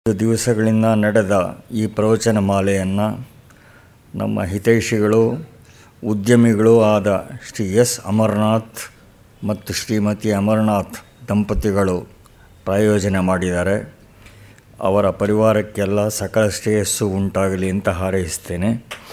ಐದು ದಿವಸಗಳಿಂದ ನಡೆದ ಈ ಪ್ರವಚನ ಮಾಲೆಯನ್ನು ನಮ್ಮ ಹಿತೈಷಿಗಳು ಉದ್ಯಮಿಗಳೂ ಆದ ಶ್ರೀ ಎಸ್ ಅಮರನಾಥ್ ಮತ್ತು ಶ್ರೀಮತಿ ಅಮರನಾಥ್ ದಂಪತಿಗಳು ಪ್ರಾಯೋಜನೆ ಮಾಡಿದ್ದಾರೆ ಅವರ ಪರಿವಾರಕ್ಕೆಲ್ಲ ಸಕಲ ಶ್ರೇಯಸ್ಸು ಉಂಟಾಗಲಿ ಅಂತ ಹಾರೈಸ್ತೇನೆ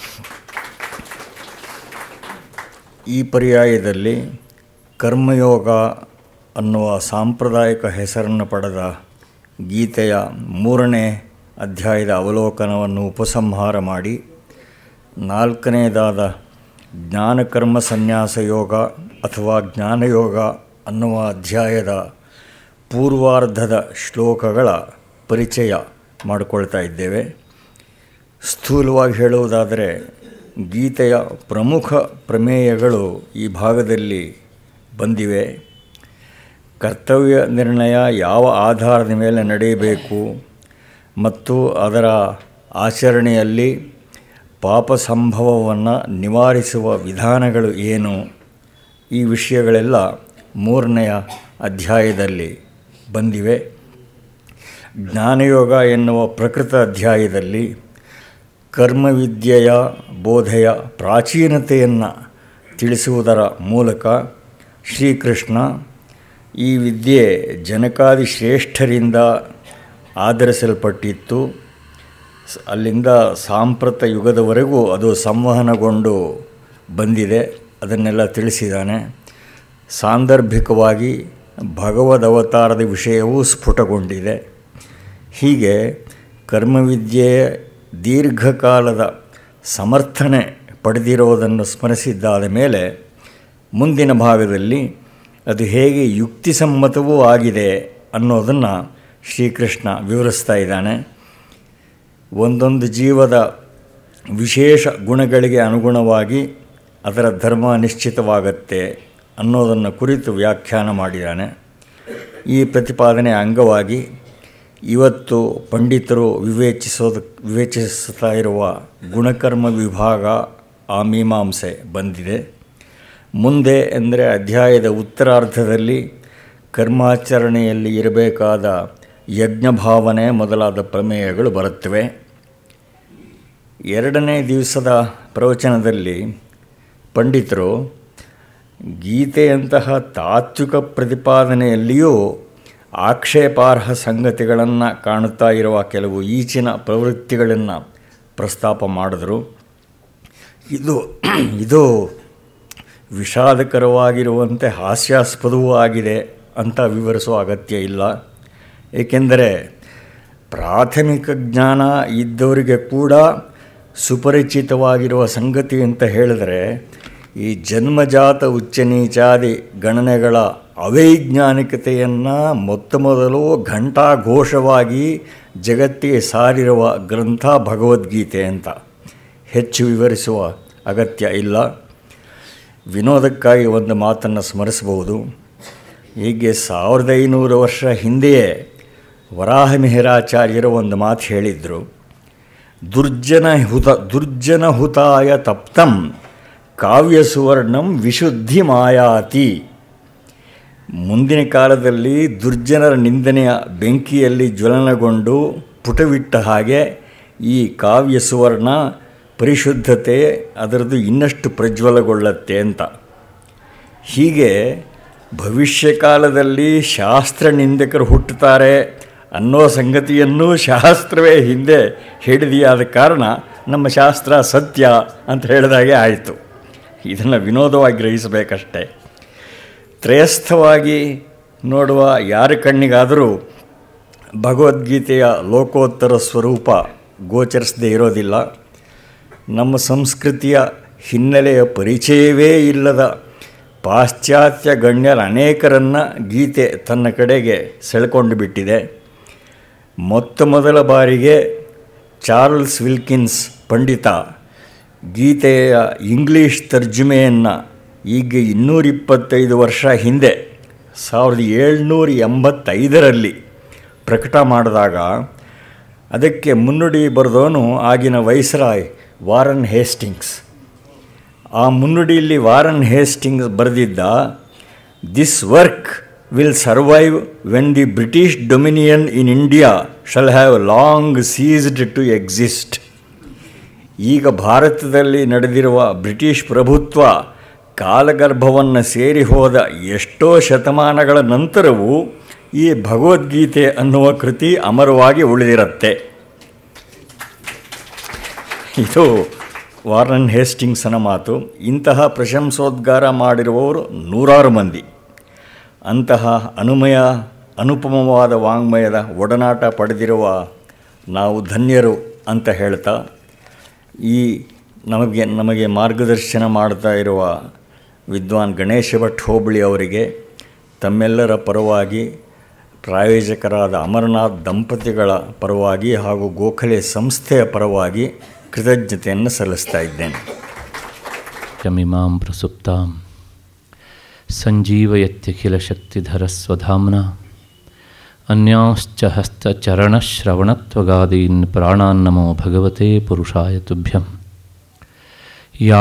ಈ ಪರ್ಯಾಯದಲ್ಲಿ ಕರ್ಮಯೋಗ ಅನ್ನುವ ಸಾಂಪ್ರದಾಯಿಕ ಹೆಸರನ್ನು ಪಡೆದ ಗೀತೆಯ ಮೂರನೇ ಅಧ್ಯಾಯದ ಅವಲೋಕನವನ್ನು ಉಪಸಂಹಾರ ಮಾಡಿ ನಾಲ್ಕನೇದಾದ ಜ್ಞಾನಕರ್ಮ ಸನ್ಯಾಸ ಯೋಗ ಅಥವಾ ಜ್ಞಾನಯೋಗ ಅನ್ನುವ ಅಧ್ಯಾಯದ ಪೂರ್ವಾರ್ಧದ ಶ್ಲೋಕಗಳ ಪರಿಚಯ ಮಾಡಿಕೊಳ್ತಾ ಇದ್ದೇವೆ ಸ್ಥೂಲವಾಗಿ ಹೇಳುವುದಾದರೆ ಗೀತೆಯ ಪ್ರಮುಖ ಪ್ರಮೇಯಗಳು ಈ ಭಾಗದಲ್ಲಿ ಬಂದಿವೆ ಕರ್ತವ್ಯ ನಿರ್ಣಯ ಯಾವ ಆಧಾರದ ಮೇಲೆ ನಡೆಯಬೇಕು ಮತ್ತು ಅದರ ಆಚರಣೆಯಲ್ಲಿ ಪಾಪ ಸಂಭವವನ್ನು ನಿವಾರಿಸುವ ವಿಧಾನಗಳು ಏನು ಈ ವಿಷಯಗಳೆಲ್ಲ ಮೂರನೆಯ ಅಧ್ಯಾಯದಲ್ಲಿ ಬಂದಿವೆ ಜ್ಞಾನಯೋಗ ಎನ್ನುವ ಪ್ರಕೃತ ಅಧ್ಯಾಯದಲ್ಲಿ ಕರ್ಮವಿದ್ಯೆಯ ಬೋಧೆಯ ಪ್ರಾಚೀನತೆಯನ್ನು ತಿಳಿಸುವುದರ ಮೂಲಕ ಶ್ರೀಕೃಷ್ಣ ಈ ವಿದ್ಯೆ ಜನಕಾದಿ ಶ್ರೇಷ್ಠರಿಂದ ಆಧರಿಸಲ್ಪಟ್ಟಿತ್ತು ಅಲ್ಲಿಂದ ಸಾಂಪ್ರತ ಯುಗದವರೆಗೂ ಅದು ಸಂವಹನಗೊಂಡು ಬಂದಿದೆ ಅದನ್ನೆಲ್ಲ ತಿಳಿಸಿದ್ದಾನೆ ಸಾಂದರ್ಭಿಕವಾಗಿ ಭಗವದ್ ಅವತಾರದ ವಿಷಯವೂ ಸ್ಫುಟಗೊಂಡಿದೆ ಹೀಗೆ ಕರ್ಮವಿದ್ಯೆಯ ದೀರ್ಘಕಾಲದ ಸಮರ್ಥನೆ ಪಡೆದಿರೋದನ್ನು ಸ್ಮರಿಸಿದ್ದಾದ ಮೇಲೆ ಮುಂದಿನ ಭಾಗದಲ್ಲಿ ಅದು ಹೇಗೆ ಯುಕ್ತಿಸಮ್ಮತವೂ ಆಗಿದೆ ಅನ್ನೋದನ್ನು ಶ್ರೀಕೃಷ್ಣ ವಿವರಿಸ್ತಾ ಇದ್ದಾನೆ ಒಂದೊಂದು ಜೀವದ ವಿಶೇಷ ಗುಣಗಳಿಗೆ ಅನುಗುಣವಾಗಿ ಅದರ ಧರ್ಮ ನಿಶ್ಚಿತವಾಗತ್ತೆ ಅನ್ನೋದನ್ನು ಕುರಿತು ವ್ಯಾಖ್ಯಾನ ಮಾಡಿದ್ದಾನೆ ಈ ಪ್ರತಿಪಾದನೆ ಅಂಗವಾಗಿ ಇವತ್ತು ಪಂಡಿತರು ವಿವೇಚಿಸೋದು ವಿವೇಚಿಸ್ತಾ ಇರುವ ಗುಣಕರ್ಮ ವಿಭಾಗ ಆ ಮೀಮಾಂಸೆ ಬಂದಿದೆ ಮುಂದೆ ಅಂದರೆ ಅಧ್ಯಾಯದ ಉತ್ತರಾರ್ಧದಲ್ಲಿ ಕರ್ಮಾಚರಣೆಯಲ್ಲಿ ಇರಬೇಕಾದ ಯಜ್ಞಭಾವನೆ ಮೊದಲಾದ ಪ್ರಮೇಯಗಳು ಬರುತ್ತವೆ ಎರಡನೇ ದಿವಸದ ಪ್ರವಚನದಲ್ಲಿ ಪಂಡಿತರು ಗೀತೆಯಂತಹ ತಾತ್ವಿಕ ಪ್ರತಿಪಾದನೆಯಲ್ಲಿಯೂ ಆಕ್ಷೇಪಾರ್ಹ ಸಂಗತಿಗಳನ್ನು ಕಾಣುತ್ತಾ ಇರುವ ಕೆಲವು ಈಚಿನ ಪ್ರವೃತ್ತಿಗಳನ್ನು ಪ್ರಸ್ತಾಪ ಮಾಡಿದರು ಇದು ಇದು ವಿಷಾದಕರವಾಗಿರುವಂತೆ ಹಾಸ್ಯಾಸ್ಪದವೂ ಆಗಿದೆ ಅಂತ ವಿವರಿಸುವ ಅಗತ್ಯ ಇಲ್ಲ ಏಕೆಂದರೆ ಪ್ರಾಥಮಿಕ ಜ್ಞಾನ ಇದ್ದವರಿಗೆ ಕೂಡ ಸುಪರಿಚಿತವಾಗಿರುವ ಸಂಗತಿ ಅಂತ ಹೇಳಿದರೆ ಈ ಜನ್ಮಜಾತ ಉಚ್ಚ ನೀಚಾದಿ ಗಣನೆಗಳ ಅವೈಜ್ಞಾನಿಕತೆಯನ್ನು ಮೊತ್ತ ಮೊದಲು ಘಂಟಾಘೋಷವಾಗಿ ಜಗತ್ತಿಗೆ ಸಾರಿರುವ ಗ್ರಂಥ ಭಗವದ್ಗೀತೆ ಅಂತ ಹೆಚ್ಚು ವಿವರಿಸುವ ಅಗತ್ಯ ಇಲ್ಲ ವಿನೋದಕ್ಕಾಗಿ ಒಂದು ಮಾತನ್ನು ಸ್ಮರಿಸಬಹುದು ಹೀಗೆ ಸಾವಿರದ ಐನೂರು ವರ್ಷ ಹಿಂದೆಯೇ ವರಾಹಮಿಹಿರಾಚಾರ್ಯರು ಒಂದು ಮಾತು ಹೇಳಿದರು ದುರ್ಜನ ಹುತ ದುರ್ಜನ ಹುತಾಯ ತಪ್ತಂ ಕಾವ್ಯ ಸುವರ್ಣಂ ವಿಶುದ್ಧಿ ಮಾಯಾತಿ ಮುಂದಿನ ಕಾಲದಲ್ಲಿ ದುರ್ಜನರ ನಿಂದನೆಯ ಬೆಂಕಿಯಲ್ಲಿ ಜ್ವಲನಗೊಂಡು ಪುಟವಿಟ್ಟ ಹಾಗೆ ಈ ಕಾವ್ಯ ಸುವರ್ಣ ಪರಿಶುದ್ಧತೆ ಅದರದ್ದು ಇನ್ನಷ್ಟು ಪ್ರಜ್ವಲಗೊಳ್ಳುತ್ತೆ ಅಂತ ಹೀಗೆ ಭವಿಷ್ಯ ಕಾಲದಲ್ಲಿ ಶಾಸ್ತ್ರ ನಿಂದಕರು ಹುಟ್ಟುತ್ತಾರೆ ಅನ್ನೋ ಸಂಗತಿಯನ್ನು ಶಾಸ್ತ್ರವೇ ಹಿಂದೆ ಹೇಳಿದೆಯಾದ ಕಾರಣ ನಮ್ಮ ಶಾಸ್ತ್ರ ಸತ್ಯ ಅಂತ ಹೇಳಿದಾಗೆ ಆಯಿತು ಇದನ್ನು ವಿನೋದವಾಗಿ ಗ್ರಹಿಸಬೇಕಷ್ಟೆ ತ್ರಯಸ್ಥವಾಗಿ ನೋಡುವ ಯಾರ ಕಣ್ಣಿಗಾದರೂ ಭಗವದ್ಗೀತೆಯ ಲೋಕೋತ್ತರ ಸ್ವರೂಪ ಗೋಚರಿಸದೇ ಇರೋದಿಲ್ಲ ನಮ್ಮ ಸಂಸ್ಕೃತಿಯ ಹಿನ್ನೆಲೆಯ ಪರಿಚಯವೇ ಇಲ್ಲದ ಪಾಶ್ಚಾತ್ಯ ಗಣ್ಯರ ಅನೇಕರನ್ನು ಗೀತೆ ತನ್ನ ಕಡೆಗೆ ಸೆಳೆಕೊಂಡು ಬಿಟ್ಟಿದೆ ಮೊತ್ತ ಮೊದಲ ಬಾರಿಗೆ ಚಾರ್ಲ್ಸ್ ವಿಲ್ಕಿನ್ಸ್ ಪಂಡಿತ ಗೀತೆಯ ಇಂಗ್ಲೀಷ್ ತರ್ಜುಮೆಯನ್ನು ಈಗ ಇನ್ನೂರಿಪ್ಪತ್ತೈದು ವರ್ಷ ಹಿಂದೆ ಸಾವಿರದ ಏಳ್ನೂರ ಎಂಬತ್ತೈದರಲ್ಲಿ ಪ್ರಕಟ ಮಾಡಿದಾಗ ಅದಕ್ಕೆ ಮುನ್ನುಡಿ ಬರೆದವನು ಆಗಿನ ವೈಸ್ರಾಯ್ ವಾರನ್ ಹೇಸ್ಟಿಂಗ್ಸ್ ಆ ಮುನ್ನುಡಿಯಲ್ಲಿ ವಾರನ್ ಹೇಸ್ಟಿಂಗ್ಸ್ ಬರೆದಿದ್ದ this work will survive when the British dominion in India shall have long ceased to exist. ಈಗ ಭಾರತದಲ್ಲಿ ನಡೆದಿರುವ ಬ್ರಿಟಿಷ್ ಪ್ರಭುತ್ವ ಕಾಲಗರ್ಭವನ್ನು ಸೇರಿ ಹೋದ ಎಷ್ಟೋ ಶತಮಾನಗಳ ನಂತರವೂ ಈ ಭಗವದ್ಗೀತೆ ಅನ್ನುವ ಕೃತಿ ಅಮರವಾಗಿ ಉಳಿದಿರುತ್ತೆ ಇದು ವಾರ್ನನ್ ಹೇಸ್ಟಿಂಗ್ಸನ ಮಾತು ಇಂತಹ ಪ್ರಶಂಸೋದ್ಗಾರ ಮಾಡಿರುವವರು ನೂರಾರು ಮಂದಿ ಅಂತಹ ಅನುಮಯ ಅನುಪಮವಾದ ವಾಂಗ್ಮಯದ ಒಡನಾಟ ಪಡೆದಿರುವ ನಾವು ಧನ್ಯರು ಅಂತ ಹೇಳ್ತಾ ಈ ನಮಗೆ ನಮಗೆ ಮಾರ್ಗದರ್ಶನ ಮಾಡ್ತಾ ಇರುವ ವಿದ್ವಾನ್ ಗಣೇಶ ಭಟ್ ಹೋಬಳಿ ಅವರಿಗೆ ತಮ್ಮೆಲ್ಲರ ಪರವಾಗಿ ಪ್ರಾಯೋಜಕರಾದ ಅಮರನಾಥ್ ದಂಪತಿಗಳ ಪರವಾಗಿ ಹಾಗೂ ಗೋಖಲೆ ಸಂಸ್ಥೆಯ ಪರವಾಗಿ ಕೃತಜ್ಞತೆಯನ್ನು ಸಲ್ಲಿಸ್ತಾ ಇದ್ದೇನೆ ಯಮಿಮಾಂ ಪ್ರಸುಪ್ತಾಂ ಸಂಜೀವಯತ್ಯಖಿಲಶಕ್ತಿಧರಸ್ವಧಾಮ್ನ ಅನ್ಯಾಂಶ್ಚ ಹಸ್ತಚರಣಶ್ರವಣತ್ವಗಾದೀನ್ ಪ್ರಾಣಾನ್ನಮೋ ಭಗವತೆ ಪುರುಷಾಯ ತುಭ್ಯಂ ಯಾ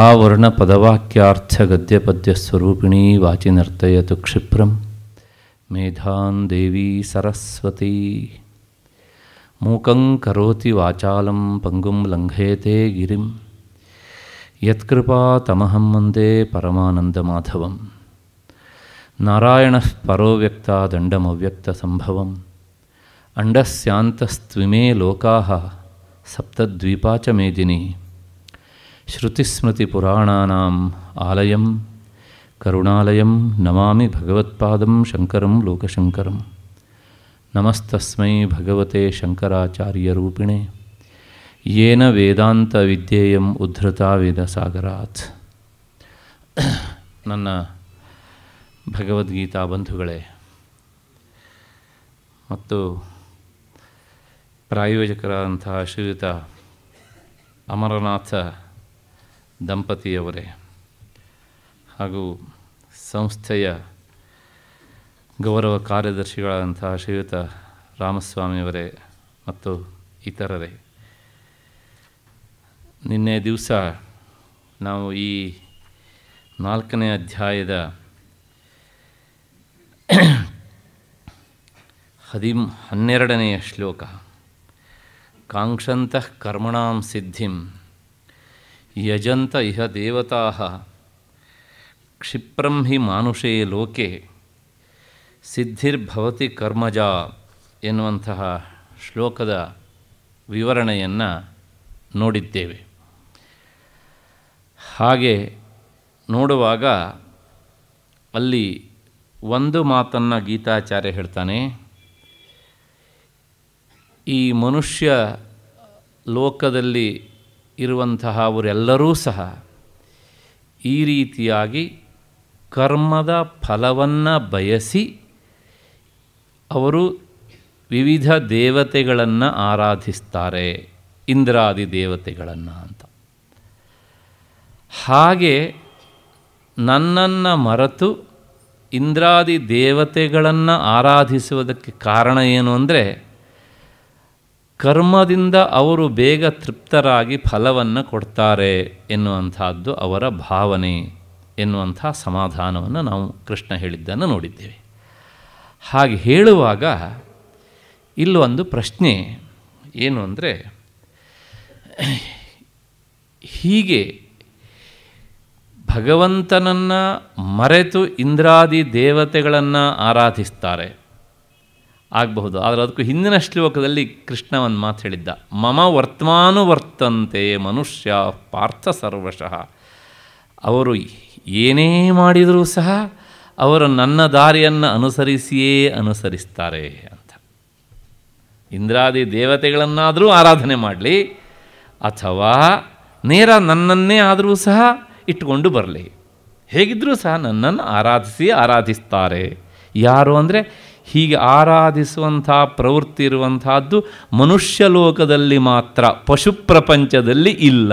ವರ್ಣಪದವಾಕ್ಯಾರ್ಥಗದ್ಯಪದ್ಯಸ್ವರೂಪಿಣೀ ವಾಚಿ ನರ್ತಯತು ಕ್ಷಿಪ್ರಂ ಮೇಧಾನ್ ದೇವಿ ಸರಸ್ವತಿ ಮೂಕಂ ಕರೋತಿ ವಾಚಾಲಂ ಪಂಗುಂ ಲಂಘಯತೆ ಗಿರಿಂ ಯತ್ಕೃಪಾತಮಹಂ ವಂದೇ ಪರಮಾನಂದಮಾಧವಂ ನಾರಾಯಣಃ ಪರೋ ವ್ಯಕ್ತಾದಂಡಮವ್ಯಕ್ತಸಂಭವಂ ಅಂಡಸ್ಯಾಂತಸ್ತ್ವಿಮೇ ಲೋಕಾಃ ಸಪ್ತದ್ವೀಪಾ ಚ ಮೇದಿನಿ ಶ್ರುತಿಸ್ಮೃತಿಪುರಾಣಾನಾಂ ಆಲಯಂ ಕರುಣಾಲಯಂ ನಮಾಮಿ ಭಗವತ್ಪಾದಂ ಶಂಕರಂ ಲೋಕಶಂಕರಂ ನಮಸ್ತಸ್ಮೈ ಭಗವತೆ ಶಂಕರಾಚಾರ್ಯರೂಪಿಣೆ ಯೇನ ವೇದಾಂತ ವಿದ್ಯೇಯಂ ಉದ್ಧೃತಾ ವೇದಸಾಗರಾತ್ ನನ್ನ ಭಗವದ್ಗೀತಾ ಬಂಧುಗಳೇ ಮತ್ತು ಪ್ರಾಯೋಜಕರಾದಂತಹ ಶ್ರೀಯುತ ಅಮರನಾಥ ದಂಪತಿಯವರೇ ಹಾಗೂ ಸಂಸ್ಥೆಯ ಗೌರವ ಕಾರ್ಯದರ್ಶಿಗಳಾದಂತಹ ಶ್ರೀಯುತ ರಾಮಸ್ವಾಮಿಯವರೇ ಮತ್ತು ಇತರರೇ ನಿನ್ನೆ ದಿವಸ ನಾವು ಈ ನಾಲ್ಕನೇ ಅಧ್ಯಾಯದ ಹದಿಮ್ ಹನ್ನೆರಡನೆಯ ಶ್ಲೋಕ ಕಾಂಕ್ಷಂತಃ ಕರ್ಮಣಾಂ ಸಿದ್ಧಿಂ ಯಜಂತ ಇಹ ದೇವತಾ ಕ್ಷಿಪ್ರಂ ಹಿ ಮಾನುಷೇ ಲೋಕೆ ಸಿದ್ಧಿರ್ಭವತಿ ಕರ್ಮಜ ಎನ್ನುವಂತಹ ಶ್ಲೋಕದ ವಿವರಣೆಯನ್ನು ನೋಡಿದ್ದೇವೆ ಹಾಗೆ ನೋಡುವಾಗ ಅಲ್ಲಿ ಒಂದು ಮಾತನ್ನು ಗೀತಾಚಾರ್ಯ ಹೇಳ್ತಾನೆ ಈ ಮನುಷ್ಯ ಲೋಕದಲ್ಲಿ ಇರುವಂತಹ ಅವರೆಲ್ಲರೂ ಸಹ ಈ ರೀತಿಯಾಗಿ ಕರ್ಮದ ಫಲವನ್ನು ಬಯಸಿ ಅವರು ವಿವಿಧ ದೇವತೆಗಳನ್ನು ಆರಾಧಿಸ್ತಾರೆ ಇಂದ್ರಾದಿ ದೇವತೆಗಳನ್ನು ಅಂತ ಹಾಗೆ ನನ್ನನ್ನು ಮರೆತು ಇಂದ್ರಾದಿ ದೇವತೆಗಳನ್ನು ಆರಾಧಿಸುವುದಕ್ಕೆ ಕಾರಣ ಏನು ಅಂದರೆ ಕರ್ಮದಿಂದ ಅವರು ಬೇಗ ತೃಪ್ತರಾಗಿ ಫಲವನ್ನು ಕೊಡ್ತಾರೆ ಎನ್ನುವಂಥದ್ದು ಅವರ ಭಾವನೆ ಎನ್ನುವಂಥ ಸಮಾಧಾನವನ್ನು ನಾವು ಕೃಷ್ಣ ಹೇಳಿದ್ದನ್ನು ನೋಡಿದ್ದೇವೆ ಹಾಗೆ ಹೇಳುವಾಗ ಇಲ್ಲೊಂದು ಪ್ರಶ್ನೆ ಏನು ಅಂದರೆ ಹೀಗೆ ಭಗವಂತನನ್ನು ಮರೆತು ಇಂದ್ರಾದಿ ದೇವತೆಗಳನ್ನು ಆರಾಧಿಸ್ತಾರೆ ಆಗಬಹುದು ಆದರೆ ಅದಕ್ಕೂ ಹಿಂದಿನ ಶ್ಲೋಕದಲ್ಲಿ ಕೃಷ್ಣ ಒಂದು ಮಾತು ಹೇಳಿದ್ದ ಮಮ ವರ್ತಮಾನುವರ್ತಂತೆ ಮನುಷ್ಯ ಪಾರ್ಥ ಸರ್ವಶಃ ಅವರು ಏನೇ ಮಾಡಿದರೂ ಸಹ ಅವರು ನನ್ನ ದಾರಿಯನ್ನು ಅನುಸರಿಸಿಯೇ ಅನುಸರಿಸ್ತಾರೆ ಅಂತ ಇಂದ್ರಾದಿ ದೇವತೆಗಳನ್ನಾದರೂ ಆರಾಧನೆ ಮಾಡಲಿ ಅಥವಾ ನೇರ ನನ್ನನ್ನೇ ಆದರೂ ಸಹ ಇಟ್ಟುಕೊಂಡು ಬರಲಿ ಹೇಗಿದ್ದರೂ ಸಹ ನನ್ನನ್ನು ಆರಾಧಿಸಿ ಆರಾಧಿಸ್ತಾರೆ ಯಾರು ಅಂದರೆ ಹೀಗೆ ಆರಾಧಿಸುವಂಥ ಪ್ರವೃತ್ತಿ ಇರುವಂತಹದ್ದು ಮನುಷ್ಯ ಲೋಕದಲ್ಲಿ ಮಾತ್ರ ಪಶು ಪ್ರಪಂಚದಲ್ಲಿ ಇಲ್ಲ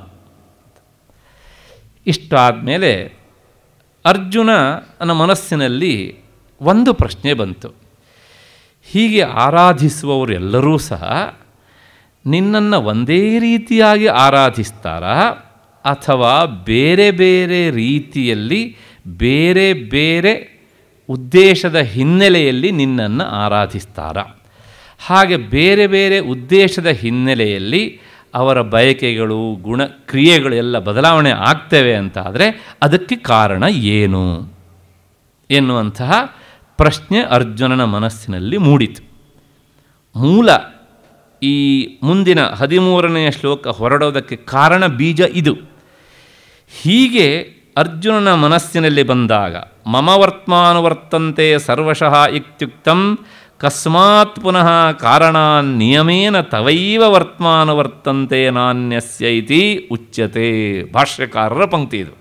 ಇಷ್ಟಾದಮೇಲೆ ಅರ್ಜುನನ ಮನಸ್ಸಿನಲ್ಲಿ ಒಂದು ಪ್ರಶ್ನೆ ಬಂತು ಹೀಗೆ ಆರಾಧಿಸುವವರು ಎಲ್ಲರೂ ಸಹ ನಿನ್ನನ್ನು ಒಂದೇ ರೀತಿಯಾಗಿ ಆರಾಧಿಸ್ತಾರಾ ಅಥವಾ ಬೇರೆ ಬೇರೆ ರೀತಿಯಲ್ಲಿ ಬೇರೆ ಬೇರೆ ಉದ್ದೇಶದ ಹಿನ್ನೆಲೆಯಲ್ಲಿ ನಿನ್ನನ್ನು ಆರಾಧಿಸ್ತಾರ ಹಾಗೆ ಬೇರೆ ಬೇರೆ ಉದ್ದೇಶದ ಹಿನ್ನೆಲೆಯಲ್ಲಿ ಅವರ ಬಯಕೆಗಳು ಗುಣ ಕ್ರಿಯೆಗಳು ಎಲ್ಲ ಬದಲಾವಣೆ ಆಗ್ತವೆ ಅಂತಾದರೆ ಅದಕ್ಕೆ ಕಾರಣ ಏನು ಎನ್ನುವಂತಹ ಪ್ರಶ್ನೆ ಅರ್ಜುನನ ಮನಸ್ಸಿನಲ್ಲಿ ಮೂಡಿತು ಮೂಲ ಈ ಮುಂದಿನ ಹದಿಮೂರನೆಯ ಶ್ಲೋಕ ಹೊರಡೋದಕ್ಕೆ ಕಾರಣ ಬೀಜ ಇದು ಹೀಗೆ ಅರ್ಜುನನ ಮನಸ್ಸಿನಲ್ಲಿ ಬಂದಾಗ ಮಮ ವರ್ತಮಾನುವರ್ತಂತೆ ಸರ್ವಶಃ ಇತ್ಯುಕ್ತಂ ಕಸ್ಮಾತ್ ಪುನಃ ಕಾರಣ ನಿಯಮೇನ ತವೈವ ವರ್ತಮಾನುವರ್ತಂತೆ ನಾಣ್ಯಸ್ಯ ಇತಿ ಉಚ್ಯತೆ ಭಾಷ್ಯಕಾರರ ಪಂಕ್ತಿ ಇದು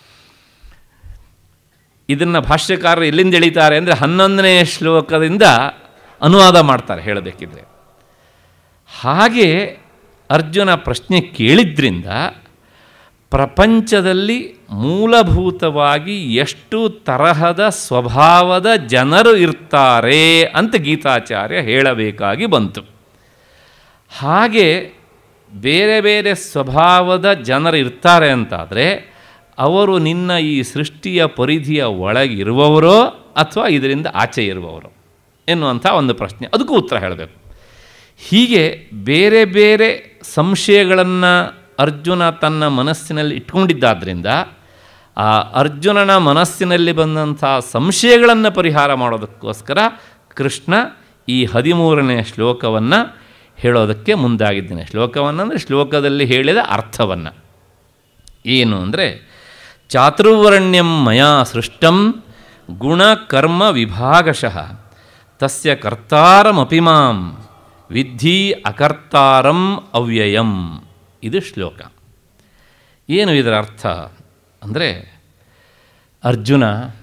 ಇದನ್ನು ಭಾಷ್ಯಕಾರರು ಎಲ್ಲಿಂದ ಎಳಿತಾರೆ ಅಂದರೆ ಹನ್ನೊಂದನೇ ಶ್ಲೋಕದಿಂದ ಅನುವಾದ ಮಾಡ್ತಾರೆ ಹೇಳಬೇಕಿದ್ರೆ ಹಾಗೆ ಅರ್ಜುನ ಪ್ರಶ್ನೆ ಕೇಳಿದ್ರಿಂದ ಪ್ರಪಂಚದಲ್ಲಿ ಮೂಲಭೂತವಾಗಿ ಎಷ್ಟು ತರಹದ ಸ್ವಭಾವದ ಜನರು ಇರ್ತಾರೆ ಅಂತ ಗೀತಾಚಾರ್ಯ ಹೇಳಬೇಕಾಗಿ ಬಂತು ಹಾಗೆ ಬೇರೆ ಬೇರೆ ಸ್ವಭಾವದ ಜನರು ಇರ್ತಾರೆ ಅಂತಾದರೆ ಅವರು ನಿನ್ನ ಈ ಸೃಷ್ಟಿಯ ಪರಿಧಿಯ ಒಳಗಿರುವವರೋ ಅಥವಾ ಇದರಿಂದ ಆಚೆ ಇರುವವರು ಎನ್ನುವಂಥ ಒಂದು ಪ್ರಶ್ನೆ ಅದಕ್ಕೂ ಉತ್ತರ ಹೇಳಬೇಕು ಹೀಗೆ ಬೇರೆ ಬೇರೆ ಸಂಶಯಗಳನ್ನು ಅರ್ಜುನ ತನ್ನ ಮನಸ್ಸಿನಲ್ಲಿ ಇಟ್ಕೊಂಡಿದ್ದಾದ್ದರಿಂದ ಆ ಅರ್ಜುನನ ಮನಸ್ಸಿನಲ್ಲಿ ಬಂದಂಥ ಸಂಶಯಗಳನ್ನು ಪರಿಹಾರ ಮಾಡೋದಕ್ಕೋಸ್ಕರ ಕೃಷ್ಣ ಈ ಹದಿಮೂರನೆಯ ಶ್ಲೋಕವನ್ನು ಹೇಳೋದಕ್ಕೆ ಮುಂದಾಗಿದ್ದೇನೆ ಶ್ಲೋಕವನ್ನು ಅಂದರೆ ಶ್ಲೋಕದಲ್ಲಿ ಹೇಳಿದ ಅರ್ಥವನ್ನು ಏನು ಅಂದರೆ ಚಾತುರ್ವರ್ಣ್ಯಂ ಮಯಾ ಸೃಷ್ಟಂ ಗುಣಕರ್ಮ ವಿಭಾಗಶಃ ತಸ್ಯ ಕರ್ತಾರಮಪಿ ಮಾಂ ವಿದ್ಧಿ ಅಕರ್ತಾರಂ ಅವ್ಯಯಂ ಇದು ಶ್ಲೋಕ ಏನು ಇದರ ಅರ್ಥ ಅಂದರೆ ಅರ್ಜುನ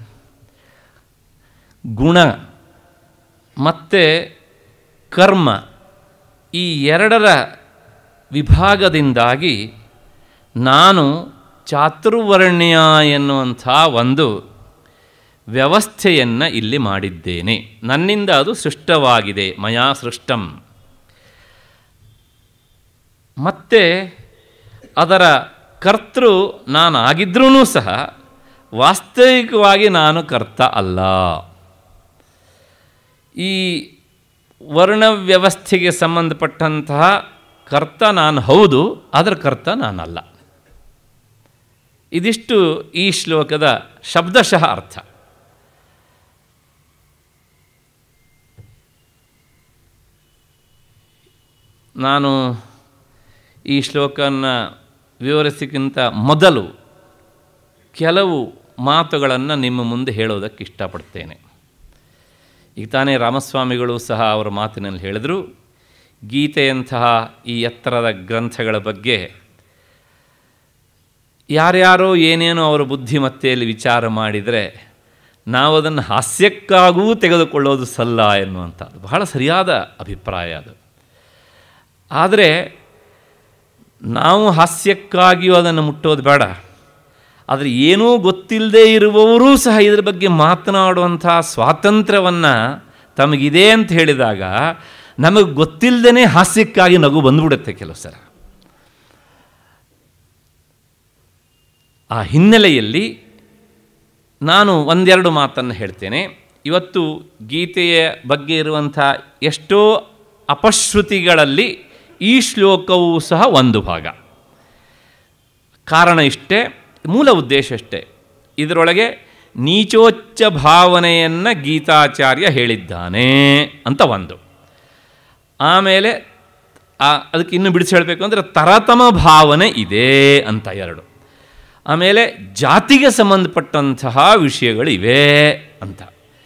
ಗುಣ ಮತ್ತು ಕರ್ಮ ಈ ಎರಡರ ವಿಭಾಗದಿಂದಾಗಿ ನಾನು ಚಾತುರ್ವರ್ಣ್ಯ ಎನ್ನುವಂಥ ಒಂದು ವ್ಯವಸ್ಥೆಯನ್ನು ಇಲ್ಲಿ ಮಾಡಿದ್ದೇನೆ ನನ್ನಿಂದ ಅದು ಸೃಷ್ಟವಾಗಿದೆ ಮಯಾ ಸೃಷ್ಟಂ ಮತ್ತು ಅದರ ಕರ್ತೃ ನಾನಾಗಿದ್ರೂ ಸಹ ವಾಸ್ತವಿಕವಾಗಿ ನಾನು ಕರ್ತ ಅಲ್ಲ ಈ ವರ್ಣ ವ್ಯವಸ್ಥೆಗೆ ಸಂಬಂಧಪಟ್ಟಂತಹ ಕರ್ತ ನಾನು ಹೌದು ಅದರ ಕರ್ತ ನಾನಲ್ಲ ಇದಿಷ್ಟು ಈ ಶ್ಲೋಕದ ಶಬ್ದಶಃ ಅರ್ಥ ನಾನು ಈ ಶ್ಲೋಕವನ್ನು ವಿವರಿಸಕ್ಕಿಂತ ಮೊದಲು ಕೆಲವು ಮಾತುಗಳನ್ನು ನಿಮ್ಮ ಮುಂದೆ ಹೇಳೋದಕ್ಕೆ ಇಷ್ಟಪಡ್ತೇನೆ ಈಗ ತಾನೇ ರಾಮಸ್ವಾಮಿಗಳು ಸಹ ಅವರ ಮಾತಿನಲ್ಲಿ ಹೇಳಿದರು ಗೀತೆಯಂತಹ ಈ ಎತ್ತರದ ಗ್ರಂಥಗಳ ಬಗ್ಗೆ ಯಾರ್ಯಾರೋ ಏನೇನೋ ಅವರ ಬುದ್ಧಿಮತ್ತೆಯಲ್ಲಿ ವಿಚಾರ ಮಾಡಿದರೆ ನಾವು ಅದನ್ನು ಹಾಸ್ಯಕ್ಕಾಗೂ ತೆಗೆದುಕೊಳ್ಳೋದು ಸಲ್ಲ ಎನ್ನುವಂಥದ್ದು ಬಹಳ ಸರಿಯಾದ ಅಭಿಪ್ರಾಯ ಅದು ಆದರೆ ನಾವು ಹಾಸ್ಯಕ್ಕಾಗಿಯೂ ಅದನ್ನು ಮುಟ್ಟೋದು ಬೇಡ ಆದರೆ ಏನೂ ಗೊತ್ತಿಲ್ಲದೆ ಇರುವವರೂ ಸಹ ಇದರ ಬಗ್ಗೆ ಮಾತನಾಡುವಂಥ ಸ್ವಾತಂತ್ರ್ಯವನ್ನು ತಮಗಿದೆ ಅಂತ ಹೇಳಿದಾಗ ನಮಗೆ ಗೊತ್ತಿಲ್ಲದೇ ಹಾಸ್ಯಕ್ಕಾಗಿ ನಗು ಬಂದ್ಬಿಡುತ್ತೆ ಕೆಲವು ಸಲ ಆ ಹಿನ್ನೆಲೆಯಲ್ಲಿ ನಾನು ಒಂದೆರಡು ಮಾತನ್ನು ಹೇಳ್ತೇನೆ ಇವತ್ತು ಗೀತೆಯ ಬಗ್ಗೆ ಇರುವಂಥ ಎಷ್ಟೋ ಅಪಶ್ರುತಿಗಳಲ್ಲಿ ಈ ಶ್ಲೋಕವೂ ಸಹ ಒಂದು ಭಾಗ ಕಾರಣ ಇಷ್ಟೇ ಮೂಲ ಉದ್ದೇಶ ಅಷ್ಟೇ ಇದರೊಳಗೆ ನೀಚೋಚ್ಚ ಭಾವನೆಯನ್ನು ಗೀತಾಚಾರ್ಯ ಹೇಳಿದ್ದಾನೆ ಅಂತ ಒಂದು ಆಮೇಲೆ ಅದಕ್ಕೆ ಇನ್ನು ಬಿಡಿಸಿ ಹೇಳಬೇಕು ಅಂದರೆ ತರತಮ ಭಾವನೆ ಇದೆ ಅಂತ ಎರಡು ಆಮೇಲೆ ಜಾತಿಗೆ ಸಂಬಂಧಪಟ್ಟಂತಹ ವಿಷಯಗಳಿವೆ ಅಂತ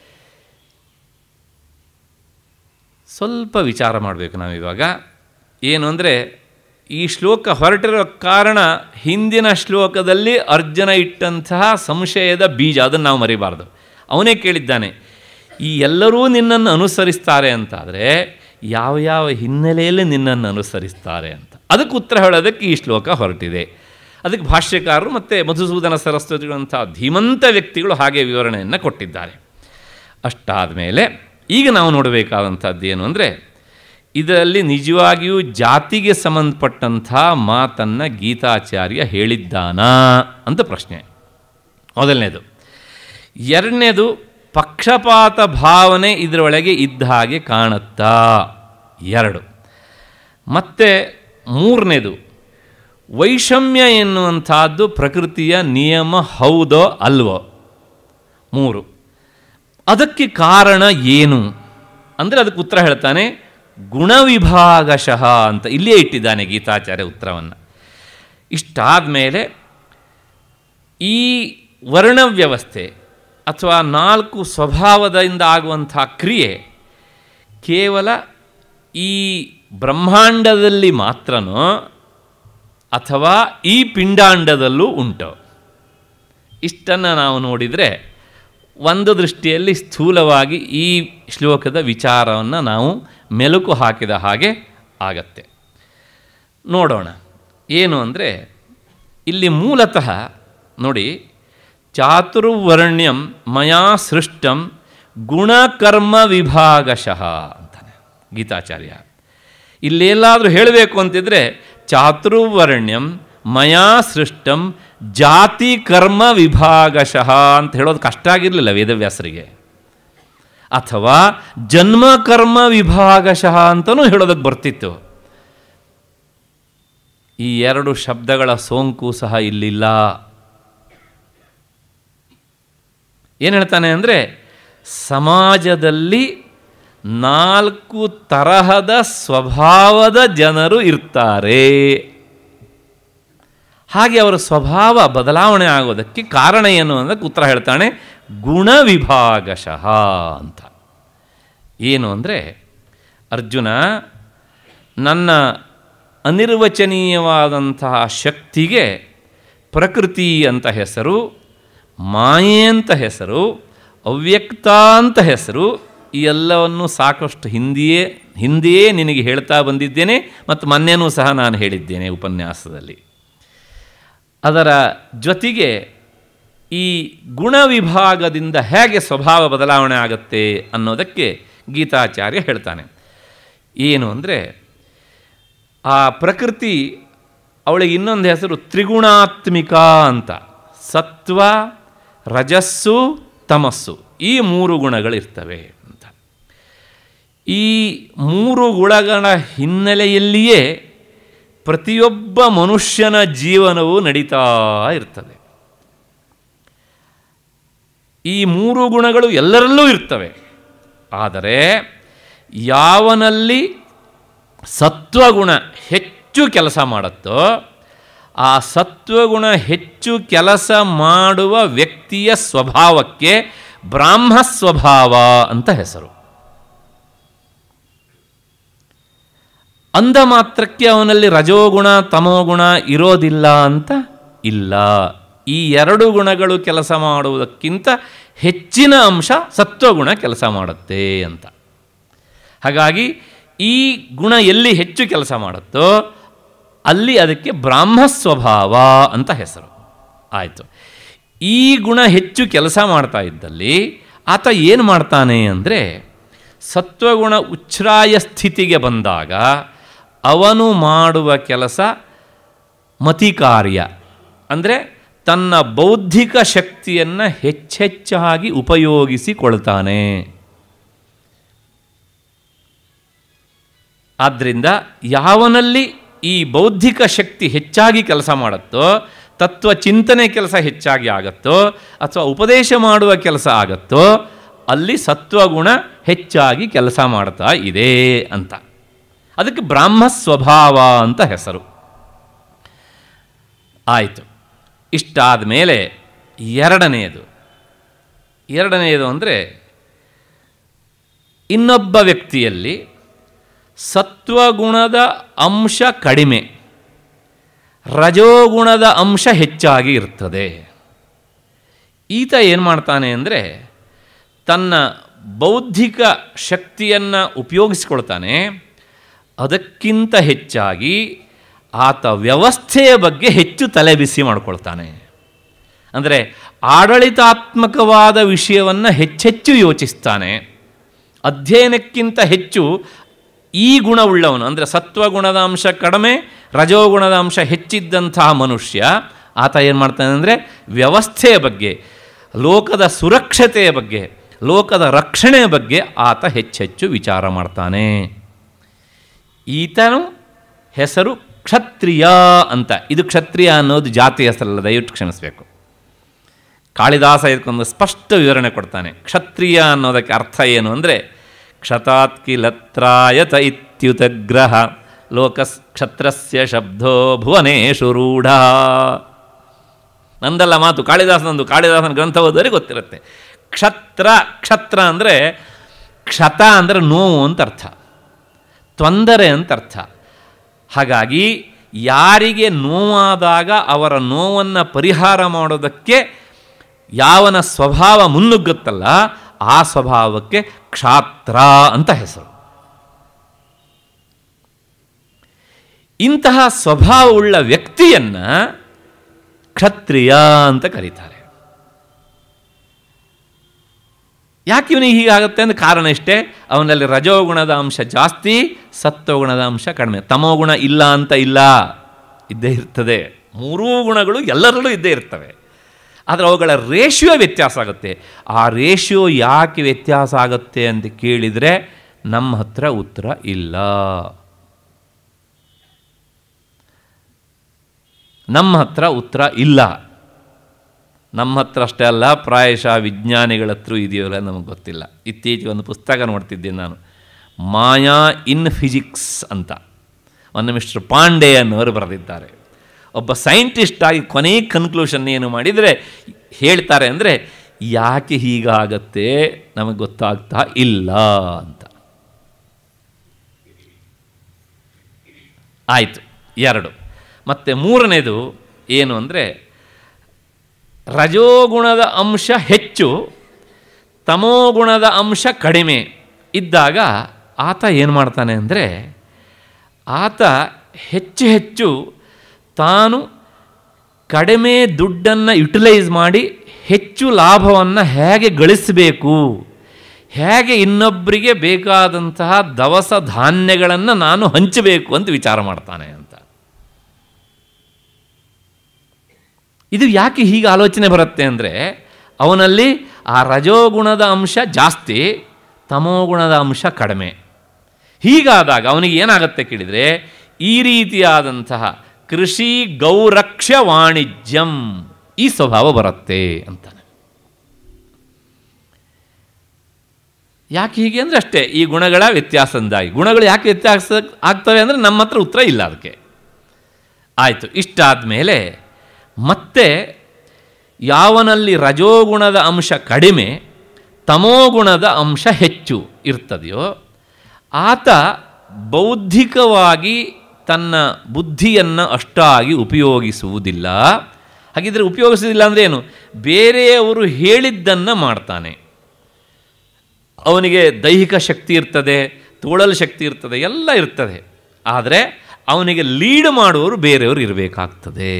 ಸ್ವಲ್ಪ ವಿಚಾರ ಮಾಡಬೇಕು ನಾವಿವಾಗ ಏನು ಅಂದರೆ ಈ ಶ್ಲೋಕ ಹೊರಟಿರೋ ಕಾರಣ ಹಿಂದಿನ ಶ್ಲೋಕದಲ್ಲಿ ಅರ್ಜುನ ಇಟ್ಟಂತಹ ಸಂಶಯದ ಬೀಜ ಅದನ್ನು ನಾವು ಮರಿಬಾರ್ದು ಅವನೇ ಕೇಳಿದ್ದಾನೆ ಈ ಎಲ್ಲರೂ ನಿನ್ನನ್ನು ಅನುಸರಿಸ್ತಾರೆ ಅಂತಾದರೆ ಯಾವ ಯಾವ ಹಿನ್ನೆಲೆಯಲ್ಲಿ ನಿನ್ನನ್ನು ಅನುಸರಿಸ್ತಾರೆ ಅಂತ ಅದಕ್ಕೆ ಉತ್ತರ ಹೇಳೋದಕ್ಕೆ ಈ ಶ್ಲೋಕ ಹೊರಟಿದೆ ಅದಕ್ಕೆ ಭಾಷ್ಯಕಾರರು ಮತ್ತು ಮಧುಸೂದನ ಸರಸ್ವತಿಗಳಂಥ ಧೀಮಂತ ವ್ಯಕ್ತಿಗಳು ಹಾಗೆ ವಿವರಣೆಯನ್ನು ಕೊಟ್ಟಿದ್ದಾರೆ ಅಷ್ಟಾದ ಮೇಲೆ ಈಗ ನಾವು ನೋಡಬೇಕಾದಂಥದ್ದು ಏನು ಅಂದರೆ ಇದರಲ್ಲಿ ನಿಜವಾಗಿಯೂ ಜಾತಿಗೆ ಸಂಬಂಧಪಟ್ಟಂಥ ಮಾತನ್ನು ಗೀತಾಚಾರ್ಯ ಹೇಳಿದ್ದಾನಾ ಅಂತ ಪ್ರಶ್ನೆ ಮೊದಲನೇದು ಎರಡನೇದು ಪಕ್ಷಪಾತ ಭಾವನೆ ಇದರೊಳಗೆ ಇದ್ದ ಹಾಗೆ ಕಾಣುತ್ತಾ ಎರಡು ಮತ್ತು ಮೂರನೇದು ವೈಷಮ್ಯ ಎನ್ನುವಂಥದ್ದು ಪ್ರಕೃತಿಯ ನಿಯಮ ಹೌದೋ ಅಲ್ವೋ ಮೂರು ಅದಕ್ಕೆ ಕಾರಣ ಏನು ಅಂದರೆ ಅದಕ್ಕೆ ಉತ್ತರ ಹೇಳ್ತಾನೆ ಗುಣವಿಭಾಗಶಃ ಅಂತ ಇಲ್ಲೇ ಇಟ್ಟಿದ್ದಾನೆ ಗೀತಾಚಾರ್ಯ ಉತ್ತರವನ್ನು ಇಷ್ಟಾದ ಮೇಲೆ ಈ ವರ್ಣವ್ಯವಸ್ಥೆ ಅಥವಾ ನಾಲ್ಕು ಸ್ವಭಾವದಿಂದ ಆಗುವಂಥ ಕ್ರಿಯೆ ಕೇವಲ ಈ ಬ್ರಹ್ಮಾಂಡದಲ್ಲಿ ಮಾತ್ರನೋ ಅಥವಾ ಈ ಪಿಂಡಾಂಡದಲ್ಲೂ ಉಂಟು ಇಷ್ಟನ್ನು ನಾವು ನೋಡಿದರೆ ಒಂದು ದೃಷ್ಟಿಯಲ್ಲಿ ಸ್ಥೂಲವಾಗಿ ಈ ಶ್ಲೋಕದ ವಿಚಾರವನ್ನು ನಾವು ಮೆಲುಕು ಹಾಕಿದ ಹಾಗೆ ಆಗತ್ತೆ ನೋಡೋಣ ಏನು ಅಂದರೆ ಇಲ್ಲಿ ಮೂಲತಃ ನೋಡಿ ಚಾತುರ್ವರ್ಣ್ಯಂ ಮಯಾ ಸೃಷ್ಟಂ ಗುಣಕರ್ಮ ವಿಭಾಗಶಃ ಅಂತಾನೆ ಗೀತಾಚಾರ್ಯ ಇಲ್ಲೆಲ್ಲಾದರೂ ಹೇಳಬೇಕು ಅಂತಿದ್ರೆ ಚಾತುರ್ವರ್ಣ್ಯಂ ಮಯಾ ಸೃಷ್ಟಂ ಜಾತಿ ಕರ್ಮ ವಿಭಾಗಶಃ ಅಂತ ಹೇಳೋದು ಕಷ್ಟ ಆಗಿರಲಿಲ್ಲ ವೇದವ್ಯಾಸರಿಗೆ ಅಥವಾ ಜನ್ಮ ಕರ್ಮ ವಿಭಾಗಶಃ ಅಂತಲೂ ಹೇಳೋದಕ್ಕೆ ಬರ್ತಿತ್ತು ಈ ಎರಡು ಶಬ್ದಗಳ ಸೋಂಕು ಸಹ ಇಲ್ಲಿಲ್ಲ ಏನು ಹೇಳ್ತಾನೆ ಅಂದರೆ ಸಮಾಜದಲ್ಲಿ ನಾಲ್ಕು ತರಹದ ಸ್ವಭಾವದ ಜನರು ಇರ್ತಾರೆ ಹಾಗೆ ಅವರ ಸ್ವಭಾವ ಬದಲಾವಣೆ ಆಗೋದಕ್ಕೆ ಕಾರಣ ಏನು ಅನ್ನೋದಕ್ಕೆ ಉತ್ತರ ಹೇಳ್ತಾನೆ ಗುಣವಿಭಾಗಶಃ ಅಂತ ಏನು ಅಂದರೆ ಅರ್ಜುನ ನನ್ನ ಅನಿರ್ವಚನೀಯವಾದಂತಹ ಶಕ್ತಿಗೆ ಪ್ರಕೃತಿ ಅಂತ ಹೆಸರು ಮಾಯೆ ಅಂತ ಹೆಸರು ಅವ್ಯಕ್ತ ಅಂತ ಹೆಸರು ಈ ಎಲ್ಲವನ್ನು ಸಾಕಷ್ಟು ಹಿಂದೆಯೇ ಹಿಂದೆಯೇ ನಿನಗೆ ಹೇಳ್ತಾ ಬಂದಿದ್ದೇನೆ ಮತ್ತು ಮೊನ್ನೆನೂ ಸಹ ನಾನು ಹೇಳಿದ್ದೇನೆ ಉಪನ್ಯಾಸದಲ್ಲಿ ಅದರ ಜೊತೆಗೆ ಈ ಗುಣ ವಿಭಾಗದಿಂದ ಹೇಗೆ ಸ್ವಭಾವ ಬದಲಾವಣೆ ಆಗುತ್ತೆ ಅನ್ನೋದಕ್ಕೆ ಗೀತಾಚಾರ್ಯ ಹೇಳ್ತಾನೆ ಏನು ಅಂದರೆ ಆ ಪ್ರಕೃತಿ ಅವಳಿಗೆ ಇನ್ನೊಂದು ಹೆಸರು ತ್ರಿಗುಣಾತ್ಮಿಕ ಅಂತ ಸತ್ವ ರಜಸ್ಸು ತಮಸ್ಸು ಈ ಮೂರು ಗುಣಗಳಿರ್ತವೆ ಅಂತ ಈ ಮೂರು ಗುಣಗಳ ಹಿನ್ನೆಲೆಯಲ್ಲಿಯೇ ಪ್ರತಿಯೊಬ್ಬ ಮನುಷ್ಯನ ಜೀವನವು ನಡೀತಾ ಇರ್ತದೆ ಈ ಮೂರು ಗುಣಗಳು ಎಲ್ಲರಲ್ಲೂ ಇರ್ತವೆ ಆದರೆ ಯಾವನಲ್ಲಿ ಸತ್ವಗುಣ ಹೆಚ್ಚು ಕೆಲಸ ಮಾಡುತ್ತೋ ಆ ಸತ್ವಗುಣ ಹೆಚ್ಚು ಕೆಲಸ ಮಾಡುವ ವ್ಯಕ್ತಿಯ ಸ್ವಭಾವಕ್ಕೆ ಬ್ರಾಹ್ಮ ಸ್ವಭಾವ ಅಂತ ಹೆಸರು ಅಂದ ಮಾತ್ರಕ್ಕೆ ಅವನಲ್ಲಿ ರಜೋಗುಣ ತಮೋಗುಣ ಇರೋದಿಲ್ಲ ಅಂತ ಇಲ್ಲ ಈ ಎರಡು ಗುಣಗಳು ಕೆಲಸ ಮಾಡುವುದಕ್ಕಿಂತ ಹೆಚ್ಚಿನ ಅಂಶ ಸತ್ವಗುಣ ಕೆಲಸ ಮಾಡುತ್ತೆ ಅಂತ ಹಾಗಾಗಿ ಈ ಗುಣ ಎಲ್ಲಿ ಹೆಚ್ಚು ಕೆಲಸ ಮಾಡುತ್ತೋ ಅಲ್ಲಿ ಅದಕ್ಕೆ ಬ್ರಾಹ್ಮ ಸ್ವಭಾವ ಅಂತ ಹೆಸರು ಆಯಿತು ಈ ಗುಣ ಹೆಚ್ಚು ಕೆಲಸ ಮಾಡ್ತಾ ಇದ್ದಲ್ಲಿ ಆತ ಏನು ಮಾಡ್ತಾನೆ ಅಂದರೆ ಸತ್ವಗುಣ ಉಚ್ಛ್ರಾಯ ಸ್ಥಿತಿಗೆ ಬಂದಾಗ ಅವನು ಮಾಡುವ ಕೆಲಸ ಮತಿ ಕಾರ್ಯ ಅಂದರೆ ತನ್ನ ಬೌದ್ಧಿಕ ಶಕ್ತಿಯನ್ನು ಹೆಚ್ಚೆಚ್ಚಾಗಿ ಉಪಯೋಗಿಸಿಕೊಳ್ತಾನೆ ಆದ್ದರಿಂದ ಯಾವನಲ್ಲಿ ಈ ಬೌದ್ಧಿಕ ಶಕ್ತಿ ಹೆಚ್ಚಾಗಿ ಕೆಲಸ ಮಾಡುತ್ತೋ ತತ್ವ ಚಿಂತನೆ ಕೆಲಸ ಹೆಚ್ಚಾಗಿ ಆಗುತ್ತೋ ಅಥವಾ ಉಪದೇಶ ಮಾಡುವ ಕೆಲಸ ಆಗುತ್ತೋ ಅಲ್ಲಿ ಸತ್ವಗುಣ ಹೆಚ್ಚಾಗಿ ಕೆಲಸ ಮಾಡ್ತಾ ಇದೆ ಅಂತ ಅದಕ್ಕೆ ಬ್ರಾಹ್ಮ ಸ್ವಭಾವ ಅಂತ ಹೆಸರು ಆಯಿತು ಇಷ್ಟಾದ ಮೇಲೆ ಎರಡನೆಯದು ಎರಡನೆಯದು ಅಂದರೆ ಇನ್ನೊಬ್ಬ ವ್ಯಕ್ತಿಯಲ್ಲಿ ಸತ್ವಗುಣದ ಅಂಶ ಕಡಿಮೆ ರಜೋಗುಣದ ಅಂಶ ಹೆಚ್ಚಾಗಿ ಇರ್ತದೆ ಈತ ಏನು ಮಾಡ್ತಾನೆ ಅಂದರೆ ತನ್ನ ಬೌದ್ಧಿಕ ಶಕ್ತಿಯನ್ನು ಉಪಯೋಗಿಸ್ಕೊಳ್ತಾನೆ ಅದಕ್ಕಿಂತ ಹೆಚ್ಚಾಗಿ ಆತ ವ್ಯವಸ್ಥೆಯ ಬಗ್ಗೆ ಹೆಚ್ಚು ತಲೆಬಿಸಿ ಮಾಡ್ಕೊಳ್ತಾನೆ ಅಂದರೆ ಆಡಳಿತಾತ್ಮಕವಾದ ವಿಷಯವನ್ನು ಹೆಚ್ಚೆಚ್ಚು ಯೋಚಿಸ್ತಾನೆ ಅಧ್ಯಯನಕ್ಕಿಂತ ಹೆಚ್ಚು ಈ ಗುಣವುಳ್ಳವನು ಅಂದರೆ ಸತ್ವಗುಣದ ಅಂಶ ಕಡಿಮೆ ರಜೋಗುಣದ ಅಂಶ ಹೆಚ್ಚಿದ್ದಂತಹ ಮನುಷ್ಯ ಆತ ಏನು ಮಾಡ್ತಾನೆ ಅಂದರೆ ವ್ಯವಸ್ಥೆಯ ಬಗ್ಗೆ ಲೋಕದ ಸುರಕ್ಷತೆಯ ಬಗ್ಗೆ ಲೋಕದ ರಕ್ಷಣೆಯ ಬಗ್ಗೆ ಆತ ಹೆಚ್ಚೆಚ್ಚು ವಿಚಾರ ಮಾಡ್ತಾನೆ ಈತನು ಹೆಸರು ಕ್ಷತ್ರಿಯ ಅಂತ ಇದು ಕ್ಷತ್ರಿಯ ಅನ್ನೋದು ಜಾತಿ ಹೆಸರಲ್ಲ ದಯವಿಟ್ಟು ಕ್ಷಮಿಸಬೇಕು ಕಾಳಿದಾಸ ಇದಕ್ಕೊಂದು ಸ್ಪಷ್ಟ ವಿವರಣೆ ಕೊಡ್ತಾನೆ ಕ್ಷತ್ರಿಯ ಅನ್ನೋದಕ್ಕೆ ಅರ್ಥ ಏನು ಅಂದರೆ ಕ್ಷತಾತ್ ಕಿಲತ್ರಾಯತ ಇತ್ಯುತಗ್ರಹ ಲೋಕಸ್ ಕ್ಷತ್ರಸ್ಯ ಶಬ್ದೋ ಭುವನೇಶು ರೂಢ ನಂದಲ್ಲ ಮಾತು ಕಾಳಿದಾಸನಂದು ಕಾಳಿದಾಸನ ಗ್ರಂಥ ಓದೋರಿಗೆ ಗೊತ್ತಿರುತ್ತೆ ಕ್ಷತ್ರ ಕ್ಷತ್ರ ಅಂದರೆ ಕ್ಷತ ಅಂದರೆ ನೋವು ಅಂತ ಅರ್ಥ ತೊಂದರೆ ಅಂತ ಅರ್ಥ ಹಾಗಾಗಿ ಯಾರಿಗೆ ನೋವಾದಾಗ ಅವರ ನೋವನ್ನು ಪರಿಹಾರ ಮಾಡೋದಕ್ಕೆ ಯಾವನ ಸ್ವಭಾವ ಮುನ್ನುಗ್ಗುತ್ತಲ್ಲ ಆ ಸ್ವಭಾವಕ್ಕೆ ಕ್ಷಾತ್ರ ಅಂತ ಹೆಸರು ಇಂತಹ ಸ್ವಭಾವವುಳ್ಳ ವ್ಯಕ್ತಿಯನ್ನು ಕ್ಷತ್ರಿಯ ಅಂತ ಕರೀತಾರೆ ಯಾಕೆ ಇವನಿಗೆ ಹೀಗಾಗುತ್ತೆ ಅಂದರೆ ಕಾರಣ ಇಷ್ಟೇ ಅವನಲ್ಲಿ ರಜೋಗುಣದ ಅಂಶ ಜಾಸ್ತಿ ಸತ್ವಗುಣದ ಅಂಶ ಕಡಿಮೆ ತಮೋಗುಣ ಇಲ್ಲ ಅಂತ ಇಲ್ಲ ಇದ್ದೇ ಇರ್ತದೆ ಮೂರೂ ಗುಣಗಳು ಎಲ್ಲರಲ್ಲೂ ಇದ್ದೇ ಇರ್ತವೆ ಆದರೆ ಅವುಗಳ ರೇಷಿಯೋ ವ್ಯತ್ಯಾಸ ಆಗುತ್ತೆ ಆ ರೇಷಿಯೋ ಯಾಕೆ ವ್ಯತ್ಯಾಸ ಆಗುತ್ತೆ ಅಂತ ಕೇಳಿದರೆ ನಮ್ಮ ಹತ್ರ ಉತ್ತರ ಇಲ್ಲ ನಮ್ಮ ಹತ್ರ ಉತ್ತರ ಇಲ್ಲ ನಮ್ಮ ಹತ್ರ ಅಷ್ಟೇ ಅಲ್ಲ ಪ್ರಾಯಶಃ ವಿಜ್ಞಾನಿಗಳ ಹತ್ರ ಇದೆಯಲ್ಲ ನಮಗೆ ಗೊತ್ತಿಲ್ಲ ಇತ್ತೀಚೆಗೆ ಒಂದು ಪುಸ್ತಕ ನೋಡ್ತಿದ್ದೆ ನಾನು ಮಾಯಾ ಇನ್ ಫಿಸಿಕ್ಸ್ ಅಂತ ಒಂದು ಮಿಸ್ಟರ್ ಪಾಂಡೆ ಅನ್ನೋರು ಬರೆದಿದ್ದಾರೆ ಒಬ್ಬ ಸೈಂಟಿಸ್ಟ್ ಆಗಿ ಕೊನೆ ಕನ್ಕ್ಲೂಷನ್ ಏನು ಮಾಡಿದರೆ ಹೇಳ್ತಾರೆ ಅಂದರೆ ಯಾಕೆ ಹೀಗಾಗತ್ತೆ ನಮಗೆ ಗೊತ್ತಾಗ್ತಾ ಇಲ್ಲ ಅಂತ ಆಯಿತು ಎರಡು ಮತ್ತು ಮೂರನೇದು ಏನು ಅಂದರೆ ರಜೋಗುಣದ ಅಂಶ ಹೆಚ್ಚು ತಮೋಗುಣದ ಅಂಶ ಕಡಿಮೆ ಇದ್ದಾಗ ಆತ ಏನು ಮಾಡ್ತಾನೆ ಅಂದರೆ ಆತ ಹೆಚ್ಚು ಹೆಚ್ಚು ತಾನು ಕಡಿಮೆ ದುಡ್ಡನ್ನು ಯುಟಿಲೈಸ್ ಮಾಡಿ ಹೆಚ್ಚು ಲಾಭವನ್ನು ಹೇಗೆ ಗಳಿಸಬೇಕು ಹೇಗೆ ಇನ್ನೊಬ್ಬರಿಗೆ ಬೇಕಾದಂತಹ ದವಸ ಧಾನ್ಯಗಳನ್ನು ನಾನು ಹಂಚಬೇಕು ಅಂತ ವಿಚಾರ ಮಾಡ್ತಾನೆ ಅಂತ ಇದು ಯಾಕೆ ಹೀಗೆ ಆಲೋಚನೆ ಬರುತ್ತೆ ಅಂದರೆ ಅವನಲ್ಲಿ ಆ ರಜೋಗುಣದ ಅಂಶ ಜಾಸ್ತಿ ತಮೋಗುಣದ ಅಂಶ ಕಡಿಮೆ ಹೀಗಾದಾಗ ಅವನಿಗೆ ಏನಾಗುತ್ತೆ ಕೇಳಿದರೆ ಈ ರೀತಿಯಾದಂತಹ ಕೃಷಿ ಗೌರಕ್ಷ ವಾಣಿಜ್ಯಂ ಈ ಸ್ವಭಾವ ಬರುತ್ತೆ ಅಂತಾನೆ ಯಾಕೆ ಹೀಗೆ ಅಂದರೆ ಅಷ್ಟೇ ಈ ಗುಣಗಳ ವ್ಯತ್ಯಾಸದಿಂದಾಗಿ ಗುಣಗಳು ಯಾಕೆ ವ್ಯತ್ಯಾಸ ಆಗ್ತವೆ ಅಂದರೆ ನಮ್ಮ ಹತ್ರ ಉತ್ತರ ಇಲ್ಲ ಅದಕ್ಕೆ ಆಯಿತು ಇಷ್ಟಾದ ಮೇಲೆ ಮತ್ತೆ ಯಾವನಲ್ಲಿ ರಜೋಗುಣದ ಅಂಶ ಕಡಿಮೆ ತಮೋಗುಣದ ಅಂಶ ಹೆಚ್ಚು ಇರ್ತದೆಯೋ ಆತ ಬೌದ್ಧಿಕವಾಗಿ ತನ್ನ ಬುದ್ಧಿಯನ್ನು ಅಷ್ಟಾಗಿ ಉಪಯೋಗಿಸುವುದಿಲ್ಲ ಹಾಗಿದ್ರೆ ಉಪಯೋಗಿಸುವುದಿಲ್ಲ ಅಂದರೆ ಏನು ಬೇರೆಯವರು ಹೇಳಿದ್ದನ್ನು ಮಾಡ್ತಾನೆ ಅವನಿಗೆ ದೈಹಿಕ ಶಕ್ತಿ ಇರ್ತದೆ ತೋಳಲು ಶಕ್ತಿ ಇರ್ತದೆ ಎಲ್ಲ ಇರ್ತದೆ ಆದರೆ ಅವನಿಗೆ ಲೀಡ್ ಮಾಡುವವರು ಬೇರೆಯವರು ಇರಬೇಕಾಗ್ತದೆ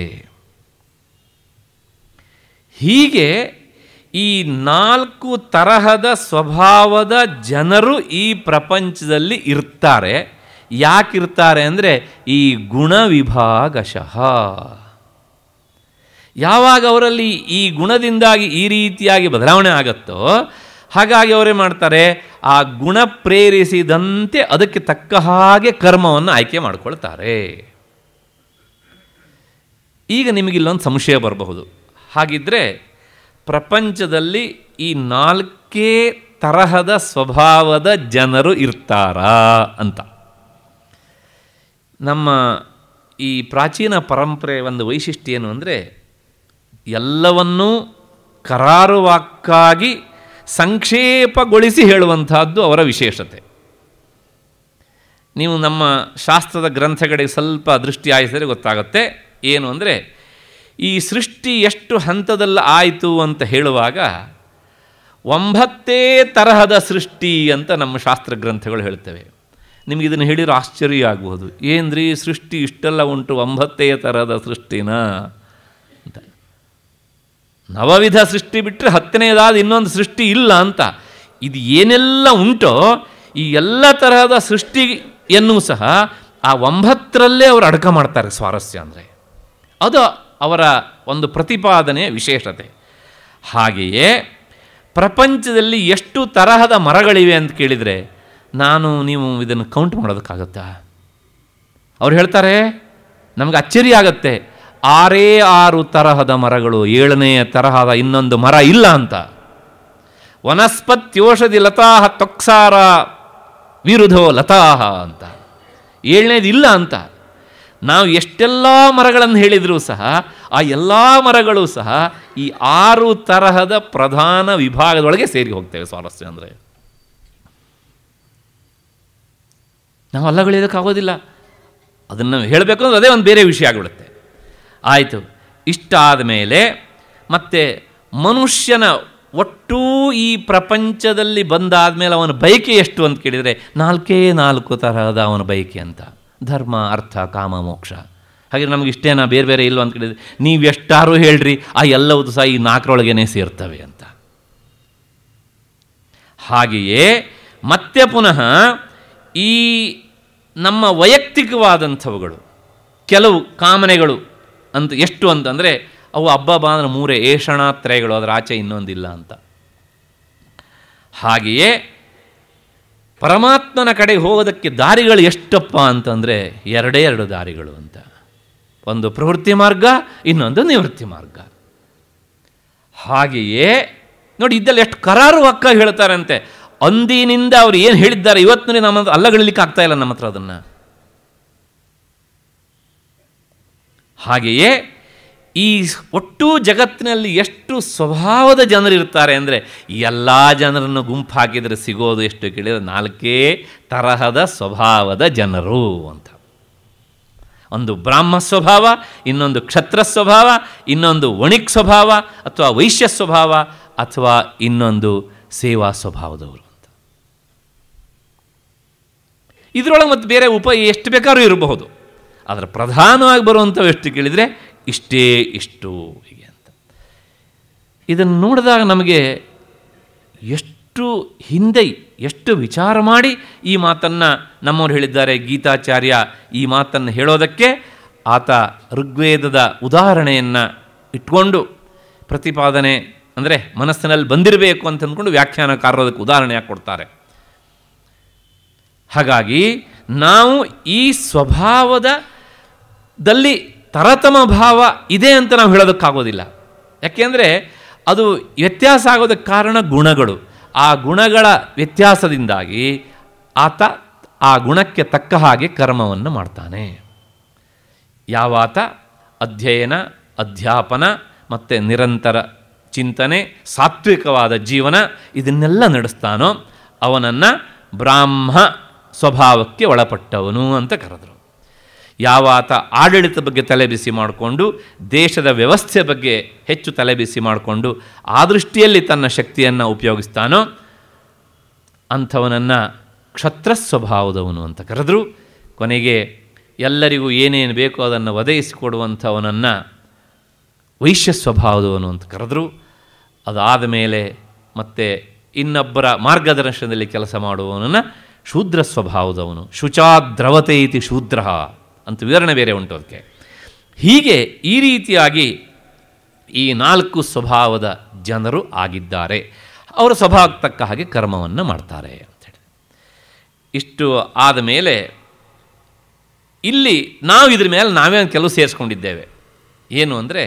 ಹೀಗೆ ಈ ನಾಲ್ಕು ತರಹದ ಸ್ವಭಾವದ ಜನರು ಈ ಪ್ರಪಂಚದಲ್ಲಿ ಇರ್ತಾರೆ ಯಾಕಿರ್ತಾರೆ ಅಂದರೆ ಈ ಗುಣ ವಿಭಾಗಶಃ ಯಾವಾಗ ಅವರಲ್ಲಿ ಈ ಗುಣದಿಂದಾಗಿ ಈ ರೀತಿಯಾಗಿ ಬದಲಾವಣೆ ಆಗುತ್ತೋ ಹಾಗಾಗಿ ಅವರೇ ಮಾಡ್ತಾರೆ ಆ ಗುಣ ಪ್ರೇರಿಸಿದಂತೆ ಅದಕ್ಕೆ ತಕ್ಕ ಹಾಗೆ ಕರ್ಮವನ್ನು ಆಯ್ಕೆ ಮಾಡಿಕೊಳ್ತಾರೆ ಈಗ ನಿಮಗಿಲ್ಲೊಂದು ಸಂಶಯ ಬರಬಹುದು ಹಾಗಿದ್ದರೆ ಪ್ರಪಂಚದಲ್ಲಿ ಈ ನಾಲ್ಕೇ ತರಹದ ಸ್ವಭಾವದ ಜನರು ಇರ್ತಾರಾ ಅಂತ ನಮ್ಮ ಈ ಪ್ರಾಚೀನ ಪರಂಪರೆ ಒಂದು ವೈಶಿಷ್ಟ್ಯ ಏನು ಅಂದರೆ ಎಲ್ಲವನ್ನೂ ಕರಾರುವಾಕ್ಕಾಗಿ ಸಂಕ್ಷೇಪಗೊಳಿಸಿ ಹೇಳುವಂತಹದ್ದು ಅವರ ವಿಶೇಷತೆ ನೀವು ನಮ್ಮ ಶಾಸ್ತ್ರದ ಗ್ರಂಥಗಳಿಗೆ ಸ್ವಲ್ಪ ದೃಷ್ಟಿ ಹಾಯಿಸಿದರೆ ಗೊತ್ತಾಗುತ್ತೆ ಏನು ಅಂದರೆ ಈ ಸೃಷ್ಟಿ ಎಷ್ಟು ಹಂತದಲ್ಲಿ ಆಯಿತು ಅಂತ ಹೇಳುವಾಗ ಒಂಬತ್ತೇ ತರಹದ ಸೃಷ್ಟಿ ಅಂತ ನಮ್ಮ ಶಾಸ್ತ್ರ ಗ್ರಂಥಗಳು ಹೇಳ್ತವೆ ನಿಮಗೆ ಇದನ್ನು ಹೇಳಿರೋ ಆಶ್ಚರ್ಯ ಆಗ್ಬೋದು ಏನ್ರಿ ಸೃಷ್ಟಿ ಇಷ್ಟೆಲ್ಲ ಉಂಟು ಒಂಬತ್ತೇ ತರಹದ ಸೃಷ್ಟಿನ ಅಂತ ನವವಿಧ ಸೃಷ್ಟಿ ಬಿಟ್ಟರೆ ಹತ್ತನೇದಾದ ಇನ್ನೊಂದು ಸೃಷ್ಟಿ ಇಲ್ಲ ಅಂತ ಇದು ಏನೆಲ್ಲ ಉಂಟೋ ಈ ಎಲ್ಲ ತರಹದ ಸೃಷ್ಟಿಯನ್ನು ಸಹ ಆ ಒಂಬತ್ತರಲ್ಲೇ ಅವರು ಅಡಕ ಮಾಡ್ತಾರೆ ಸ್ವಾರಸ್ಯ ಅಂದರೆ ಅದು ಅವರ ಒಂದು ಪ್ರತಿಪಾದನೆಯ ವಿಶೇಷತೆ ಹಾಗೆಯೇ ಪ್ರಪಂಚದಲ್ಲಿ ಎಷ್ಟು ತರಹದ ಮರಗಳಿವೆ ಅಂತ ಕೇಳಿದರೆ ನಾನು ನೀವು ಇದನ್ನು ಕೌಂಟ್ ಮಾಡೋದಕ್ಕಾಗತ್ತಾ ಅವ್ರು ಹೇಳ್ತಾರೆ ನಮಗೆ ಅಚ್ಚರಿ ಆಗತ್ತೆ ಆರೇ ಆರು ತರಹದ ಮರಗಳು ಏಳನೆಯ ತರಹದ ಇನ್ನೊಂದು ಮರ ಇಲ್ಲ ಅಂತ ವನಸ್ಪತ್ಯೋಷಧಿ ಲತಾಹ ತೊಕ್ಸಾರ ವಿರುಧೋ ಲತಾಹ ಅಂತ ಏಳನೇದು ಇಲ್ಲ ಅಂತ ನಾವು ಎಷ್ಟೆಲ್ಲ ಮರಗಳನ್ನು ಹೇಳಿದರೂ ಸಹ ಆ ಎಲ್ಲ ಮರಗಳು ಸಹ ಈ ಆರು ತರಹದ ಪ್ರಧಾನ ವಿಭಾಗದೊಳಗೆ ಸೇರಿ ಹೋಗ್ತೇವೆ ಸ್ವಾರಸ್ಯ ಅಂದರೆ ನಾವು ಅಲ್ಲಗಳಿಯೋದಕ್ಕಾಗೋದಿಲ್ಲ ಅದನ್ನು ಹೇಳಬೇಕು ಅಂದ್ರೆ ಅದೇ ಒಂದು ಬೇರೆ ವಿಷಯ ಆಗಿಬಿಡುತ್ತೆ ಆಯಿತು ಇಷ್ಟಾದ ಮೇಲೆ ಮತ್ತೆ ಮನುಷ್ಯನ ಒಟ್ಟೂ ಈ ಪ್ರಪಂಚದಲ್ಲಿ ಬಂದಾದ ಮೇಲೆ ಅವನ ಬಯಕೆ ಎಷ್ಟು ಅಂತ ಕೇಳಿದರೆ ನಾಲ್ಕೇ ನಾಲ್ಕು ತರಹದ ಅವನ ಬಯಕೆ ಅಂತ ಧರ್ಮ ಅರ್ಥ ಕಾಮ ಮೋಕ್ಷ ಹಾಗೆ ನಮಗೆ ಇಷ್ಟೇನಾ ಬೇರೆ ಬೇರೆ ಇಲ್ವ ಅಂತ ಕೇಳಿದರೆ ನೀವು ಎಷ್ಟಾರು ಹೇಳ್ರಿ ಆ ಎಲ್ಲವೂ ಸಹ ಈ ನಾಲ್ಕರೊಳಗೇನೆ ಸೇರ್ತವೆ ಅಂತ ಹಾಗೆಯೇ ಮತ್ತೆ ಪುನಃ ಈ ನಮ್ಮ ವೈಯಕ್ತಿಕವಾದಂಥವುಗಳು ಕೆಲವು ಕಾಮನೆಗಳು ಅಂತ ಎಷ್ಟು ಅಂತಂದರೆ ಅವು ಹಬ್ಬ ಬಾ ಅಂದ್ರೆ ಮೂರೇ ಏಷಣಾತ್ರಯಗಳು ಅದರ ಆಚೆ ಇನ್ನೊಂದಿಲ್ಲ ಅಂತ ಹಾಗೆಯೇ ಪರಮಾತ್ಮನ ಕಡೆ ಹೋಗೋದಕ್ಕೆ ದಾರಿಗಳು ಎಷ್ಟಪ್ಪ ಅಂತಂದರೆ ಎರಡೇ ಎರಡು ದಾರಿಗಳು ಅಂತ ಒಂದು ಪ್ರವೃತ್ತಿ ಮಾರ್ಗ ಇನ್ನೊಂದು ನಿವೃತ್ತಿ ಮಾರ್ಗ ಹಾಗೆಯೇ ನೋಡಿ ಇದ್ದಲ್ಲಿ ಎಷ್ಟು ಕರಾರುವಕ್ಕಾಗಿ ಹೇಳ್ತಾರಂತೆ ಅಂದಿನಿಂದ ಅವ್ರು ಏನು ಹೇಳಿದ್ದಾರೆ ಇವತ್ತಿನ ನಮ್ಮ ಹತ್ರ ಅಲ್ಲಗಳಿಲಿಕ್ಕೆ ಆಗ್ತಾ ಇಲ್ಲ ನಮ್ಮ ಹತ್ರ ಅದನ್ನು ಹಾಗೆಯೇ ಈ ಒಟ್ಟು ಜಗತ್ತಿನಲ್ಲಿ ಎಷ್ಟು ಸ್ವಭಾವದ ಜನರಿರ್ತಾರೆ ಅಂದರೆ ಎಲ್ಲ ಜನರನ್ನು ಗುಂಪು ಹಾಕಿದರೆ ಸಿಗೋದು ಎಷ್ಟು ಕೇಳಿದರೆ ನಾಲ್ಕೇ ತರಹದ ಸ್ವಭಾವದ ಜನರು ಅಂತ ಒಂದು ಬ್ರಾಹ್ಮ ಸ್ವಭಾವ ಇನ್ನೊಂದು ಕ್ಷತ್ರ ಸ್ವಭಾವ ಇನ್ನೊಂದು ವಣಿಕ್ ಸ್ವಭಾವ ಅಥವಾ ವೈಶ್ಯ ಸ್ವಭಾವ ಅಥವಾ ಇನ್ನೊಂದು ಸೇವಾ ಸ್ವಭಾವದವರು ಅಂತ ಇದರೊಳಗೆ ಮತ್ತು ಬೇರೆ ಉಪ ಎಷ್ಟು ಬೇಕಾದ್ರೂ ಇರಬಹುದು ಆದರೆ ಪ್ರಧಾನವಾಗಿ ಬರುವಂಥವು ಎಷ್ಟು ಕೇಳಿದರೆ ಇಷ್ಟೇ ಇಷ್ಟು ಹೀಗೆ ಅಂತ ಇದನ್ನು ನೋಡಿದಾಗ ನಮಗೆ ಎಷ್ಟು ಹಿಂದೆ ಎಷ್ಟು ವಿಚಾರ ಮಾಡಿ ಈ ಮಾತನ್ನು ನಮ್ಮವ್ರು ಹೇಳಿದ್ದಾರೆ ಗೀತಾಚಾರ್ಯ ಈ ಮಾತನ್ನು ಹೇಳೋದಕ್ಕೆ ಆತ ಋಗ್ವೇದದ ಉದಾಹರಣೆಯನ್ನು ಇಟ್ಕೊಂಡು ಪ್ರತಿಪಾದನೆ ಅಂದರೆ ಮನಸ್ಸಿನಲ್ಲಿ ಬಂದಿರಬೇಕು ಅಂತ ಅಂದ್ಕೊಂಡು ವ್ಯಾಖ್ಯಾನಕಾರರೋದಕ್ಕೆ ಉದಾಹರಣೆಯಾಗಿ ಕೊಡ್ತಾರೆ ಹಾಗಾಗಿ ನಾವು ಈ ಸ್ವಭಾವದ ದಲ್ಲಿ ತರತಮ ಭಾವ ಇದೆ ಅಂತ ನಾವು ಹೇಳೋದಕ್ಕಾಗೋದಿಲ್ಲ ಯಾಕೆಂದರೆ ಅದು ವ್ಯತ್ಯಾಸ ಆಗೋದಕ್ಕೆ ಕಾರಣ ಗುಣಗಳು ಆ ಗುಣಗಳ ವ್ಯತ್ಯಾಸದಿಂದಾಗಿ ಆತ ಆ ಗುಣಕ್ಕೆ ತಕ್ಕ ಹಾಗೆ ಕರ್ಮವನ್ನು ಮಾಡ್ತಾನೆ ಯಾವಾತ ಅಧ್ಯಯನ ಅಧ್ಯಾಪನ ಮತ್ತು ನಿರಂತರ ಚಿಂತನೆ ಸಾತ್ವಿಕವಾದ ಜೀವನ ಇದನ್ನೆಲ್ಲ ನಡೆಸ್ತಾನೋ ಅವನನ್ನು ಬ್ರಾಹ್ಮ ಸ್ವಭಾವಕ್ಕೆ ಒಳಪಟ್ಟವನು ಅಂತ ಕರೆದರು ಯಾವಾತ ಆಡಳಿತ ಬಗ್ಗೆ ತಲೆಬಿಸಿ ಮಾಡಿಕೊಂಡು ದೇಶದ ವ್ಯವಸ್ಥೆ ಬಗ್ಗೆ ಹೆಚ್ಚು ತಲೆಬಿಸಿ ಮಾಡಿಕೊಂಡು ಆ ದೃಷ್ಟಿಯಲ್ಲಿ ತನ್ನ ಶಕ್ತಿಯನ್ನು ಉಪಯೋಗಿಸ್ತಾನೋ ಅಂಥವನನ್ನು ಕ್ಷತ್ರ ಸ್ವಭಾವದವನು ಅಂತ ಕರೆದರು ಕೊನೆಗೆ ಎಲ್ಲರಿಗೂ ಏನೇನು ಬೇಕೋ ಅದನ್ನು ಒದಗಿಸಿಕೊಡುವಂಥವನನ್ನು ವೈಶ್ಯ ಸ್ವಭಾವದವನು ಅಂತ ಕರೆದರು ಅದಾದ ಮೇಲೆ ಮತ್ತೆ ಇನ್ನೊಬ್ಬರ ಮಾರ್ಗದರ್ಶನದಲ್ಲಿ ಕೆಲಸ ಮಾಡುವವನನ್ನು ಶೂದ್ರ ಸ್ವಭಾವದವನು ಶುಚಾದ್ರವತೆ ಇತಿ ಶೂದ್ರ ಅಂತ ವಿವರಣೆ ಬೇರೆ ಉಂಟು ಅದಕ್ಕೆ ಹೀಗೆ ಈ ರೀತಿಯಾಗಿ ಈ ನಾಲ್ಕು ಸ್ವಭಾವದ ಜನರು ಆಗಿದ್ದಾರೆ ಅವರ ಸ್ವಭಾವಕ್ಕೆ ತಕ್ಕ ಹಾಗೆ ಕರ್ಮವನ್ನು ಮಾಡ್ತಾರೆ ಅಂತೇಳಿ ಇಷ್ಟು ಆದ ಮೇಲೆ ಇಲ್ಲಿ ನಾವು ಇದ್ರ ಮೇಲೆ ನಾವೇ ಒಂದು ಕೆಲವು ಸೇರಿಸ್ಕೊಂಡಿದ್ದೇವೆ ಏನು ಅಂದರೆ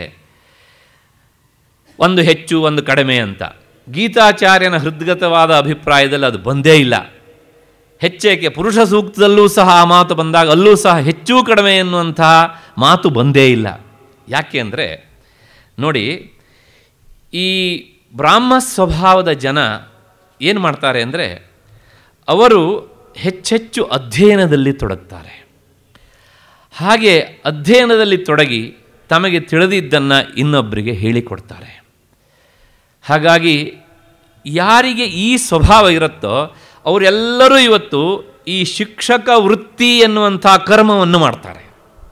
ಒಂದು ಹೆಚ್ಚು ಒಂದು ಕಡಿಮೆ ಅಂತ ಗೀತಾಚಾರ್ಯನ ಹೃದ್ಗತವಾದ ಅಭಿಪ್ರಾಯದಲ್ಲಿ ಅದು ಬಂದೇ ಇಲ್ಲ ಹೆಚ್ಚೇಕೆ ಪುರುಷ ಸೂಕ್ತದಲ್ಲೂ ಸಹ ಆ ಮಾತು ಬಂದಾಗ ಅಲ್ಲೂ ಸಹ ಹೆಚ್ಚು ಕಡಿಮೆ ಎನ್ನುವಂತಹ ಮಾತು ಬಂದೇ ಇಲ್ಲ ಯಾಕೆ ಅಂದರೆ ನೋಡಿ ಈ ಬ್ರಾಹ್ಮ ಸ್ವಭಾವದ ಜನ ಏನು ಮಾಡ್ತಾರೆ ಅಂದರೆ ಅವರು ಹೆಚ್ಚೆಚ್ಚು ಅಧ್ಯಯನದಲ್ಲಿ ತೊಡಗ್ತಾರೆ ಹಾಗೆ ಅಧ್ಯಯನದಲ್ಲಿ ತೊಡಗಿ ತಮಗೆ ತಿಳಿದಿದ್ದನ್ನು ಇನ್ನೊಬ್ಬರಿಗೆ ಹೇಳಿಕೊಡ್ತಾರೆ ಹಾಗಾಗಿ ಯಾರಿಗೆ ಈ ಸ್ವಭಾವ ಇರುತ್ತೋ ಅವರೆಲ್ಲರೂ ಇವತ್ತು ಈ ಶಿಕ್ಷಕ ವೃತ್ತಿ ಎನ್ನುವಂಥ ಕರ್ಮವನ್ನು ಮಾಡ್ತಾರೆ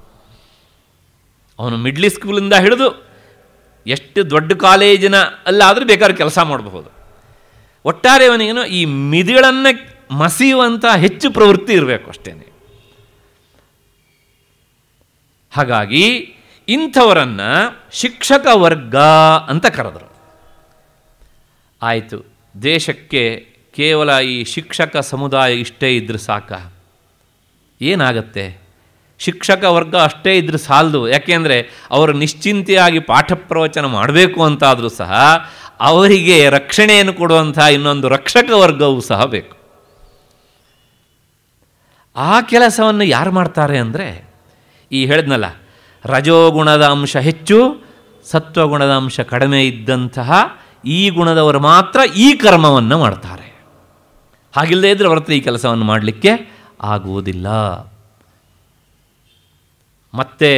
ಅವನು ಮಿಡ್ಲಿ ಸ್ಕೂಲಿಂದ ಹಿಡಿದು ಎಷ್ಟು ದೊಡ್ಡ ಕಾಲೇಜಿನ ಅಲ್ಲಾದರೂ ಬೇಕಾದ್ರೆ ಕೆಲಸ ಮಾಡಬಹುದು ಒಟ್ಟಾರೆ ಅವನಿಗೇನು ಈ ಮಿದಿಗಳನ್ನು ಮಸಿಯುವಂಥ ಹೆಚ್ಚು ಪ್ರವೃತ್ತಿ ಇರಬೇಕು ಅಷ್ಟೇ ಹಾಗಾಗಿ ಇಂಥವರನ್ನು ಶಿಕ್ಷಕ ವರ್ಗ ಅಂತ ಕರೆದರು ಆಯಿತು ದೇಶಕ್ಕೆ ಕೇವಲ ಈ ಶಿಕ್ಷಕ ಸಮುದಾಯ ಇಷ್ಟೇ ಇದ್ರೆ ಸಾಕ ಏನಾಗತ್ತೆ ಶಿಕ್ಷಕ ವರ್ಗ ಅಷ್ಟೇ ಇದ್ರೆ ಸಾಲದು ಯಾಕೆಂದರೆ ಅವರು ನಿಶ್ಚಿಂತೆಯಾಗಿ ಪಾಠ ಪ್ರವಚನ ಮಾಡಬೇಕು ಅಂತಾದರೂ ಸಹ ಅವರಿಗೆ ರಕ್ಷಣೆಯನ್ನು ಕೊಡುವಂಥ ಇನ್ನೊಂದು ರಕ್ಷಕ ವರ್ಗವೂ ಸಹ ಬೇಕು ಆ ಕೆಲಸವನ್ನು ಯಾರು ಮಾಡ್ತಾರೆ ಅಂದರೆ ಈ ಹೇಳಿದ್ನಲ್ಲ ರಜೋಗುಣದ ಅಂಶ ಹೆಚ್ಚು ಸತ್ವಗುಣದ ಅಂಶ ಕಡಿಮೆ ಇದ್ದಂತಹ ಈ ಗುಣದವರು ಮಾತ್ರ ಈ ಕರ್ಮವನ್ನು ಮಾಡ್ತಾರೆ ಹಾಗಿಲ್ಲದೆ ಇದ್ದರೆ ಅವ್ರ ಹತ್ರ ಈ ಕೆಲಸವನ್ನು ಮಾಡಲಿಕ್ಕೆ ಆಗುವುದಿಲ್ಲ ಮತ್ತು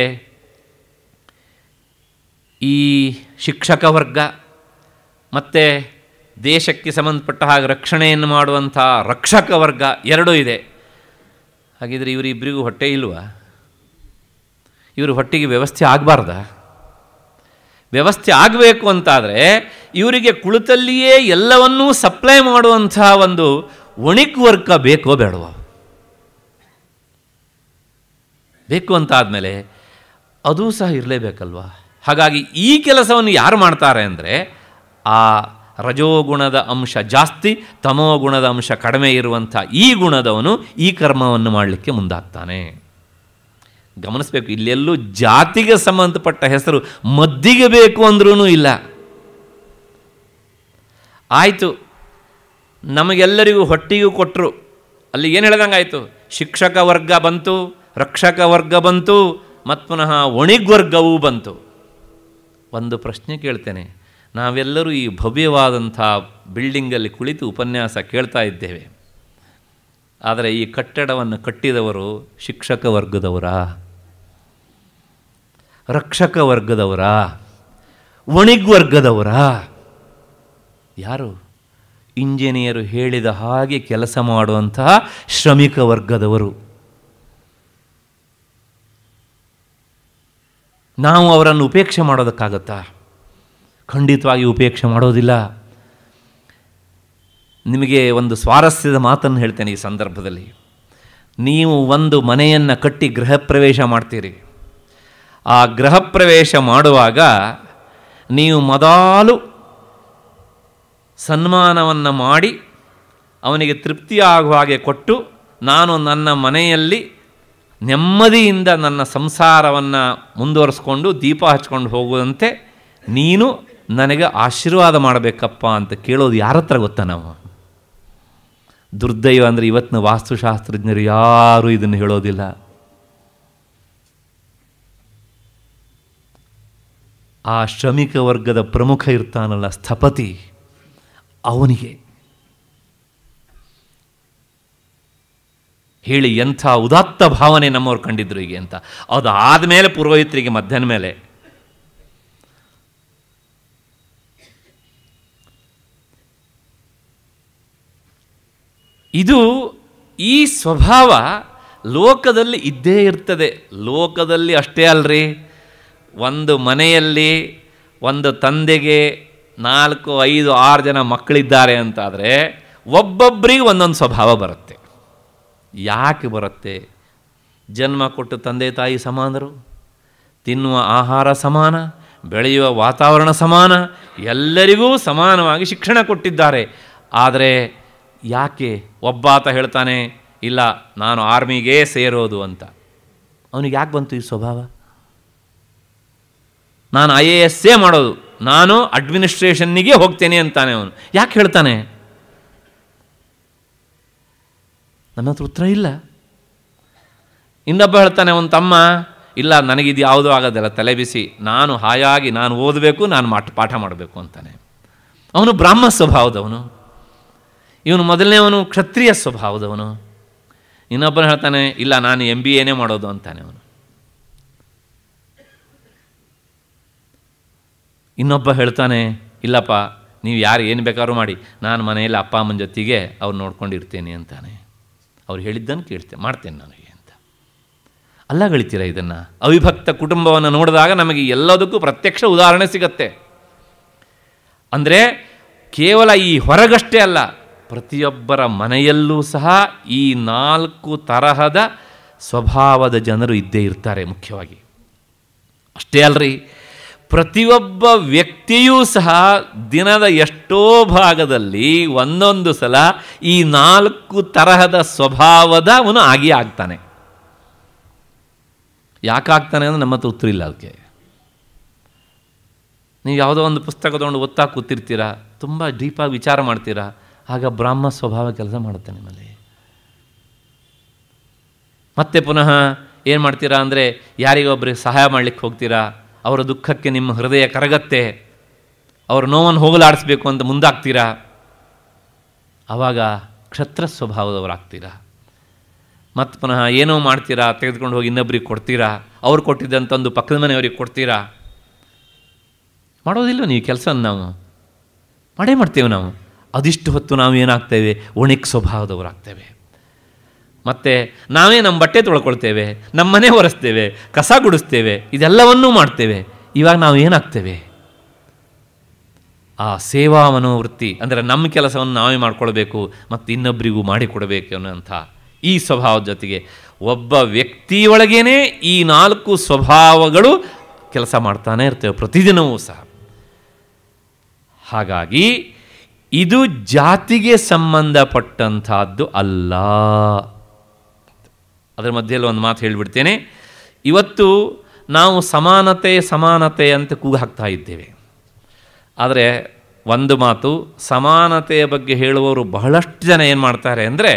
ಈ ಶಿಕ್ಷಕ ವರ್ಗ ಮತ್ತು ದೇಶಕ್ಕೆ ಸಂಬಂಧಪಟ್ಟ ಹಾಗೆ ರಕ್ಷಣೆಯನ್ನು ಮಾಡುವಂಥ ರಕ್ಷಕ ವರ್ಗ ಎರಡೂ ಇದೆ ಹಾಗಿದ್ರೆ ಇವರಿಬ್ಬರಿಗೂ ಹೊಟ್ಟೆ ಇಲ್ವಾ ಇವರು ಹೊಟ್ಟೆಗೆ ವ್ಯವಸ್ಥೆ ಆಗಬಾರ್ದ ವ್ಯವಸ್ಥೆ ಆಗಬೇಕು ಅಂತಾದರೆ ಇವರಿಗೆ ಕುಳಿತಲ್ಲಿಯೇ ಎಲ್ಲವನ್ನೂ ಸಪ್ಲೈ ಮಾಡುವಂಥ ಒಂದು ಒಣಿಕ್ ವರ್ಗ ಬೇಕೋ ಬೇಡವೋ ಬೇಕು ಅಂತಾದಮೇಲೆ ಅದೂ ಸಹ ಇರಲೇಬೇಕಲ್ವಾ ಹಾಗಾಗಿ ಈ ಕೆಲಸವನ್ನು ಯಾರು ಮಾಡ್ತಾರೆ ಅಂದರೆ ಆ ರಜೋಗುಣದ ಅಂಶ ಜಾಸ್ತಿ ತಮೋಗುಣದ ಅಂಶ ಕಡಿಮೆ ಇರುವಂಥ ಈ ಗುಣದವನು ಈ ಕರ್ಮವನ್ನು ಮಾಡಲಿಕ್ಕೆ ಮುಂದಾಗ್ತಾನೆ ಗಮನಿಸಬೇಕು ಇಲ್ಲೆಲ್ಲೂ ಜಾತಿಗೆ ಸಂಬಂಧಪಟ್ಟ ಹೆಸರು ಮದ್ದಿಗೆ ಬೇಕು ಅಂದ್ರೂ ಇಲ್ಲ ಆಯಿತು ನಮಗೆಲ್ಲರಿಗೂ ಹೊಟ್ಟಿಗೂ ಕೊಟ್ಟರು ಅಲ್ಲಿ ಏನು ಹೇಳ್ದಂಗಾಯಿತು ಶಿಕ್ಷಕ ವರ್ಗ ಬಂತು ರಕ್ಷಕ ವರ್ಗ ಬಂತು ಮತ್ತು ಪುನಃ ಒಣಿಗ್ವರ್ಗವೂ ಬಂತು ಒಂದು ಪ್ರಶ್ನೆ ಕೇಳ್ತೇನೆ ನಾವೆಲ್ಲರೂ ಈ ಭವ್ಯವಾದಂಥ ಬಿಲ್ಡಿಂಗಲ್ಲಿ ಕುಳಿತು ಉಪನ್ಯಾಸ ಕೇಳ್ತಾ ಇದ್ದೇವೆ ಆದರೆ ಈ ಕಟ್ಟಡವನ್ನು ಕಟ್ಟಿದವರು ಶಿಕ್ಷಕ ವರ್ಗದವರಾ ರಕ್ಷಕ ವರ್ಗದವರಾ ಒಣಿಗ್ವರ್ಗದವರಾ ಯಾರು ಇಂಜಿನಿಯರು ಹೇಳಿದ ಹಾಗೆ ಕೆಲಸ ಮಾಡುವಂತಹ ಶ್ರಮಿಕ ವರ್ಗದವರು ನಾವು ಅವರನ್ನು ಉಪೇಕ್ಷೆ ಮಾಡೋದಕ್ಕಾಗತ್ತಾ ಖಂಡಿತವಾಗಿ ಉಪೇಕ್ಷೆ ಮಾಡೋದಿಲ್ಲ ನಿಮಗೆ ಒಂದು ಸ್ವಾರಸ್ಯದ ಮಾತನ್ನು ಹೇಳ್ತೇನೆ ಈ ಸಂದರ್ಭದಲ್ಲಿ ನೀವು ಒಂದು ಮನೆಯನ್ನು ಕಟ್ಟಿ ಗೃಹ ಪ್ರವೇಶ ಮಾಡ್ತೀರಿ ಆ ಗೃಹ ಪ್ರವೇಶ ಮಾಡುವಾಗ ನೀವು ಮೊದಲು ಸನ್ಮಾನವನ್ನು ಮಾಡಿ ಅವನಿಗೆ ತೃಪ್ತಿಯಾಗುವ ಹಾಗೆ ಕೊಟ್ಟು ನಾನು ನನ್ನ ಮನೆಯಲ್ಲಿ ನೆಮ್ಮದಿಯಿಂದ ನನ್ನ ಸಂಸಾರವನ್ನು ಮುಂದುವರಿಸ್ಕೊಂಡು ದೀಪ ಹಚ್ಕೊಂಡು ಹೋಗುವಂತೆ ನೀನು ನನಗೆ ಆಶೀರ್ವಾದ ಮಾಡಬೇಕಪ್ಪ ಅಂತ ಕೇಳೋದು ಯಾರ ಹತ್ರ ಗೊತ್ತಾ ನಾವು ದುರ್ದೈವ ಅಂದರೆ ಇವತ್ತಿನ ವಾಸ್ತುಶಾಸ್ತ್ರಜ್ಞರು ಯಾರೂ ಇದನ್ನು ಹೇಳೋದಿಲ್ಲ ಆ ಶ್ರಮಿಕ ವರ್ಗದ ಪ್ರಮುಖ ಇರ್ತಾನಲ್ಲ ಸ್ಥಪತಿ ಅವನಿಗೆ ಹೇಳಿ ಎಂಥ ಉದಾತ್ತ ಭಾವನೆ ನಮ್ಮವ್ರು ಕಂಡಿದ್ರು ಹೀಗೆ ಅಂತ ಅದು ಆದಮೇಲೆ ಪುರೋಹಿತರಿಗೆ ಮಧ್ಯಾಹ್ನ ಮೇಲೆ ಇದು ಈ ಸ್ವಭಾವ ಲೋಕದಲ್ಲಿ ಇದ್ದೇ ಇರ್ತದೆ ಲೋಕದಲ್ಲಿ ಅಷ್ಟೇ ಅಲ್ರಿ ಒಂದು ಮನೆಯಲ್ಲಿ ಒಂದು ತಂದೆಗೆ ನಾಲ್ಕು ಐದು ಆರು ಜನ ಮಕ್ಕಳಿದ್ದಾರೆ ಅಂತಾದರೆ ಒಬ್ಬೊಬ್ಬರಿಗೆ ಒಂದೊಂದು ಸ್ವಭಾವ ಬರುತ್ತೆ ಯಾಕೆ ಬರುತ್ತೆ ಜನ್ಮ ಕೊಟ್ಟು ತಂದೆ ತಾಯಿ ಸಮಾನರು ತಿನ್ನುವ ಆಹಾರ ಸಮಾನ ಬೆಳೆಯುವ ವಾತಾವರಣ ಸಮಾನ ಎಲ್ಲರಿಗೂ ಸಮಾನವಾಗಿ ಶಿಕ್ಷಣ ಕೊಟ್ಟಿದ್ದಾರೆ ಆದರೆ ಯಾಕೆ ಒಬ್ಬಾತ ಹೇಳ್ತಾನೆ ಇಲ್ಲ ನಾನು ಆರ್ಮಿಗೇ ಸೇರೋದು ಅಂತ ಅವನಿಗೆ ಯಾಕೆ ಬಂತು ಈ ಸ್ವಭಾವ ನಾನು ಐ ಎ ಎಸ್ಸೇ ಮಾಡೋದು ನಾನು ಅಡ್ಮಿನಿಸ್ಟ್ರೇಷನ್ನಿಗೆ ಹೋಗ್ತೇನೆ ಅಂತಾನೆ ಅವನು ಯಾಕೆ ಹೇಳ್ತಾನೆ ನನ್ನ ಹತ್ರ ಉತ್ತರ ಇಲ್ಲ ಇನ್ನೊಬ್ಬ ಹೇಳ್ತಾನೆ ಅವನ ತಮ್ಮ ಇಲ್ಲ ನನಗಿದು ಯಾವುದೂ ಆಗೋದಿಲ್ಲ ತಲೆ ಬಿಸಿ ನಾನು ಹಾಯಾಗಿ ನಾನು ಓದಬೇಕು ನಾನು ಮಾಟ ಪಾಠ ಮಾಡಬೇಕು ಅಂತಾನೆ ಅವನು ಬ್ರಾಹ್ಮ ಸ್ವಭಾವದವನು ಇವನು ಮೊದಲನೇವನು ಕ್ಷತ್ರಿಯ ಸ್ವಭಾವದವನು ಇನ್ನೊಬ್ಬನು ಹೇಳ್ತಾನೆ ಇಲ್ಲ ನಾನು ಎಮ್ ಬಿ ಎನೇ ಮಾಡೋದು ಅಂತಾನೆ ಅವನು ಇನ್ನೊಬ್ಬ ಹೇಳ್ತಾನೆ ಇಲ್ಲಪ್ಪ ನೀವು ಯಾರು ಏನು ಬೇಕಾದ್ರೂ ಮಾಡಿ ನಾನು ಮನೆಯಲ್ಲಿ ಅಪ್ಪ ಅಮ್ಮನ ಜೊತೆಗೆ ಅವ್ರು ನೋಡ್ಕೊಂಡಿರ್ತೀನಿ ಅಂತಾನೆ ಅವ್ರು ಹೇಳಿದ್ದನ್ನು ಕೇಳ್ತೇನೆ ಮಾಡ್ತೇನೆ ನನಗೆ ಅಂತ ಅಲ್ಲಗಳಿತೀರ ಇದನ್ನು ಅವಿಭಕ್ತ ಕುಟುಂಬವನ್ನು ನೋಡಿದಾಗ ನಮಗೆ ಎಲ್ಲದಕ್ಕೂ ಪ್ರತ್ಯಕ್ಷ ಉದಾಹರಣೆ ಸಿಗತ್ತೆ ಅಂದರೆ ಕೇವಲ ಈ ಹೊರಗಷ್ಟೇ ಅಲ್ಲ ಪ್ರತಿಯೊಬ್ಬರ ಮನೆಯಲ್ಲೂ ಸಹ ಈ ನಾಲ್ಕು ತರಹದ ಸ್ವಭಾವದ ಜನರು ಇದ್ದೇ ಇರ್ತಾರೆ ಮುಖ್ಯವಾಗಿ ಅಷ್ಟೇ ಅಲ್ರಿ ಪ್ರತಿಯೊಬ್ಬ ವ್ಯಕ್ತಿಯೂ ಸಹ ದಿನದ ಎಷ್ಟೋ ಭಾಗದಲ್ಲಿ ಒಂದೊಂದು ಸಲ ಈ ನಾಲ್ಕು ತರಹದ ಸ್ವಭಾವದ ಅವನು ಆಗಿ ಆಗ್ತಾನೆ ಯಾಕಾಗ್ತಾನೆ ಅಂದರೆ ನಮ್ಮ ಹತ್ರ ಉತ್ತರ ಇಲ್ಲ ಅದಕ್ಕೆ ನೀವು ಯಾವುದೋ ಒಂದು ಪುಸ್ತಕ ತೊಗೊಂಡು ಓದ್ತಾ ಕೂತಿರ್ತೀರಾ ತುಂಬ ಡೀಪಾಗಿ ವಿಚಾರ ಮಾಡ್ತೀರಾ ಆಗ ಬ್ರಾಹ್ಮ ಸ್ವಭಾವ ಕೆಲಸ ಮಾಡುತ್ತೆ ನಿಮ್ಮಲ್ಲಿ ಮತ್ತೆ ಪುನಃ ಏನು ಮಾಡ್ತೀರಾ ಅಂದರೆ ಯಾರಿಗೊಬ್ಬರಿಗೆ ಸಹಾಯ ಮಾಡಲಿಕ್ಕೆ ಹೋಗ್ತೀರಾ ಅವರ ದುಃಖಕ್ಕೆ ನಿಮ್ಮ ಹೃದಯ ಕರಗತ್ತೆ ಅವ್ರ ನೋವನ್ನು ಹೋಗಲಾಡಿಸ್ಬೇಕು ಅಂತ ಮುಂದಾಗ್ತೀರಾ ಆವಾಗ ಕ್ಷತ್ರ ಸ್ವಭಾವದವರಾಗ್ತೀರಾ ಮತ್ತು ಪುನಃ ಏನೋ ಮಾಡ್ತೀರಾ ತೆಗೆದುಕೊಂಡು ಹೋಗಿ ಇನ್ನೊಬ್ರಿಗೆ ಕೊಡ್ತೀರಾ ಅವ್ರು ಕೊಟ್ಟಿದ್ದಂತಂದು ಪಕ್ಕದ ಮನೆಯವ್ರಿಗೆ ಕೊಡ್ತೀರಾ ಮಾಡೋದಿಲ್ಲ ನೀವು ಕೆಲಸ ನಾವು ಮಾಡೇ ಮಾಡ್ತೇವೆ ನಾವು ಅದಿಷ್ಟು ಹೊತ್ತು ನಾವು ಏನಾಗ್ತೇವೆ ಒಣಕ್ ಸ್ವಭಾವದವರಾಗ್ತೇವೆ ಮತ್ತು ನಾವೇ ನಮ್ಮ ಬಟ್ಟೆ ತೊಳ್ಕೊಳ್ತೇವೆ ನಮ್ಮ ಮನೆ ಒರೆಸ್ತೇವೆ ಕಸ ಗುಡಿಸ್ತೇವೆ ಇದೆಲ್ಲವನ್ನೂ ಮಾಡ್ತೇವೆ ಇವಾಗ ನಾವು ಏನಾಗ್ತೇವೆ ಆ ಸೇವಾ ಮನೋವೃತ್ತಿ ಅಂದರೆ ನಮ್ಮ ಕೆಲಸವನ್ನು ನಾವೇ ಮಾಡ್ಕೊಳ್ಬೇಕು ಮತ್ತು ಇನ್ನೊಬ್ಬರಿಗೂ ಮಾಡಿಕೊಡಬೇಕು ಅನ್ನೋಂಥ ಈ ಸ್ವಭಾವದ ಜೊತೆಗೆ ಒಬ್ಬ ವ್ಯಕ್ತಿಯೊಳಗೇನೆ ಈ ನಾಲ್ಕು ಸ್ವಭಾವಗಳು ಕೆಲಸ ಮಾಡ್ತಾನೆ ಇರ್ತೇವೆ ಪ್ರತಿದಿನವೂ ಸಹ ಹಾಗಾಗಿ ಇದು ಜಾತಿಗೆ ಸಂಬಂಧಪಟ್ಟಂಥದ್ದು ಅಲ್ಲ ಅದರ ಮಧ್ಯದಲ್ಲಿ ಒಂದು ಮಾತು ಹೇಳಿಬಿಡ್ತೇನೆ ಇವತ್ತು ನಾವು ಸಮಾನತೆ ಸಮಾನತೆ ಅಂತ ಕೂಗು ಹಾಕ್ತಾ ಇದ್ದೇವೆ ಆದರೆ ಒಂದು ಮಾತು ಸಮಾನತೆಯ ಬಗ್ಗೆ ಹೇಳುವವರು ಬಹಳಷ್ಟು ಜನ ಏನು ಮಾಡ್ತಾರೆ ಅಂದರೆ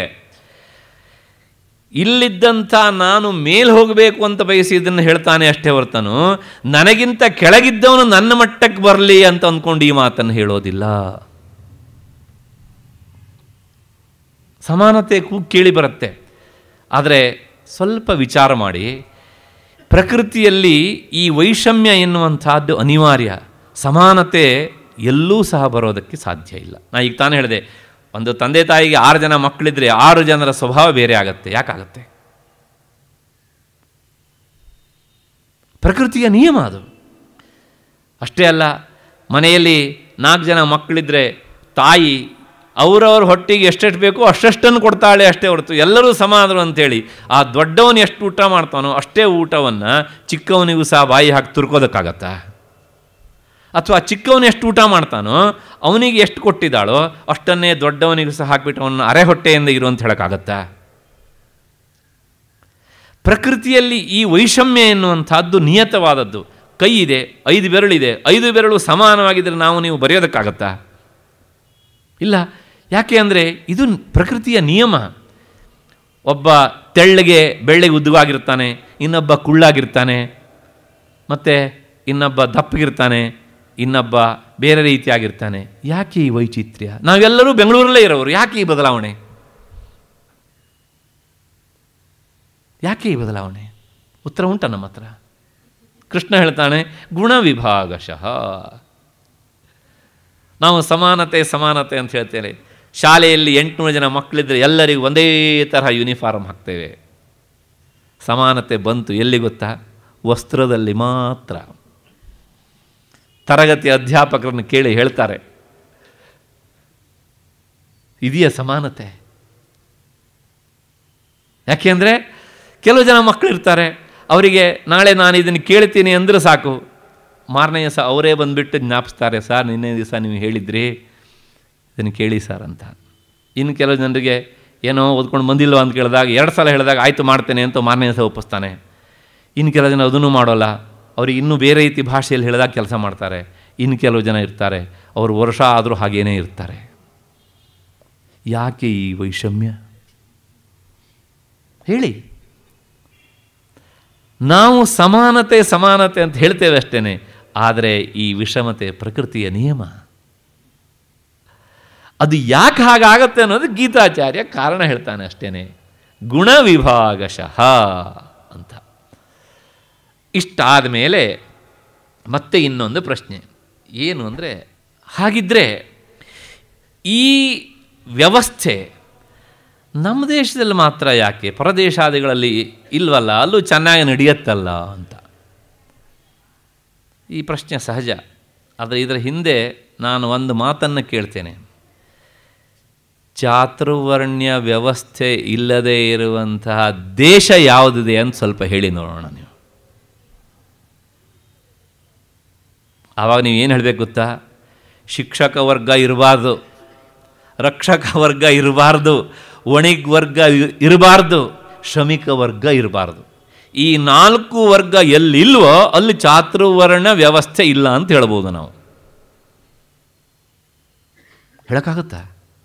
ಇಲ್ಲಿದ್ದಂಥ ನಾನು ಮೇಲೆ ಹೋಗಬೇಕು ಅಂತ ಬಯಸಿ ಇದನ್ನು ಹೇಳ್ತಾನೆ ಅಷ್ಟೇ ಹೊರತನು ನನಗಿಂತ ಕೆಳಗಿದ್ದವನು ನನ್ನ ಮಟ್ಟಕ್ಕೆ ಬರಲಿ ಅಂತ ಅಂದ್ಕೊಂಡು ಈ ಮಾತನ್ನು ಹೇಳೋದಿಲ್ಲ ಸಮಾನತೆ ಕೂಗು ಕೇಳಿ ಬರುತ್ತೆ ಆದರೆ ಸ್ವಲ್ಪ ವಿಚಾರ ಮಾಡಿ ಪ್ರಕೃತಿಯಲ್ಲಿ ಈ ವೈಷಮ್ಯ ಎನ್ನುವಂಥದ್ದು ಅನಿವಾರ್ಯ ಸಮಾನತೆ ಎಲ್ಲೂ ಸಹ ಬರೋದಕ್ಕೆ ಸಾಧ್ಯ ಇಲ್ಲ ನಾ ಈಗ ತಾನೇ ಹೇಳಿದೆ ಒಂದು ತಂದೆ ತಾಯಿಗೆ ಆರು ಜನ ಮಕ್ಕಳಿದ್ರೆ ಆರು ಜನರ ಸ್ವಭಾವ ಬೇರೆ ಆಗತ್ತೆ ಯಾಕಾಗತ್ತೆ ಪ್ರಕೃತಿಯ ನಿಯಮ ಅದು ಅಷ್ಟೇ ಅಲ್ಲ ಮನೆಯಲ್ಲಿ ನಾಲ್ಕು ಜನ ಮಕ್ಕಳಿದ್ರೆ ತಾಯಿ ಅವರವ್ರ ಹೊಟ್ಟಿಗೆ ಎಷ್ಟೆಷ್ಟು ಬೇಕೋ ಅಷ್ಟಷ್ಟನ್ನು ಕೊಡ್ತಾಳೆ ಅಷ್ಟೇ ಹೊರತು ಎಲ್ಲರೂ ಸಮಾನರು ಅಂತೇಳಿ ಆ ದೊಡ್ಡವನು ಎಷ್ಟು ಊಟ ಮಾಡ್ತಾನೋ ಅಷ್ಟೇ ಊಟವನ್ನು ಚಿಕ್ಕವನಿಗೂ ಸಹ ಬಾಯಿ ಹಾಕಿ ತುರ್ಕೋದಕ್ಕಾಗತ್ತಾ ಅಥವಾ ಚಿಕ್ಕವನು ಎಷ್ಟು ಊಟ ಮಾಡ್ತಾನೋ ಅವನಿಗೆ ಎಷ್ಟು ಕೊಟ್ಟಿದ್ದಾಳೋ ಅಷ್ಟನ್ನೇ ದೊಡ್ಡವನಿಗೂ ಸಹ ಹಾಕಿಬಿಟ್ಟು ಅವನ ಅರೆ ಹೊಟ್ಟೆಯಿಂದ ಇರು ಅಂತ ಹೇಳೋಕ್ಕಾಗತ್ತಾ ಪ್ರಕೃತಿಯಲ್ಲಿ ಈ ವೈಷಮ್ಯ ಎನ್ನುವಂಥದ್ದು ನಿಯತವಾದದ್ದು ಕೈ ಇದೆ ಐದು ಬೆರಳಿದೆ ಐದು ಬೆರಳು ಸಮಾನವಾಗಿದ್ದರೆ ನಾವು ನೀವು ಬರೆಯೋದಕ್ಕಾಗತ್ತಾ ಇಲ್ಲ ಯಾಕೆ ಅಂದರೆ ಇದು ಪ್ರಕೃತಿಯ ನಿಯಮ ಒಬ್ಬ ತೆಳ್ಳಗೆ ಬೆಳ್ಳಗೆ ಉದ್ದವಾಗಿರ್ತಾನೆ ಇನ್ನೊಬ್ಬ ಕುಳ್ಳಾಗಿರ್ತಾನೆ ಮತ್ತು ಇನ್ನೊಬ್ಬ ದಪ್ಪಗಿರ್ತಾನೆ ಇನ್ನೊಬ್ಬ ಬೇರೆ ರೀತಿಯಾಗಿರ್ತಾನೆ ಯಾಕೆ ಈ ವೈಚಿತ್ರ್ಯ ನಾವೆಲ್ಲರೂ ಬೆಂಗಳೂರಲ್ಲೇ ಇರೋರು ಯಾಕೆ ಈ ಬದಲಾವಣೆ ಯಾಕೆ ಈ ಬದಲಾವಣೆ ಉತ್ತರ ಉಂಟ ನಮ್ಮ ಹತ್ರ ಕೃಷ್ಣ ಹೇಳ್ತಾನೆ ಗುಣ ವಿಭಾಗಶಃ ನಾವು ಸಮಾನತೆ ಸಮಾನತೆ ಅಂತ ಹೇಳ್ತೇವೆ ಶಾಲೆಯಲ್ಲಿ ಎಂಟುನೂರು ಜನ ಮಕ್ಕಳಿದ್ರೆ ಎಲ್ಲರಿಗೂ ಒಂದೇ ತರಹ ಯೂನಿಫಾರ್ಮ್ ಹಾಕ್ತೇವೆ ಸಮಾನತೆ ಬಂತು ಎಲ್ಲಿ ಗೊತ್ತಾ ವಸ್ತ್ರದಲ್ಲಿ ಮಾತ್ರ ತರಗತಿ ಅಧ್ಯಾಪಕರನ್ನು ಕೇಳಿ ಹೇಳ್ತಾರೆ ಇದೆಯಾ ಸಮಾನತೆ ಯಾಕೆಂದರೆ ಕೆಲವು ಜನ ಮಕ್ಕಳಿರ್ತಾರೆ ಅವರಿಗೆ ನಾಳೆ ನಾನು ಇದನ್ನು ಕೇಳ್ತೀನಿ ಅಂದರೆ ಸಾಕು ಮಾರನೇ ದಿವಸ ಅವರೇ ಬಂದುಬಿಟ್ಟು ಜ್ಞಾಪಿಸ್ತಾರೆ ಸರ್ ನಿನ್ನೆ ದಿವಸ ನೀವು ಹೇಳಿದ್ರಿ ಇದನ್ನು ಕೇಳಿ ಸರ್ ಅಂತ ಇನ್ನು ಕೆಲವು ಜನರಿಗೆ ಏನೋ ಓದ್ಕೊಂಡು ಬಂದಿಲ್ವ ಅಂತ ಕೇಳಿದಾಗ ಎರಡು ಸಲ ಹೇಳಿದಾಗ ಆಯಿತು ಮಾಡ್ತೇನೆ ಅಂತ ಮಾರನೇ ದಿವಸ ಒಪ್ಪಿಸ್ತಾನೆ ಇನ್ನು ಕೆಲವು ಜನ ಅದನ್ನು ಮಾಡೋಲ್ಲ ಅವ್ರಿಗೆ ಇನ್ನೂ ಬೇರೆ ರೀತಿ ಭಾಷೆಯಲ್ಲಿ ಹೇಳಿದಾಗ ಕೆಲಸ ಮಾಡ್ತಾರೆ ಇನ್ನು ಕೆಲವು ಜನ ಇರ್ತಾರೆ ಅವರು ವರ್ಷ ಆದರೂ ಹಾಗೇನೇ ಇರ್ತಾರೆ ಯಾಕೆ ಈ ವೈಷಮ್ಯ ಹೇಳಿ ನಾವು ಸಮಾನತೆ ಸಮಾನತೆ ಅಂತ ಹೇಳ್ತೇವೆ ಅಷ್ಟೇ ಆದರೆ ಈ ವಿಷಮತೆ ಪ್ರಕೃತಿಯ ನಿಯಮ ಅದು ಯಾಕೆ ಹಾಗಾಗತ್ತೆ ಅನ್ನೋದು ಗೀತಾಚಾರ್ಯ ಕಾರಣ ಹೇಳ್ತಾನೆ ಅಷ್ಟೇನೆ ಗುಣ ವಿಭಾಗಶಃ ಅಂತ ಇಷ್ಟಾದ ಮೇಲೆ ಮತ್ತೆ ಇನ್ನೊಂದು ಪ್ರಶ್ನೆ ಏನು ಅಂದರೆ ಹಾಗಿದ್ದರೆ ಈ ವ್ಯವಸ್ಥೆ ನಮ್ಮ ದೇಶದಲ್ಲಿ ಮಾತ್ರ ಯಾಕೆ ಪರದೇಶಾದಿಗಳಲ್ಲಿ ಇಲ್ವಲ್ಲ ಅಲ್ಲೂ ಚೆನ್ನಾಗಿ ನಡೆಯುತ್ತಲ್ಲ ಅಂತ ಈ ಪ್ರಶ್ನೆ ಸಹಜ ಆದರೆ ಇದರ ಹಿಂದೆ ನಾನು ಒಂದು ಮಾತನ್ನು ಕೇಳ್ತೇನೆ ಚಾತುರ್ವರ್ಣ್ಯ ವ್ಯವಸ್ಥೆ ಇಲ್ಲದೆ ಇರುವಂತಹ ದೇಶ ಯಾವುದಿದೆ ಅಂತ ಸ್ವಲ್ಪ ಹೇಳಿ ನೋಡೋಣ ನೀವು ಆವಾಗ ನೀವು ಏನು ಹೇಳಬೇಕು ಗೊತ್ತಾ ಶಿಕ್ಷಕ ವರ್ಗ ಇರಬಾರ್ದು ರಕ್ಷಕ ವರ್ಗ ಇರಬಾರ್ದು ವಣಿಗ್ ವರ್ಗ ಇರಬಾರ್ದು ಶ್ರಮಿಕ ವರ್ಗ ಇರಬಾರ್ದು ಈ ನಾಲ್ಕು ವರ್ಗ ಎಲ್ಲಿಲ್ವೋ ಅಲ್ಲಿ ಚಾತುರ್ವರ್ಣ ವ್ಯವಸ್ಥೆ ಇಲ್ಲ ಅಂತ ಹೇಳ್ಬೋದು ನಾವು ಹೇಳೋಕ್ಕಾಗುತ್ತಾ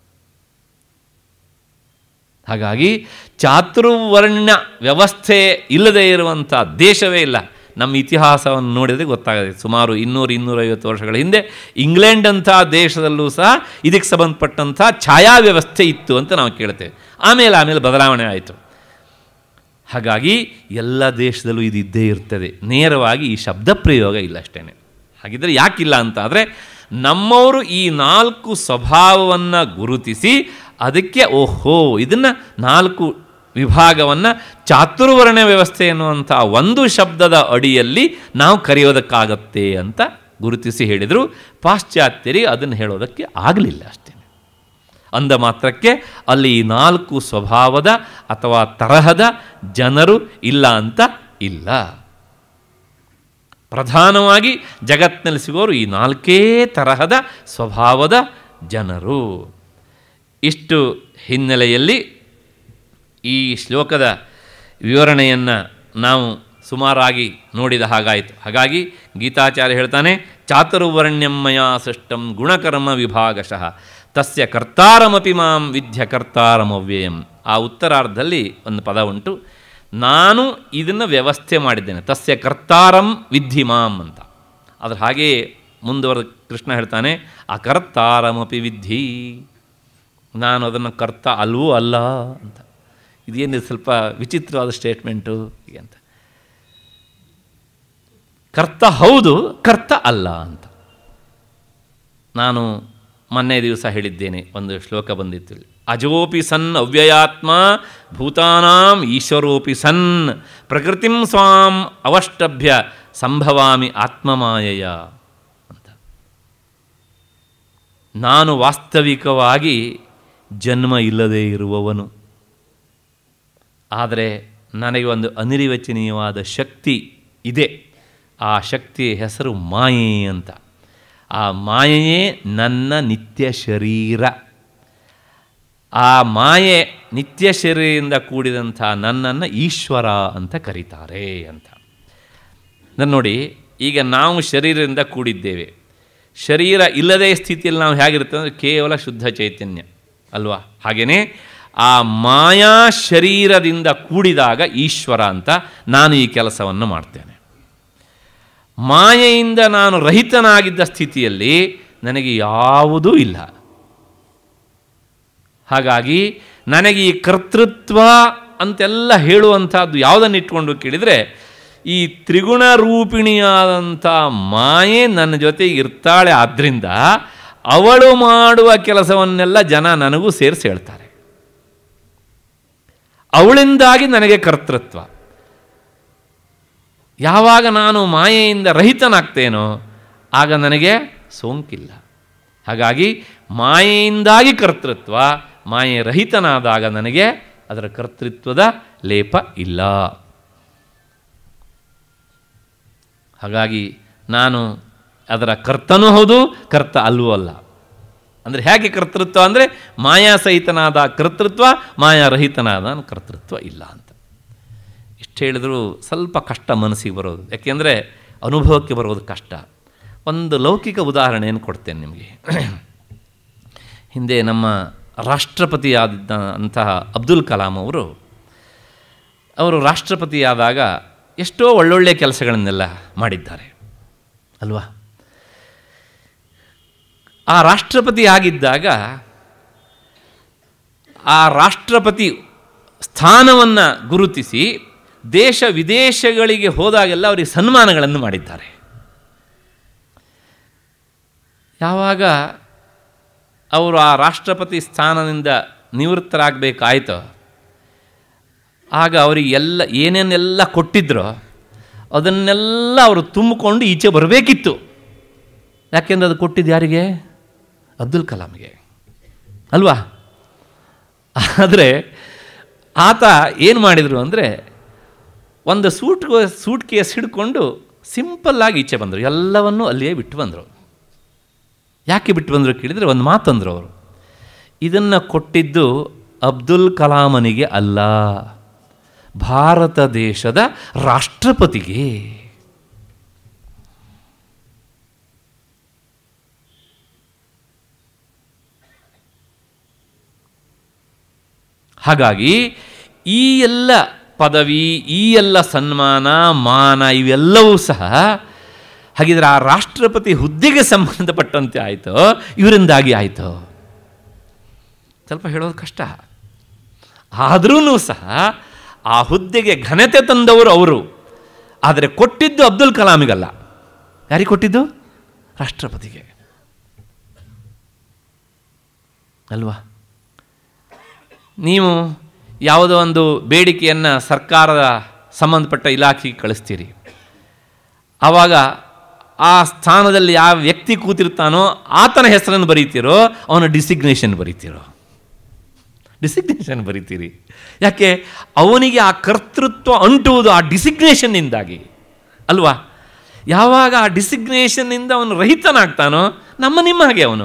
ಹಾಗಾಗಿ ಚಾತುರ್ವರ್ಣ ವ್ಯವಸ್ಥೆ ಇಲ್ಲದೇ ಇರುವಂಥ ದೇಶವೇ ಇಲ್ಲ ನಮ್ಮ ಇತಿಹಾಸವನ್ನು ನೋಡಿದರೆ ಗೊತ್ತಾಗುತ್ತೆ ಸುಮಾರು ಇನ್ನೂರು ಇನ್ನೂರೈವತ್ತು ವರ್ಷಗಳ ಹಿಂದೆ ಇಂಗ್ಲೆಂಡ್ ಅಂಥ ದೇಶದಲ್ಲೂ ಸಹ ಇದಕ್ಕೆ ಸಂಬಂಧಪಟ್ಟಂಥ ಛಾಯಾ ವ್ಯವಸ್ಥೆ ಇತ್ತು ಅಂತ ನಾವು ಕೇಳ್ತೇವೆ ಆಮೇಲೆ ಆಮೇಲೆ ಬದಲಾವಣೆ ಆಯಿತು ಹಾಗಾಗಿ ಎಲ್ಲ ದೇಶದಲ್ಲೂ ಇದು ಇದ್ದೇ ಇರ್ತದೆ ನೇರವಾಗಿ ಈ ಶಬ್ದ ಪ್ರಯೋಗ ಇಲ್ಲ ಅಷ್ಟೇ ಹಾಗಿದ್ರೆ ಯಾಕಿಲ್ಲ ಅಂತ ಆದರೆ ನಮ್ಮವರು ಈ ನಾಲ್ಕು ಸ್ವಭಾವವನ್ನು ಗುರುತಿಸಿ ಅದಕ್ಕೆ ಓಹೋ ಇದನ್ನು ನಾಲ್ಕು ವಿಭಾಗವನ್ನು ಚಾತುರ್ವರ್ಣ ವ್ಯವಸ್ಥೆ ಎನ್ನುವಂಥ ಒಂದು ಶಬ್ದದ ಅಡಿಯಲ್ಲಿ ನಾವು ಕರೆಯೋದಕ್ಕಾಗತ್ತೆ ಅಂತ ಗುರುತಿಸಿ ಹೇಳಿದರು ಪಾಶ್ಚಾತ್ಯರಿಗೆ ಅದನ್ನು ಹೇಳೋದಕ್ಕೆ ಆಗಲಿಲ್ಲ ಅಷ್ಟೇ ಅಂದ ಮಾತ್ರಕ್ಕೆ ಅಲ್ಲಿ ಈ ನಾಲ್ಕು ಸ್ವಭಾವದ ಅಥವಾ ತರಹದ ಜನರು ಇಲ್ಲ ಅಂತ ಇಲ್ಲ ಪ್ರಧಾನವಾಗಿ ಜಗತ್ತಿನಲ್ಲಿ ಸಿಗೋರು ಈ ನಾಲ್ಕೇ ತರಹದ ಸ್ವಭಾವದ ಜನರು ಇಷ್ಟು ಹಿನ್ನೆಲೆಯಲ್ಲಿ ಈ ಶ್ಲೋಕದ ವಿವರಣೆಯನ್ನು ನಾವು ಸುಮಾರಾಗಿ ನೋಡಿದ ಹಾಗಾಯಿತು ಹಾಗಾಗಿ ಗೀತಾಚಾರ್ಯ ಹೇಳ್ತಾನೆ ಚಾತುರ್ವರ್ಣ್ಯಮಯ ಸೃಷ್ಟಂ ಗುಣಕರ್ಮ ವಿಭಾಗಶಃ ತಸ್ಯ ಕರ್ತಾರಮಪಿ ಮಾಂ ವಿದ್ಯ ಕರ್ತಾರಮವ್ಯಯಂ ಆ ಉತ್ತರಾರ್ಧದಲ್ಲಿ ಒಂದು ಪದ ಉಂಟು ನಾನು ಇದನ್ನು ವ್ಯವಸ್ಥೆ ಮಾಡಿದ್ದೇನೆ ತಸ್ಯ ಕರ್ತಾರಂ ವಿದ್ಧಿ ಮಾಂ ಅಂತ ಅದ್ರ ಹಾಗೆಯೇ ಮುಂದುವರೆದ ಕೃಷ್ಣ ಹೇಳ್ತಾನೆ ಅಕರ್ತಾರಮಪಿ ವಿದ್ಧಿ ನಾನು ಅದನ್ನು ಕರ್ತ ಅಲ್ವೂ ಅಲ್ಲ ಅಂತ ಇದೇನಿದೆ ಸ್ವಲ್ಪ ವಿಚಿತ್ರವಾದ ಸ್ಟೇಟ್ಮೆಂಟು ಹೀಗೆ ಅಂತ ಕರ್ತ ಹೌದು ಕರ್ತ ಅಲ್ಲ ಅಂತ ನಾನು ಮೊನ್ನೆ ದಿವಸ ಹೇಳಿದ್ದೇನೆ ಒಂದು ಶ್ಲೋಕ ಬಂದಿತ್ತು ಇಲ್ಲಿ. ಅಜೋಪಿ ಸನ್ ಅವ್ಯಯಾತ್ಮ ಭೂತಾನಾಂ ಈಶ್ವರೋಪಿ ಸನ್ ಪ್ರಕೃತಿಂ ಸ್ವಾಂ ಅವಷ್ಟಭ್ಯ ಸಂಭವಾಮಿ ಆತ್ಮಮಾಯಯ ಅಂತ ನಾನು ವಾಸ್ತವಿಕವಾಗಿ ಜನ್ಮ ಇಲ್ಲದೇ ಇರುವವನು ಆದರೆ ನನಗೆ ಒಂದು ಅನಿರ್ವಚನೀಯವಾದ ಶಕ್ತಿ ಇದೆ ಆ ಶಕ್ತಿಯ ಹೆಸರು ಮಾಯೆ ಅಂತ ಆ ಮಾಯೆಯೇ ನನ್ನ ನಿತ್ಯ ಶರೀರ ಆ ಮಾಯೆ ನಿತ್ಯ ಶರೀರದಿಂದ ಕೂಡಿದಂಥ ನನ್ನನ್ನು ಈಶ್ವರ ಅಂತ ಕರೀತಾರೆ ಅಂತ ನನ್ನ ನೋಡಿ ಈಗ ನಾವು ಶರೀರದಿಂದ ಕೂಡಿದ್ದೇವೆ ಶರೀರ ಇಲ್ಲದೇ ಸ್ಥಿತಿಯಲ್ಲಿ ನಾವು ಹೇಗಿರುತ್ತೆ ಅಂದರೆ ಕೇವಲ ಶುದ್ಧ ಚೈತನ್ಯ ಅಲ್ವಾ ಹಾಗೆಯೇ ಆ ಮಾಯಾ ಶರೀರದಿಂದ ಕೂಡಿದಾಗ ಈಶ್ವರ ಅಂತ ನಾನು ಈ ಕೆಲಸವನ್ನು ಮಾಡ್ತೇನೆ ಮಾಯೆಯಿಂದ ನಾನು ರಹಿತನಾಗಿದ್ದ ಸ್ಥಿತಿಯಲ್ಲಿ ನನಗೆ ಯಾವುದೂ ಇಲ್ಲ ಹಾಗಾಗಿ ನನಗೆ ಈ ಕರ್ತೃತ್ವ ಅಂತೆಲ್ಲ ಹೇಳುವಂಥದ್ದು ಯಾವುದನ್ನು ಇಟ್ಕೊಂಡು ಕೇಳಿದರೆ ಈ ತ್ರಿಗುಣ ರೂಪಿಣಿಯಾದಂಥ ಮಾಯೆ ನನ್ನ ಜೊತೆ ಇರ್ತಾಳೆ ಆದ್ದರಿಂದ ಅವಳು ಮಾಡುವ ಕೆಲಸವನ್ನೆಲ್ಲ ಜನ ನನಗೂ ಸೇರಿಸಿ ಹೇಳ್ತಾರೆ ಅವಳಿಂದಾಗಿ ನನಗೆ ಕರ್ತೃತ್ವ ಯಾವಾಗ ನಾನು ಮಾಯೆಯಿಂದ ರಹಿತನಾಗ್ತೇನೋ ಆಗ ನನಗೆ ಸೋಂಕಿಲ್ಲ ಹಾಗಾಗಿ ಮಾಯೆಯಿಂದಾಗಿ ಕರ್ತೃತ್ವ ಮಾಯೆ ರಹಿತನಾದಾಗ ನನಗೆ ಅದರ ಕರ್ತೃತ್ವದ ಲೇಪ ಇಲ್ಲ ಹಾಗಾಗಿ ನಾನು ಅದರ ಕರ್ತನೂ ಹೌದು ಕರ್ತ ಅಲ್ಲೂ ಅಲ್ಲ ಅಂದರೆ ಹೇಗೆ ಕರ್ತೃತ್ವ ಅಂದರೆ ಮಾಯಾಸಹಿತನಾದ ಕರ್ತೃತ್ವ ಮಾಯಾರಹಿತನಾದ ಕರ್ತೃತ್ವ ಇಲ್ಲ ಅಂತ ಇಷ್ಟು ಹೇಳಿದರೂ ಸ್ವಲ್ಪ ಕಷ್ಟ ಮನಸ್ಸಿಗೆ ಬರೋದು ಯಾಕೆಂದರೆ ಅನುಭವಕ್ಕೆ ಬರೋದು ಕಷ್ಟ ಒಂದು ಲೌಕಿಕ ಉದಾಹರಣೆಯನ್ನು ಕೊಡ್ತೇನೆ ನಿಮಗೆ ಹಿಂದೆ ನಮ್ಮ ರಾಷ್ಟ್ರಪತಿಯಾದ ಅಂತಹ ಅಬ್ದುಲ್ ಕಲಾಂ ಅವರು ಅವರು ರಾಷ್ಟ್ರಪತಿಯಾದಾಗ ಎಷ್ಟೋ ಒಳ್ಳೊಳ್ಳೆಯ ಕೆಲಸಗಳನ್ನೆಲ್ಲ ಮಾಡಿದ್ದಾರೆ ಅಲ್ವಾ ಆ ರಾಷ್ಟ್ರಪತಿ ಆಗಿದ್ದಾಗ ಆ ರಾಷ್ಟ್ರಪತಿ ಸ್ಥಾನವನ್ನು ಗುರುತಿಸಿ ದೇಶ ವಿದೇಶಗಳಿಗೆ ಹೋದಾಗೆಲ್ಲ ಅವರಿಗೆ ಸನ್ಮಾನಗಳನ್ನು ಮಾಡಿದ್ದಾರೆ ಯಾವಾಗ ಅವರು ಆ ರಾಷ್ಟ್ರಪತಿ ಸ್ಥಾನದಿಂದ ನಿವೃತ್ತರಾಗಬೇಕಾಯ್ತು ಆಗ ಅವರಿಗೆ ಎಲ್ಲ ಏನೇನೆಲ್ಲ ಕೊಟ್ಟಿದ್ರೋ ಅದನ್ನೆಲ್ಲ ಅವರು ತುಂಬಿಕೊಂಡು ಈಚೆ ಬರಬೇಕಿತ್ತು ಯಾಕೆಂದ್ರೆ ಅದು ಕೊಟ್ಟಿದ್ದು ಯಾರಿಗೆ ಅಬ್ದುಲ್ ಕಲಾಂಗೆ ಅಲ್ವಾ ಆದರೆ ಆತ ಏನು ಮಾಡಿದರು ಅಂದರೆ ಒಂದು ಸೂಟ್ ಸೂಟ್ ಕೇಸ್ ಹಿಡ್ಕೊಂಡು ಸಿಂಪಲ್ಲಾಗಿ ಈಚೆ ಬಂದರು ಎಲ್ಲವನ್ನೂ ಅಲ್ಲಿಯೇ ಬಿಟ್ಟು ಬಂದರು ಯಾಕೆ ಬಿಟ್ಟು ಬಂದರು ಕೇಳಿದರೆ ಒಂದು ಮಾತಂದರು ಅವರು ಇದನ್ನು ಕೊಟ್ಟಿದ್ದು ಅಬ್ದುಲ್ ಕಲಾಮನಿಗೆ ಅಲ್ಲ ಭಾರತ ದೇಶದ ರಾಷ್ಟ್ರಪತಿಗೆ ಹಾಗಾಗಿ ಈ ಎಲ್ಲ ಪದವಿ ಈ ಎಲ್ಲ ಸನ್ಮಾನ ಮಾನ ಇವೆಲ್ಲವೂ ಸಹ ಹಾಗಿದ್ರೆ ಆ ರಾಷ್ಟ್ರಪತಿ ಹುದ್ದೆಗೆ ಸಂಬಂಧಪಟ್ಟಂತೆ ಆಯಿತು ಇವರಿಂದಾಗಿ ಆಯಿತು ಸ್ವಲ್ಪ ಹೇಳೋದು ಕಷ್ಟ ಆದ್ರೂ ಸಹ ಆ ಹುದ್ದೆಗೆ ಘನತೆ ತಂದವರು ಅವರು ಆದರೆ ಕೊಟ್ಟಿದ್ದು ಅಬ್ದುಲ್ ಕಲಾಮಿಗಲ್ಲ ಯಾರಿಗೆ ಕೊಟ್ಟಿದ್ದು ರಾಷ್ಟ್ರಪತಿಗೆ ಅಲ್ವಾ ನೀವು ಯಾವುದೋ ಒಂದು ಬೇಡಿಕೆಯನ್ನು ಸರ್ಕಾರದ ಸಂಬಂಧಪಟ್ಟ ಇಲಾಖೆಗೆ ಕಳಿಸ್ತೀರಿ ಆವಾಗ ಆ ಸ್ಥಾನದಲ್ಲಿ ಯಾವ ವ್ಯಕ್ತಿ ಕೂತಿರ್ತಾನೋ ಆತನ ಹೆಸರನ್ನು ಬರೀತೀರೋ ಅವನ ಡಿಸಿಗ್ನೇಷನ್ ಬರೀತೀರೋ ಡಿಸಿಗ್ನೇಷನ್ ಬರಿತೀರಿ ಯಾಕೆ ಅವನಿಗೆ ಆ ಕರ್ತೃತ್ವ ಅಂಟುವುದು ಆ ಡಿಸಿಗ್ನೇಷನ್ನಿಂದಾಗಿ ಅಲ್ವಾ ಯಾವಾಗ ಆ ಡಿಸಿಗ್ನೇಷನ್ನಿಂದ ಅವನು ರಹಿತನಾಗ್ತಾನೋ ನಮ್ಮ ನಿಮ್ಮ ಹಾಗೆ ಅವನು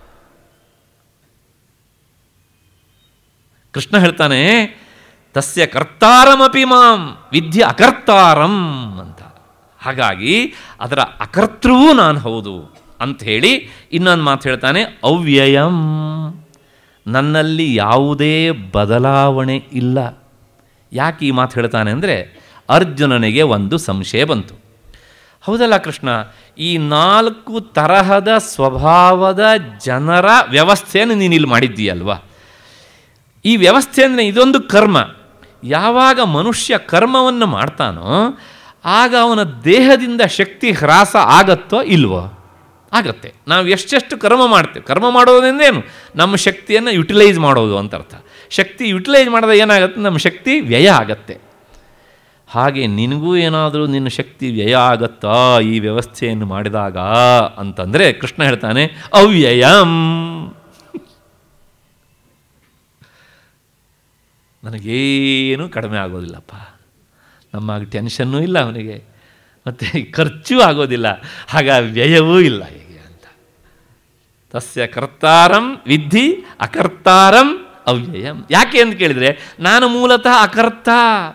ಕೃಷ್ಣ ಹೇಳ್ತಾನೆ ತಸ್ಯ ಕರ್ತಾರಮಪಿ ಮಾಂ ವಿದ್ಯೆ ಅಕರ್ತಾರಂ ಅಂತ ಹಾಗಾಗಿ ಅದರ ಅಕರ್ತೃವೂ ನಾನು ಹೌದು ಅಂತ ಹೇಳಿ ಇನ್ನೊಂದು ಮಾತು ಹೇಳ್ತಾನೆ ಅವ್ಯಯಂ ನನ್ನಲ್ಲಿ ಯಾವುದೇ ಬದಲಾವಣೆ ಇಲ್ಲ ಯಾಕೆ ಈ ಮಾತು ಹೇಳ್ತಾನೆ ಅಂದರೆ ಅರ್ಜುನನಿಗೆ ಒಂದು ಸಂಶಯ ಬಂತು ಹೌದಲ್ಲ ಕೃಷ್ಣ ಈ ನಾಲ್ಕು ತರಹದ ಸ್ವಭಾವದ ಜನರ ವ್ಯವಸ್ಥೆಯನ್ನು ನೀನು ಇಲ್ಲಿ ಮಾಡಿದ್ದೀಯಲ್ವಾ ಈ ವ್ಯವಸ್ಥೆ ಅಂದರೆ ಇದೊಂದು ಕರ್ಮ ಯಾವಾಗ ಮನುಷ್ಯ ಕರ್ಮವನ್ನು ಮಾಡ್ತಾನೋ ಆಗ ಅವನ ದೇಹದಿಂದ ಶಕ್ತಿ ಹ್ರಾಸ ಆಗತ್ತೋ ಇಲ್ವೋ ಆಗತ್ತೆ ನಾವು ಎಷ್ಟೆಷ್ಟು ಕರ್ಮ ಮಾಡ್ತೇವೆ ಕರ್ಮ ಮಾಡೋದ್ರಿಂದೇನು ನಮ್ಮ ಶಕ್ತಿಯನ್ನು ಯುಟಿಲೈಸ್ ಮಾಡೋದು ಅಂತ ಅರ್ಥ ಶಕ್ತಿ ಯುಟಿಲೈಸ್ ಮಾಡಿದಾಗ ಏನಾಗುತ್ತೆ ನಮ್ಮ ಶಕ್ತಿ ವ್ಯಯ ಆಗತ್ತೆ ಹಾಗೆ ನಿನಗೂ ಏನಾದರೂ ನಿನ್ನ ಶಕ್ತಿ ವ್ಯಯ ಆಗತ್ತಾ ಈ ವ್ಯವಸ್ಥೆಯನ್ನು ಮಾಡಿದಾಗ ಅಂತಂದರೆ ಕೃಷ್ಣ ಹೇಳ್ತಾನೆ ಅವ್ಯಯಂ ನನಗೇನು ಕಡಿಮೆ ಆಗೋದಿಲ್ಲಪ್ಪ ನಮ್ಮಾಗ ಟೆನ್ಷನ್ನೂ ಇಲ್ಲ ಅವನಿಗೆ ಮತ್ತು ಖರ್ಚು ಆಗೋದಿಲ್ಲ ಹಾಗ ವ್ಯಯವೂ ಇಲ್ಲ ಹೀಗೆ ಅಂತ ತಸ್ಯ ಕರ್ತಾರಂ ವಿಧಿ ಅಕರ್ತಾರಂ ಅವ್ಯಯಂ ಯಾಕೆ ಅಂತ ಕೇಳಿದರೆ ನಾನು ಮೂಲತಃ ಅಕರ್ತ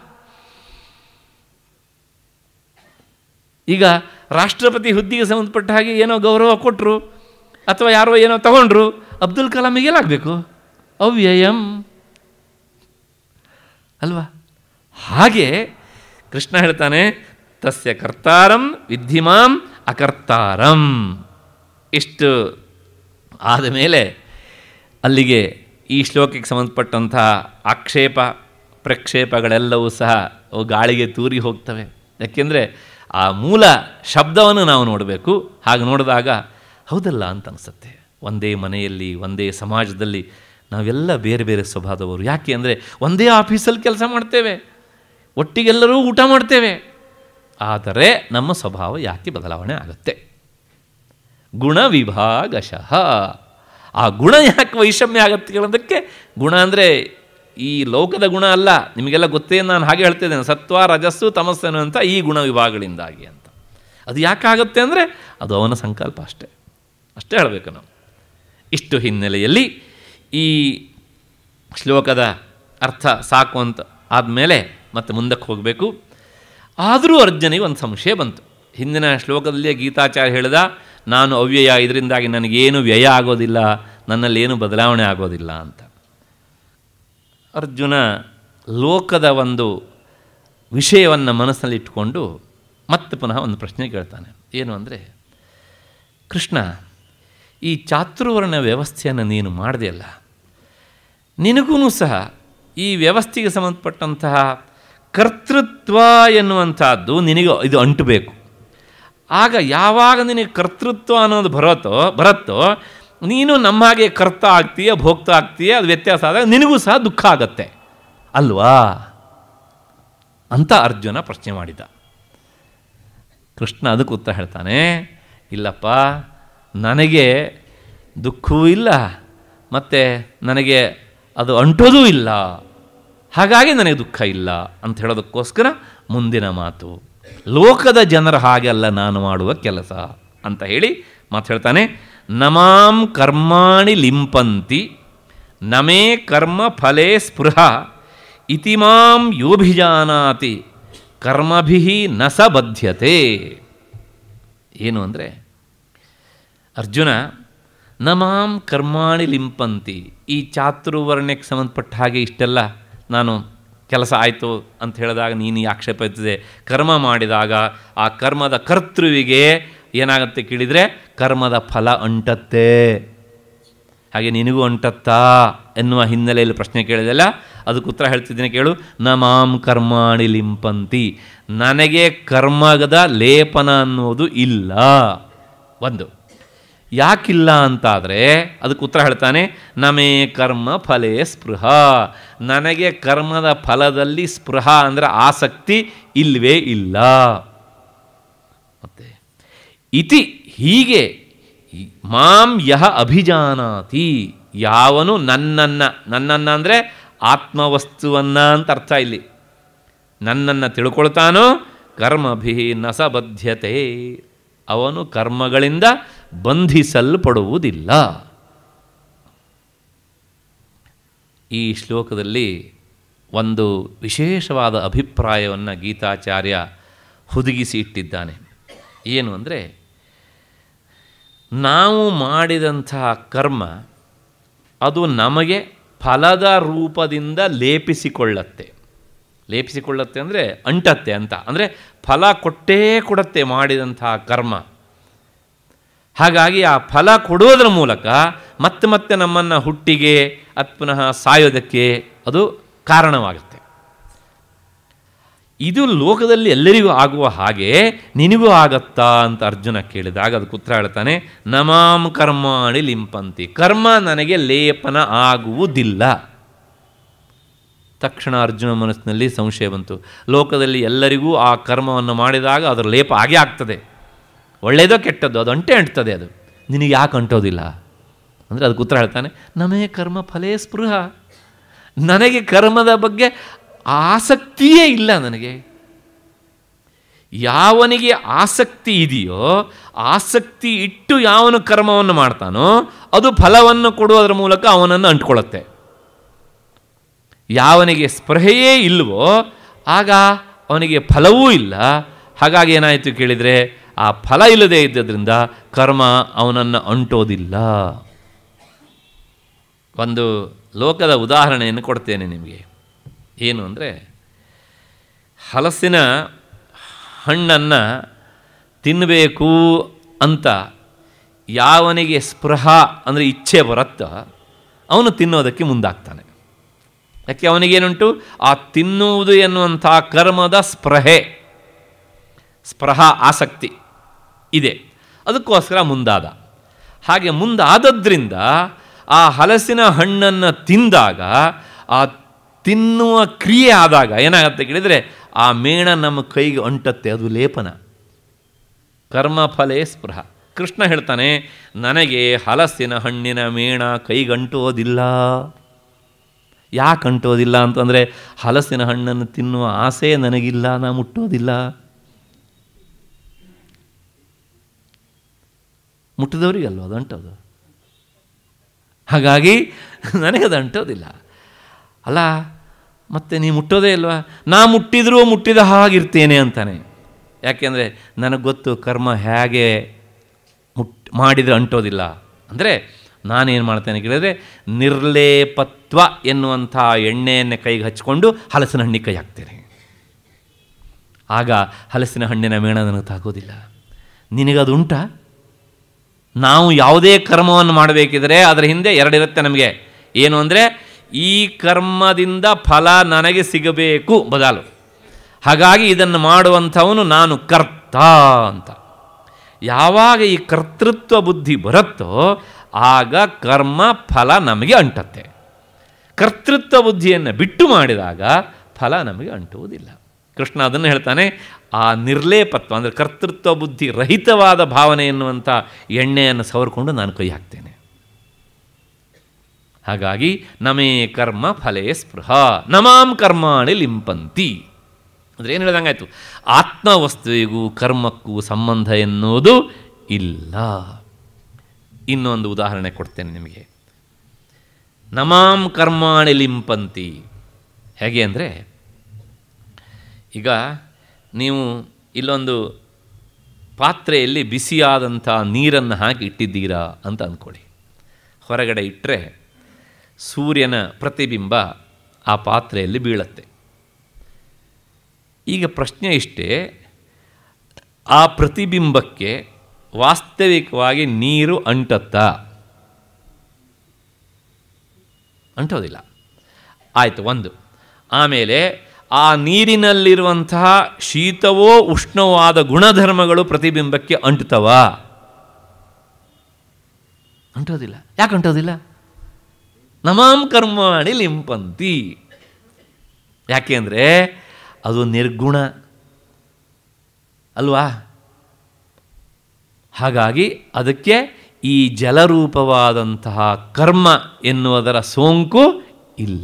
ಈಗ ರಾಷ್ಟ್ರಪತಿ ಹುದ್ದೆಗೆ ಸಂಬಂಧಪಟ್ಟ ಹಾಗೆ ಏನೋ ಗೌರವ ಕೊಟ್ಟರು ಅಥವಾ ಯಾರೋ ಏನೋ ತಗೊಂಡ್ರು ಅಬ್ದುಲ್ ಕಲಾಮಿಗೆ ಏನಾಗಬೇಕು ಅವ್ಯಯಂ ಅಲ್ವಾ ಹಾಗೆ ಕೃಷ್ಣ ಹೇಳ್ತಾನೆ ತಸ್ಯ ಕರ್ತಾರಂ ವಿದ್ಧಿಮಾಂ ಅಕರ್ತಾರಂ ಇಷ್ಟು ಆದ ಮೇಲೆ ಅಲ್ಲಿಗೆ ಈ ಶ್ಲೋಕಕ್ಕೆ ಸಂಬಂಧಪಟ್ಟಂಥ ಆಕ್ಷೇಪ ಪ್ರಕ್ಷೇಪಗಳೆಲ್ಲವೂ ಸಹ ಅವು ಗಾಳಿಗೆ ತೂರಿ ಹೋಗ್ತವೆ ಯಾಕೆಂದರೆ ಆ ಮೂಲ ಶಬ್ದವನ್ನು ನಾವು ನೋಡಬೇಕು ಹಾಗೆ ನೋಡಿದಾಗ ಹೌದಲ್ಲ ಅಂತ ಅನಿಸುತ್ತೆ ಒಂದೇ ಮನೆಯಲ್ಲಿ ಒಂದೇ ಸಮಾಜದಲ್ಲಿ ನಾವೆಲ್ಲ ಬೇರೆ ಬೇರೆ ಸ್ವಭಾವದವರು ಯಾಕೆ ಅಂದರೆ ಒಂದೇ ಆಫೀಸಲ್ಲಿ ಕೆಲಸ ಮಾಡ್ತೇವೆ ಒಟ್ಟಿಗೆಲ್ಲರೂ ಊಟ ಮಾಡ್ತೇವೆ ಆದರೆ ನಮ್ಮ ಸ್ವಭಾವ ಯಾಕೆ ಬದಲಾವಣೆ ಆಗುತ್ತೆ ಗುಣ ವಿಭಾಗಶಃ ಆ ಗುಣ ಯಾಕೆ ವೈಷಮ್ಯ ಆಗತ್ತೆ ಕೇಳೋದಕ್ಕೆ ಗುಣ ಅಂದರೆ ಈ ಲೋಕದ ಗುಣ ಅಲ್ಲ ನಿಮಗೆಲ್ಲ ಗೊತ್ತೇ ನಾನು ಹಾಗೆ ಹೇಳ್ತಿದ್ದೇನೆ ಸತ್ವ ರಜಸ್ಸು ತಮಸ್ಸನು ಅಂತ ಈ ಗುಣ ವಿಭಾಗಗಳಿಂದಾಗಿ ಅಂತ ಅದು ಯಾಕಾಗುತ್ತೆ ಅಂದರೆ ಅದು ಅವನ ಸಂಕಲ್ಪ ಅಷ್ಟೇ ಅಷ್ಟೇ ಹೇಳಬೇಕು ನಾವು ಇಷ್ಟು ಹಿನ್ನೆಲೆಯಲ್ಲಿ ಈ ಶ್ಲೋಕದ ಅರ್ಥ ಸಾಕು ಅಂತ ಆದಮೇಲೆ ಮತ್ತೆ ಮುಂದಕ್ಕೆ ಹೋಗಬೇಕು ಆದರೂ ಅರ್ಜುನಿಗೆ ಒಂದು ಸಂಶಯ ಬಂತು ಹಿಂದಿನ ಶ್ಲೋಕದಲ್ಲಿಯೇ ಗೀತಾಚಾರ್ಯ ಹೇಳಿದ ನಾನು ಅವ್ಯಯ ಇದರಿಂದಾಗಿ ನನಗೇನು ವ್ಯಯ ಆಗೋದಿಲ್ಲ ನನ್ನಲ್ಲೇನು ಬದಲಾವಣೆ ಆಗೋದಿಲ್ಲ ಅಂತ ಅರ್ಜುನ ಲೋಕದ ಒಂದು ವಿಷಯವನ್ನು ಮನಸ್ಸಿನಲ್ಲಿ ಇಟ್ಕೊಂಡು ಮತ್ತೆ ಪುನಃ ಒಂದು ಪ್ರಶ್ನೆ ಕೇಳ್ತಾನೆ ಏನು ಅಂದರೆ ಕೃಷ್ಣ ಈ ಚಾತುರ್ವರ್ಣ ವ್ಯವಸ್ಥೆಯನ್ನು ನೀನು ಮಾಡಿದೆಯಲ್ಲ ನಿನಗೂ ಸಹ ಈ ವ್ಯವಸ್ಥೆಗೆ ಸಂಬಂಧಪಟ್ಟಂತಹ ಕರ್ತೃತ್ವ ಎನ್ನುವಂಥದ್ದು ನಿನಗೆ ಇದು ಅಂಟಬೇಕು ಆಗ ಯಾವಾಗ ನಿನಗೆ ಕರ್ತೃತ್ವ ಅನ್ನೋದು ಬರುತ್ತೋ ಬರುತ್ತೋ ನೀನು ನಮ್ಮ ಹಾಗೆ ಕರ್ತ ಆಗ್ತೀಯ ಭೋಕ್ತ ಆಗ್ತೀಯ ಅದು ವ್ಯತ್ಯಾಸ ಆದಾಗ ನಿನಗೂ ಸಹ ದುಃಖ ಆಗತ್ತೆ ಅಲ್ವಾ ಅಂತ ಅರ್ಜುನ ಪ್ರಶ್ನೆ ಮಾಡಿದ ಕೃಷ್ಣ ಅದಕ್ಕೆ ಉತ್ತರ ಹೇಳ್ತಾನೆ ಇಲ್ಲಪ್ಪ ನನಗೆ ದುಃಖವೂ ಇಲ್ಲ ಮತ್ತು ನನಗೆ ಅದು ಅಂಟೋದೂ ಇಲ್ಲ ಹಾಗಾಗಿ ನನಗೆ ದುಃಖ ಇಲ್ಲ ಅಂತ ಹೇಳೋದಕ್ಕೋಸ್ಕರ ಮುಂದಿನ ಮಾತು ಲೋಕದ ಜನರ ಹಾಗೆಲ್ಲ ನಾನು ಮಾಡುವ ಕೆಲಸ ಅಂತ ಹೇಳಿ ಮಾತು ಹೇಳ್ತಾನೆ ನಮಾಂ ಕರ್ಮಾಣಿ ಲಿಂಪಂತಿ ನಮೇ ಕರ್ಮ ಫಲೇ ಸ್ಪೃಹ ಇತಿ ಮಾಂ ಯೋಭಿಜಾನಾತಿ ಕರ್ಮಭಿ ನ ಸ ಬದ್ಧತೆ ಏನು ಅಂದರೆ ಅರ್ಜುನ ನಮಾಂ ಕರ್ಮಾಣಿ ಲಿಂಪಂತಿ ಈ ಚಾತುರ್ವರ್ಣ್ಯಕ್ಕೆ ಸಂಬಂಧಪಟ್ಟ ಹಾಗೆ ಇಷ್ಟೆಲ್ಲ ನಾನು ಕೆಲಸ ಆಯಿತು ಅಂತ ಹೇಳಿದಾಗ ನೀನು ಈ ಆಕ್ಷೇಪ ಇರ್ತದೆ ಕರ್ಮ ಮಾಡಿದಾಗ ಆ ಕರ್ಮದ ಕರ್ತೃವಿಗೆ ಏನಾಗುತ್ತೆ ಕೇಳಿದರೆ ಕರ್ಮದ ಫಲ ಅಂಟತ್ತೆ ಹಾಗೆ ನಿನಗೂ ಅಂಟತ್ತಾ ಎನ್ನುವ ಹಿನ್ನೆಲೆಯಲ್ಲಿ ಪ್ರಶ್ನೆ ಕೇಳಿದೆಲ್ಲ ಅದಕ್ಕೆ ಉತ್ತರ ಹೇಳ್ತಿದ್ದೀನಿ ಕೇಳು ನ ಮಾಂ ಕರ್ಮಾಣಿ ಲಿಂಪಂತಿ ನನಗೆ ಕರ್ಮದ ಲೇಪನ ಅನ್ನೋದು ಇಲ್ಲ ಒಂದು ಯಾಕಿಲ್ಲ ಅಂತಾದರೆ ಅದಕ್ಕೆ ಉತ್ತರ ಹೇಳ್ತಾನೆ ನಮೇ ಕರ್ಮ ಫಲೇ ಸ್ಪೃಹ ನನಗೆ ಕರ್ಮದ ಫಲದಲ್ಲಿ ಸ್ಪೃಹ ಅಂದರೆ ಆಸಕ್ತಿ ಇಲ್ಲವೇ ಇಲ್ಲ ಮತ್ತೆ ಇತಿ ಹೀಗೆ ಮಾಂ ಯಹ ಅಭಿಜಾನಾತಿ ಯಾವನು ನನ್ನನ್ನು ನನ್ನನ್ನು ಅಂದರೆ ಆತ್ಮವಸ್ತುವನ್ನ ಅಂತ ಅರ್ಥ ಇಲ್ಲಿ ನನ್ನನ್ನು ತಿಳ್ಕೊಳ್ತಾನೋ ಕರ್ಮಭಿ ನಸಬದ್ಧತೆ ಅವನು ಕರ್ಮಗಳಿಂದ ಬಂಧಿಸಲ್ಪಡುವುದಿಲ್ಲ ಈ ಶ್ಲೋಕದಲ್ಲಿ ಒಂದು ವಿಶೇಷವಾದ ಅಭಿಪ್ರಾಯವನ್ನು ಗೀತಾಚಾರ್ಯ ಹುದುಗಿಸಿ ಇಟ್ಟಿದ್ದಾನೆ ಏನು ಅಂದರೆ ನಾವು ಮಾಡಿದಂತಹ ಕರ್ಮ ಅದು ನಮಗೆ ಫಲದ ರೂಪದಿಂದ ಲೇಪಿಸಿಕೊಳ್ಳತ್ತೆ ಲೇಪಿಸಿಕೊಳ್ಳತ್ತೆ ಅಂದರೆ ಅಂಟತ್ತೆ ಅಂತ ಅಂದರೆ ಫಲ ಕೊಟ್ಟೇ ಕೊಡುತ್ತೆ ಮಾಡಿದಂತಹ ಕರ್ಮ ಹಾಗಾಗಿ ಆ ಫಲ ಕೊಡೋದರ ಮೂಲಕ ಮತ್ತೆ ಮತ್ತೆ ನಮ್ಮನ್ನು ಹುಟ್ಟಿಗೆ ಅದು ಪುನಃ ಸಾಯೋದಕ್ಕೆ ಅದು ಕಾರಣವಾಗುತ್ತೆ ಇದು ಲೋಕದಲ್ಲಿ ಎಲ್ಲರಿಗೂ ಆಗುವ ಹಾಗೆ ನಿನಗೂ ಆಗತ್ತಾ ಅಂತ ಅರ್ಜುನ ಕೇಳಿದಾಗ ಅದಕ್ಕೆ ಉತ್ತರ ಹೇಳ್ತಾನೆ ನಮಾಂ ಕರ್ಮಾಣಿ ಲಿಂಪಂತಿ ಕರ್ಮ ನನಗೆ ಲೇಪನ ಆಗುವುದಿಲ್ಲ ತಕ್ಷಣ ಅರ್ಜುನ ಮನಸ್ಸಿನಲ್ಲಿ ಸಂಶಯ ಬಂತು ಲೋಕದಲ್ಲಿ ಎಲ್ಲರಿಗೂ ಆ ಕರ್ಮವನ್ನು ಮಾಡಿದಾಗ ಅದರ ಲೇಪ ಆಗೇ ಆಗ್ತದೆ ಒಳ್ಳೆಯದೋ ಕೆಟ್ಟದ್ದು ಅದು ಅಂಟೇ ಅಂಟ್ತದೆ ಅದು ನಿನಗೆ ಯಾಕೆ ಅಂಟೋದಿಲ್ಲ ಅಂದರೆ ಅದಕ್ಕೆ ಉತ್ತರ ಹೇಳ್ತಾನೆ ನಮೇ ಕರ್ಮ ಫಲೇ ಸ್ಪೃಹ ನನಗೆ ಕರ್ಮದ ಬಗ್ಗೆ ಆಸಕ್ತಿಯೇ ಇಲ್ಲ ನನಗೆ ಯಾವನಿಗೆ ಆಸಕ್ತಿ ಇದೆಯೋ ಆಸಕ್ತಿ ಇಟ್ಟು ಯಾವನು ಕರ್ಮವನ್ನು ಮಾಡ್ತಾನೋ ಅದು ಫಲವನ್ನು ಕೊಡುವುದರ ಮೂಲಕ ಅವನನ್ನು ಅಂಟ್ಕೊಳ್ಳುತ್ತೆ ಯಾವನಿಗೆ ಸ್ಪೃಹೆಯೇ ಇಲ್ವೋ ಆಗ ಅವನಿಗೆ ಫಲವೂ ಇಲ್ಲ ಹಾಗಾಗಿ ಏನಾಯಿತು ಕೇಳಿದರೆ ಆ ಫಲ ಇಲ್ಲದೆ ಇದ್ದದ್ರಿಂದ ಕರ್ಮ ಅವನನ್ನು ಅಂಟೋದಿಲ್ಲ ಒಂದು ಲೋಕದ ಉದಾಹರಣೆಯನ್ನು ಕೊಡ್ತೇನೆ ನಿಮಗೆ ಏನು ಅಂದರೆ ಹಲಸಿನ ಹಣ್ಣನ್ನು ತಿನ್ನಬೇಕು ಅಂತ ಯಾವನಿಗೆ ಸ್ಪೃಹ ಅಂದರೆ ಇಚ್ಛೆ ಬರುತ್ತೋ ಅವನು ತಿನ್ನೋದಕ್ಕೆ ಮುಂದಾಗ್ತಾನೆ ಯಾಕೆ ಅವನಿಗೇನುಂಟು ಆ ತಿನ್ನುವುದು ಎನ್ನುವಂಥ ಕರ್ಮದ ಸ್ಪೃಹೆ ಸ್ಪೃಹ ಆಸಕ್ತಿ ಇದೆ ಅದಕ್ಕೋಸ್ಕರ ಮುಂದಾದ ಹಾಗೆ ಮುಂದಾದದ್ರಿಂದ ಆ ಹಲಸಿನ ಹಣ್ಣನ್ನು ತಿಂದಾಗ ಆ ತಿನ್ನುವ ಕ್ರಿಯೆ ಆದಾಗ ಏನಾಗುತ್ತೆ ಕೇಳಿದರೆ ಆ ಮೇಣ ನಮ್ಮ ಕೈಗೆ ಅಂಟತ್ತೆ ಅದು ಲೇಪನ ಕರ್ಮಫಲೇ ಸ್ಪೃಹ ಕೃಷ್ಣ ಹೇಳ್ತಾನೆ ನನಗೆ ಹಲಸಿನ ಹಣ್ಣಿನ ಮೇಣ ಕೈಗಂಟೋದಿಲ್ಲ ಯಾಕೆ ಅಂಟೋದಿಲ್ಲ ಅಂತಂದರೆ ಹಲಸಿನ ಹಣ್ಣನ್ನು ತಿನ್ನುವ ಆಸೆ ನನಗಿಲ್ಲ ನಾ ಮುಟ್ಟೋದಿಲ್ಲ ಮುಟ್ಟಿದವರಿಗಲ್ವ ಅದು ಅಂಟೋದು ಹಾಗಾಗಿ ನನಗದು ಅಂಟೋದಿಲ್ಲ ಅಲ್ಲ ಮತ್ತೆ ನೀ ಮುಟ್ಟೋದೇ ಇಲ್ವಾ ನಾ ಮುಟ್ಟಿದರೂ ಮುಟ್ಟಿದ ಹಾಗಿರ್ತೇನೆ ಅಂತಾನೆ ಯಾಕೆಂದರೆ ನನಗೆ ಗೊತ್ತು ಕರ್ಮ ಹೇಗೆ ಮುಟ್ ಮಾಡಿದರೆ ಅಂಟೋದಿಲ್ಲ ಅಂದರೆ ನಾನೇನು ಮಾಡ್ತೇನೆ ಕೇಳಿದ್ರೆ ನಿರ್ಲೇಪತ್ವ ಎನ್ನುವಂಥ ಎಣ್ಣೆಯನ್ನು ಕೈಗೆ ಹಚ್ಕೊಂಡು ಹಲಸಿನ ಹಣ್ಣಿಗೆ ಕೈ ಹಾಕ್ತೇನೆ ಆಗ ಹಲಸಿನ ಹಣ್ಣಿನ ಮೇಣ ನನಗೆ ತಾಗೋದಿಲ್ಲ ನಿನಗದು ಉಂಟಾ ನಾವು ಯಾವುದೇ ಕರ್ಮವನ್ನು ಮಾಡಬೇಕಿದ್ರೆ ಅದರ ಹಿಂದೆ ಎರಡಿರುತ್ತೆ ನಮಗೆ ಏನು ಅಂದರೆ ಈ ಕರ್ಮದಿಂದ ಫಲ ನನಗೆ ಸಿಗಬೇಕು ಬದಲು ಹಾಗಾಗಿ ಇದನ್ನು ಮಾಡುವಂಥವನು ನಾನು ಕರ್ತ ಅಂತ ಯಾವಾಗ ಈ ಕರ್ತೃತ್ವ ಬುದ್ಧಿ ಬರುತ್ತೋ ಆಗ ಕರ್ಮ ಫಲ ನಮಗೆ ಅಂಟತ್ತೆ ಕರ್ತೃತ್ವ ಬುದ್ಧಿಯನ್ನು ಬಿಟ್ಟು ಮಾಡಿದಾಗ ಫಲ ನಮಗೆ ಅಂಟುವುದಿಲ್ಲ ಕೃಷ್ಣ ಅದನ್ನು ಹೇಳ್ತಾನೆ ಆ ನಿರ್ಲೇಪತ್ವ ಅಂದರೆ ಕರ್ತೃತ್ವ ಬುದ್ಧಿ ರಹಿತವಾದ ಭಾವನೆ ಎನ್ನುವಂಥ ಎಣ್ಣೆಯನ್ನು ಸವರ್ಕೊಂಡು ನಾನು ಕೈ ಹಾಕ್ತೇನೆ ಹಾಗಾಗಿ ನಮೇ ಕರ್ಮ ಫಲೇ ಸ್ಪೃಹ ನಮಾಂ ಕರ್ಮಾಣಿ ಲಿಂಪಂತಿ ಅಂದರೆ ಏನು ಹೇಳ್ದಂಗಾಯ್ತು ಆತ್ಮವಸ್ತುವಿಗೂ ಕರ್ಮಕ್ಕೂ ಸಂಬಂಧ ಎನ್ನುವುದು ಇಲ್ಲ ಇನ್ನೊಂದು ಉದಾಹರಣೆ ಕೊಡ್ತೇನೆ ನಿಮಗೆ ನಮಾಂ ಕರ್ಮಾಣಿ ಲಿಂಪಂತಿ ಹೇಗೆ ಅಂದರೆ ಈಗ ನೀವು ಇಲ್ಲೊಂದು ಪಾತ್ರೆಯಲ್ಲಿ ಬಿಸಿಯಾದಂಥ ನೀರನ್ನು ಹಾಕಿ ಇಟ್ಟಿದ್ದೀರಾ ಅಂತ ಅಂದ್ಕೊಳ್ಳಿ ಹೊರಗಡೆ ಇಟ್ಟರೆ ಸೂರ್ಯನ ಪ್ರತಿಬಿಂಬ ಆ ಪಾತ್ರೆಯಲ್ಲಿ ಬೀಳತ್ತೆ ಈಗ ಪ್ರಶ್ನೆ ಇಷ್ಟೇ ಆ ಪ್ರತಿಬಿಂಬಕ್ಕೆ ವಾಸ್ತವಿಕವಾಗಿ ನೀರು ಅಂಟತ್ತಾ ಅಂಟೋದಿಲ್ಲ ಆಯಿತು ಒಂದು ಆಮೇಲೆ ಆ ನೀರಿನಲ್ಲಿರುವಂತಹ ಶೀತವೋ ಉಷ್ಣವೋ ಆದ ಗುಣಧರ್ಮಗಳು ಪ್ರತಿಬಿಂಬಕ್ಕೆ ಅಂಟುತ್ತವ ಅಂಟೋದಿಲ್ಲ ಯಾಕೆ ಅಂಟೋದಿಲ್ಲ ನಮಾಂ ಕರ್ಮಾಣಿ ಲಿಂಪಂತಿ ಯಾಕೆ ಅಂದರೆ ಅದು ನಿರ್ಗುಣ ಅಲ್ವಾ ಹಾಗಾಗಿ ಅದಕ್ಕೆ ಈ ಜಲರೂಪವಾದಂತಹ ಕರ್ಮ ಎನ್ನುವುದರ ಸೋಂಕು ಇಲ್ಲ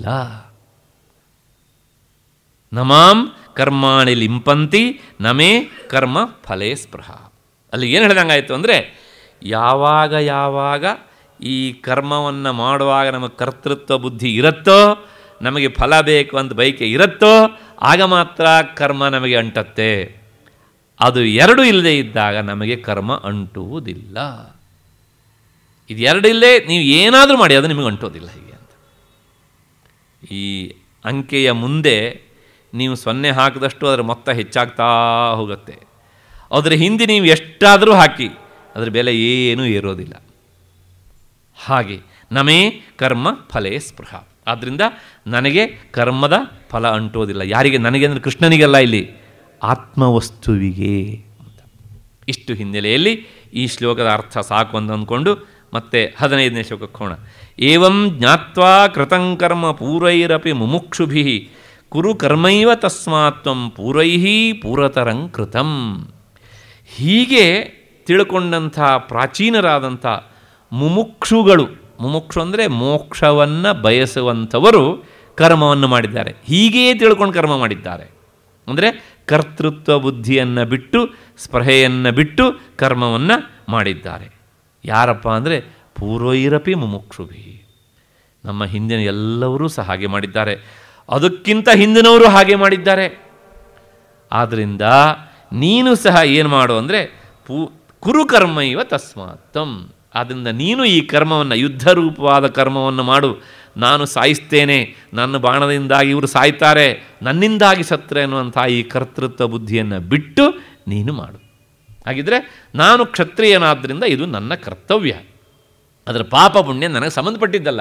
ನಮಾಂ ಕರ್ಮಾಣಿ ಲಿಂಪಂತಿ ನಮೇ ಕರ್ಮ ಫಲೇ ಸ್ಪೃಹ ಅಲ್ಲಿ ಏನು ಹೇಳ್ದಂಗಾಯಿತು ಅಂದರೆ ಯಾವಾಗ ಯಾವಾಗ ಈ ಕರ್ಮವನ್ನು ಮಾಡುವಾಗ ನಮಗೆ ಕರ್ತೃತ್ವ ಬುದ್ಧಿ ಇರುತ್ತೋ ನಮಗೆ ಫಲ ಬೇಕು ಅಂತ ಬಯಕೆ ಇರುತ್ತೋ ಆಗ ಮಾತ್ರ ಕರ್ಮ ನಮಗೆ ಅಂಟತ್ತೆ ಅದು ಎರಡು ಇಲ್ಲದೆ ಇದ್ದಾಗ ನಮಗೆ ಕರ್ಮ ಅಂಟುವುದಿಲ್ಲ ಇದು ಎರಡು ಇಲ್ಲೇ ನೀವು ಏನಾದರೂ ಮಾಡಿ ಅದು ನಿಮಗೆ ಅಂಟೋದಿಲ್ಲ ಹೀಗೆ ಅಂತ ಈ ಅಂಕೆಯ ಮುಂದೆ ನೀವು ಸೊನ್ನೆ ಹಾಕಿದಷ್ಟು ಅದರ ಮೊತ್ತ ಹೆಚ್ಚಾಗ್ತಾ ಹೋಗುತ್ತೆ ಅದರ ಹಿಂದೆ ನೀವು ಎಷ್ಟಾದರೂ ಹಾಕಿ ಅದರ ಬೆಲೆ ಏನೂ ಏರೋದಿಲ್ಲ ಹಾಗೆ ನಮೇ ಕರ್ಮ ಫಲೇ ಸ್ಪೃಹ ಆದ್ದರಿಂದ ನನಗೆ ಕರ್ಮದ ಫಲ ಅಂಟೋದಿಲ್ಲ ಯಾರಿಗೆ ನನಗೆ ಅಂದರೆ ಕೃಷ್ಣನಿಗೆಲ್ಲ ಇಲ್ಲಿ ಆತ್ಮವಸ್ತುವಿಗೆ ಅಂತ ಇಷ್ಟು ಹಿನ್ನೆಲೆಯಲ್ಲಿ ಈ ಶ್ಲೋಕದ ಅರ್ಥ ಸಾಕು ಅಂತ ಅಂದ್ಕೊಂಡು ಮತ್ತೆ ಹದಿನೈದನೇ ಶ್ಲೋಕಕ್ಕೆ ಹೋಣ ಏವಂ ಜ್ಞಾತ್ವಾ ಕೃತಂ ಕರ್ಮ ಪೂರೈರಪಿ ಮುಮುಕ್ಷುಭಿ ಕುರು ಕರ್ಮೈವ ತಸ್ಮಾತ್ವಂ ಪೂರೈ ಪೂರತರಂ ಕೃತಂ ಹೀಗೆ ತಿಳ್ಕೊಂಡಂಥ ಪ್ರಾಚೀನರಾದಂಥ ಮುಮುಕ್ಷುಗಳು ಮುಮುಕ್ಷು ಅಂದರೆ ಮೋಕ್ಷವನ್ನು ಬಯಸುವಂಥವರು ಕರ್ಮವನ್ನು ಮಾಡಿದ್ದಾರೆ ಹೀಗೇ ತಿಳ್ಕೊಂಡು ಕರ್ಮ ಮಾಡಿದ್ದಾರೆ ಅಂದರೆ ಕರ್ತೃತ್ವ ಬುದ್ಧಿಯನ್ನು ಬಿಟ್ಟು ಸ್ಪೃಹೆಯನ್ನು ಬಿಟ್ಟು ಕರ್ಮವನ್ನು ಮಾಡಿದ್ದಾರೆ ಯಾರಪ್ಪ ಅಂದರೆ ಪೂರ್ವೈರಪಿ ಮುಮುಕ್ಷುಭಿ ನಮ್ಮ ಹಿಂದಿನ ಎಲ್ಲರೂ ಸಹ ಹಾಗೆ ಮಾಡಿದ್ದಾರೆ ಅದಕ್ಕಿಂತ ಹಿಂದಿನವರು ಹಾಗೆ ಮಾಡಿದ್ದಾರೆ ಆದ್ದರಿಂದ ನೀನು ಸಹ ಏನು ಮಾಡು ಅಂದರೆ ಪೂ ಕುರು ಕರ್ಮ ಇವ ತಸ್ಮಾತ್ತಂ ಆದ್ದರಿಂದ ನೀನು ಈ ಕರ್ಮವನ್ನು ಯುದ್ಧ ರೂಪವಾದ ಕರ್ಮವನ್ನು ಮಾಡು ನಾನು ಸಾಯಿಸ್ತೇನೆ ನನ್ನ ಬಾಣದಿಂದಾಗಿ ಇವರು ಸಾಯ್ತಾರೆ ನನ್ನಿಂದಾಗಿ ಸತ್ರೆ ಅನ್ನುವಂಥ ಈ ಕರ್ತೃತ್ವ ಬುದ್ಧಿಯನ್ನು ಬಿಟ್ಟು ನೀನು ಮಾಡು ಹಾಗಿದ್ರೆ ನಾನು ಕ್ಷತ್ರಿಯನಾದ್ದರಿಂದ ಇದು ನನ್ನ ಕರ್ತವ್ಯ ಅದರ ಪಾಪ ಪುಣ್ಯ ನನಗೆ ಸಂಬಂಧಪಟ್ಟಿದ್ದಲ್ಲ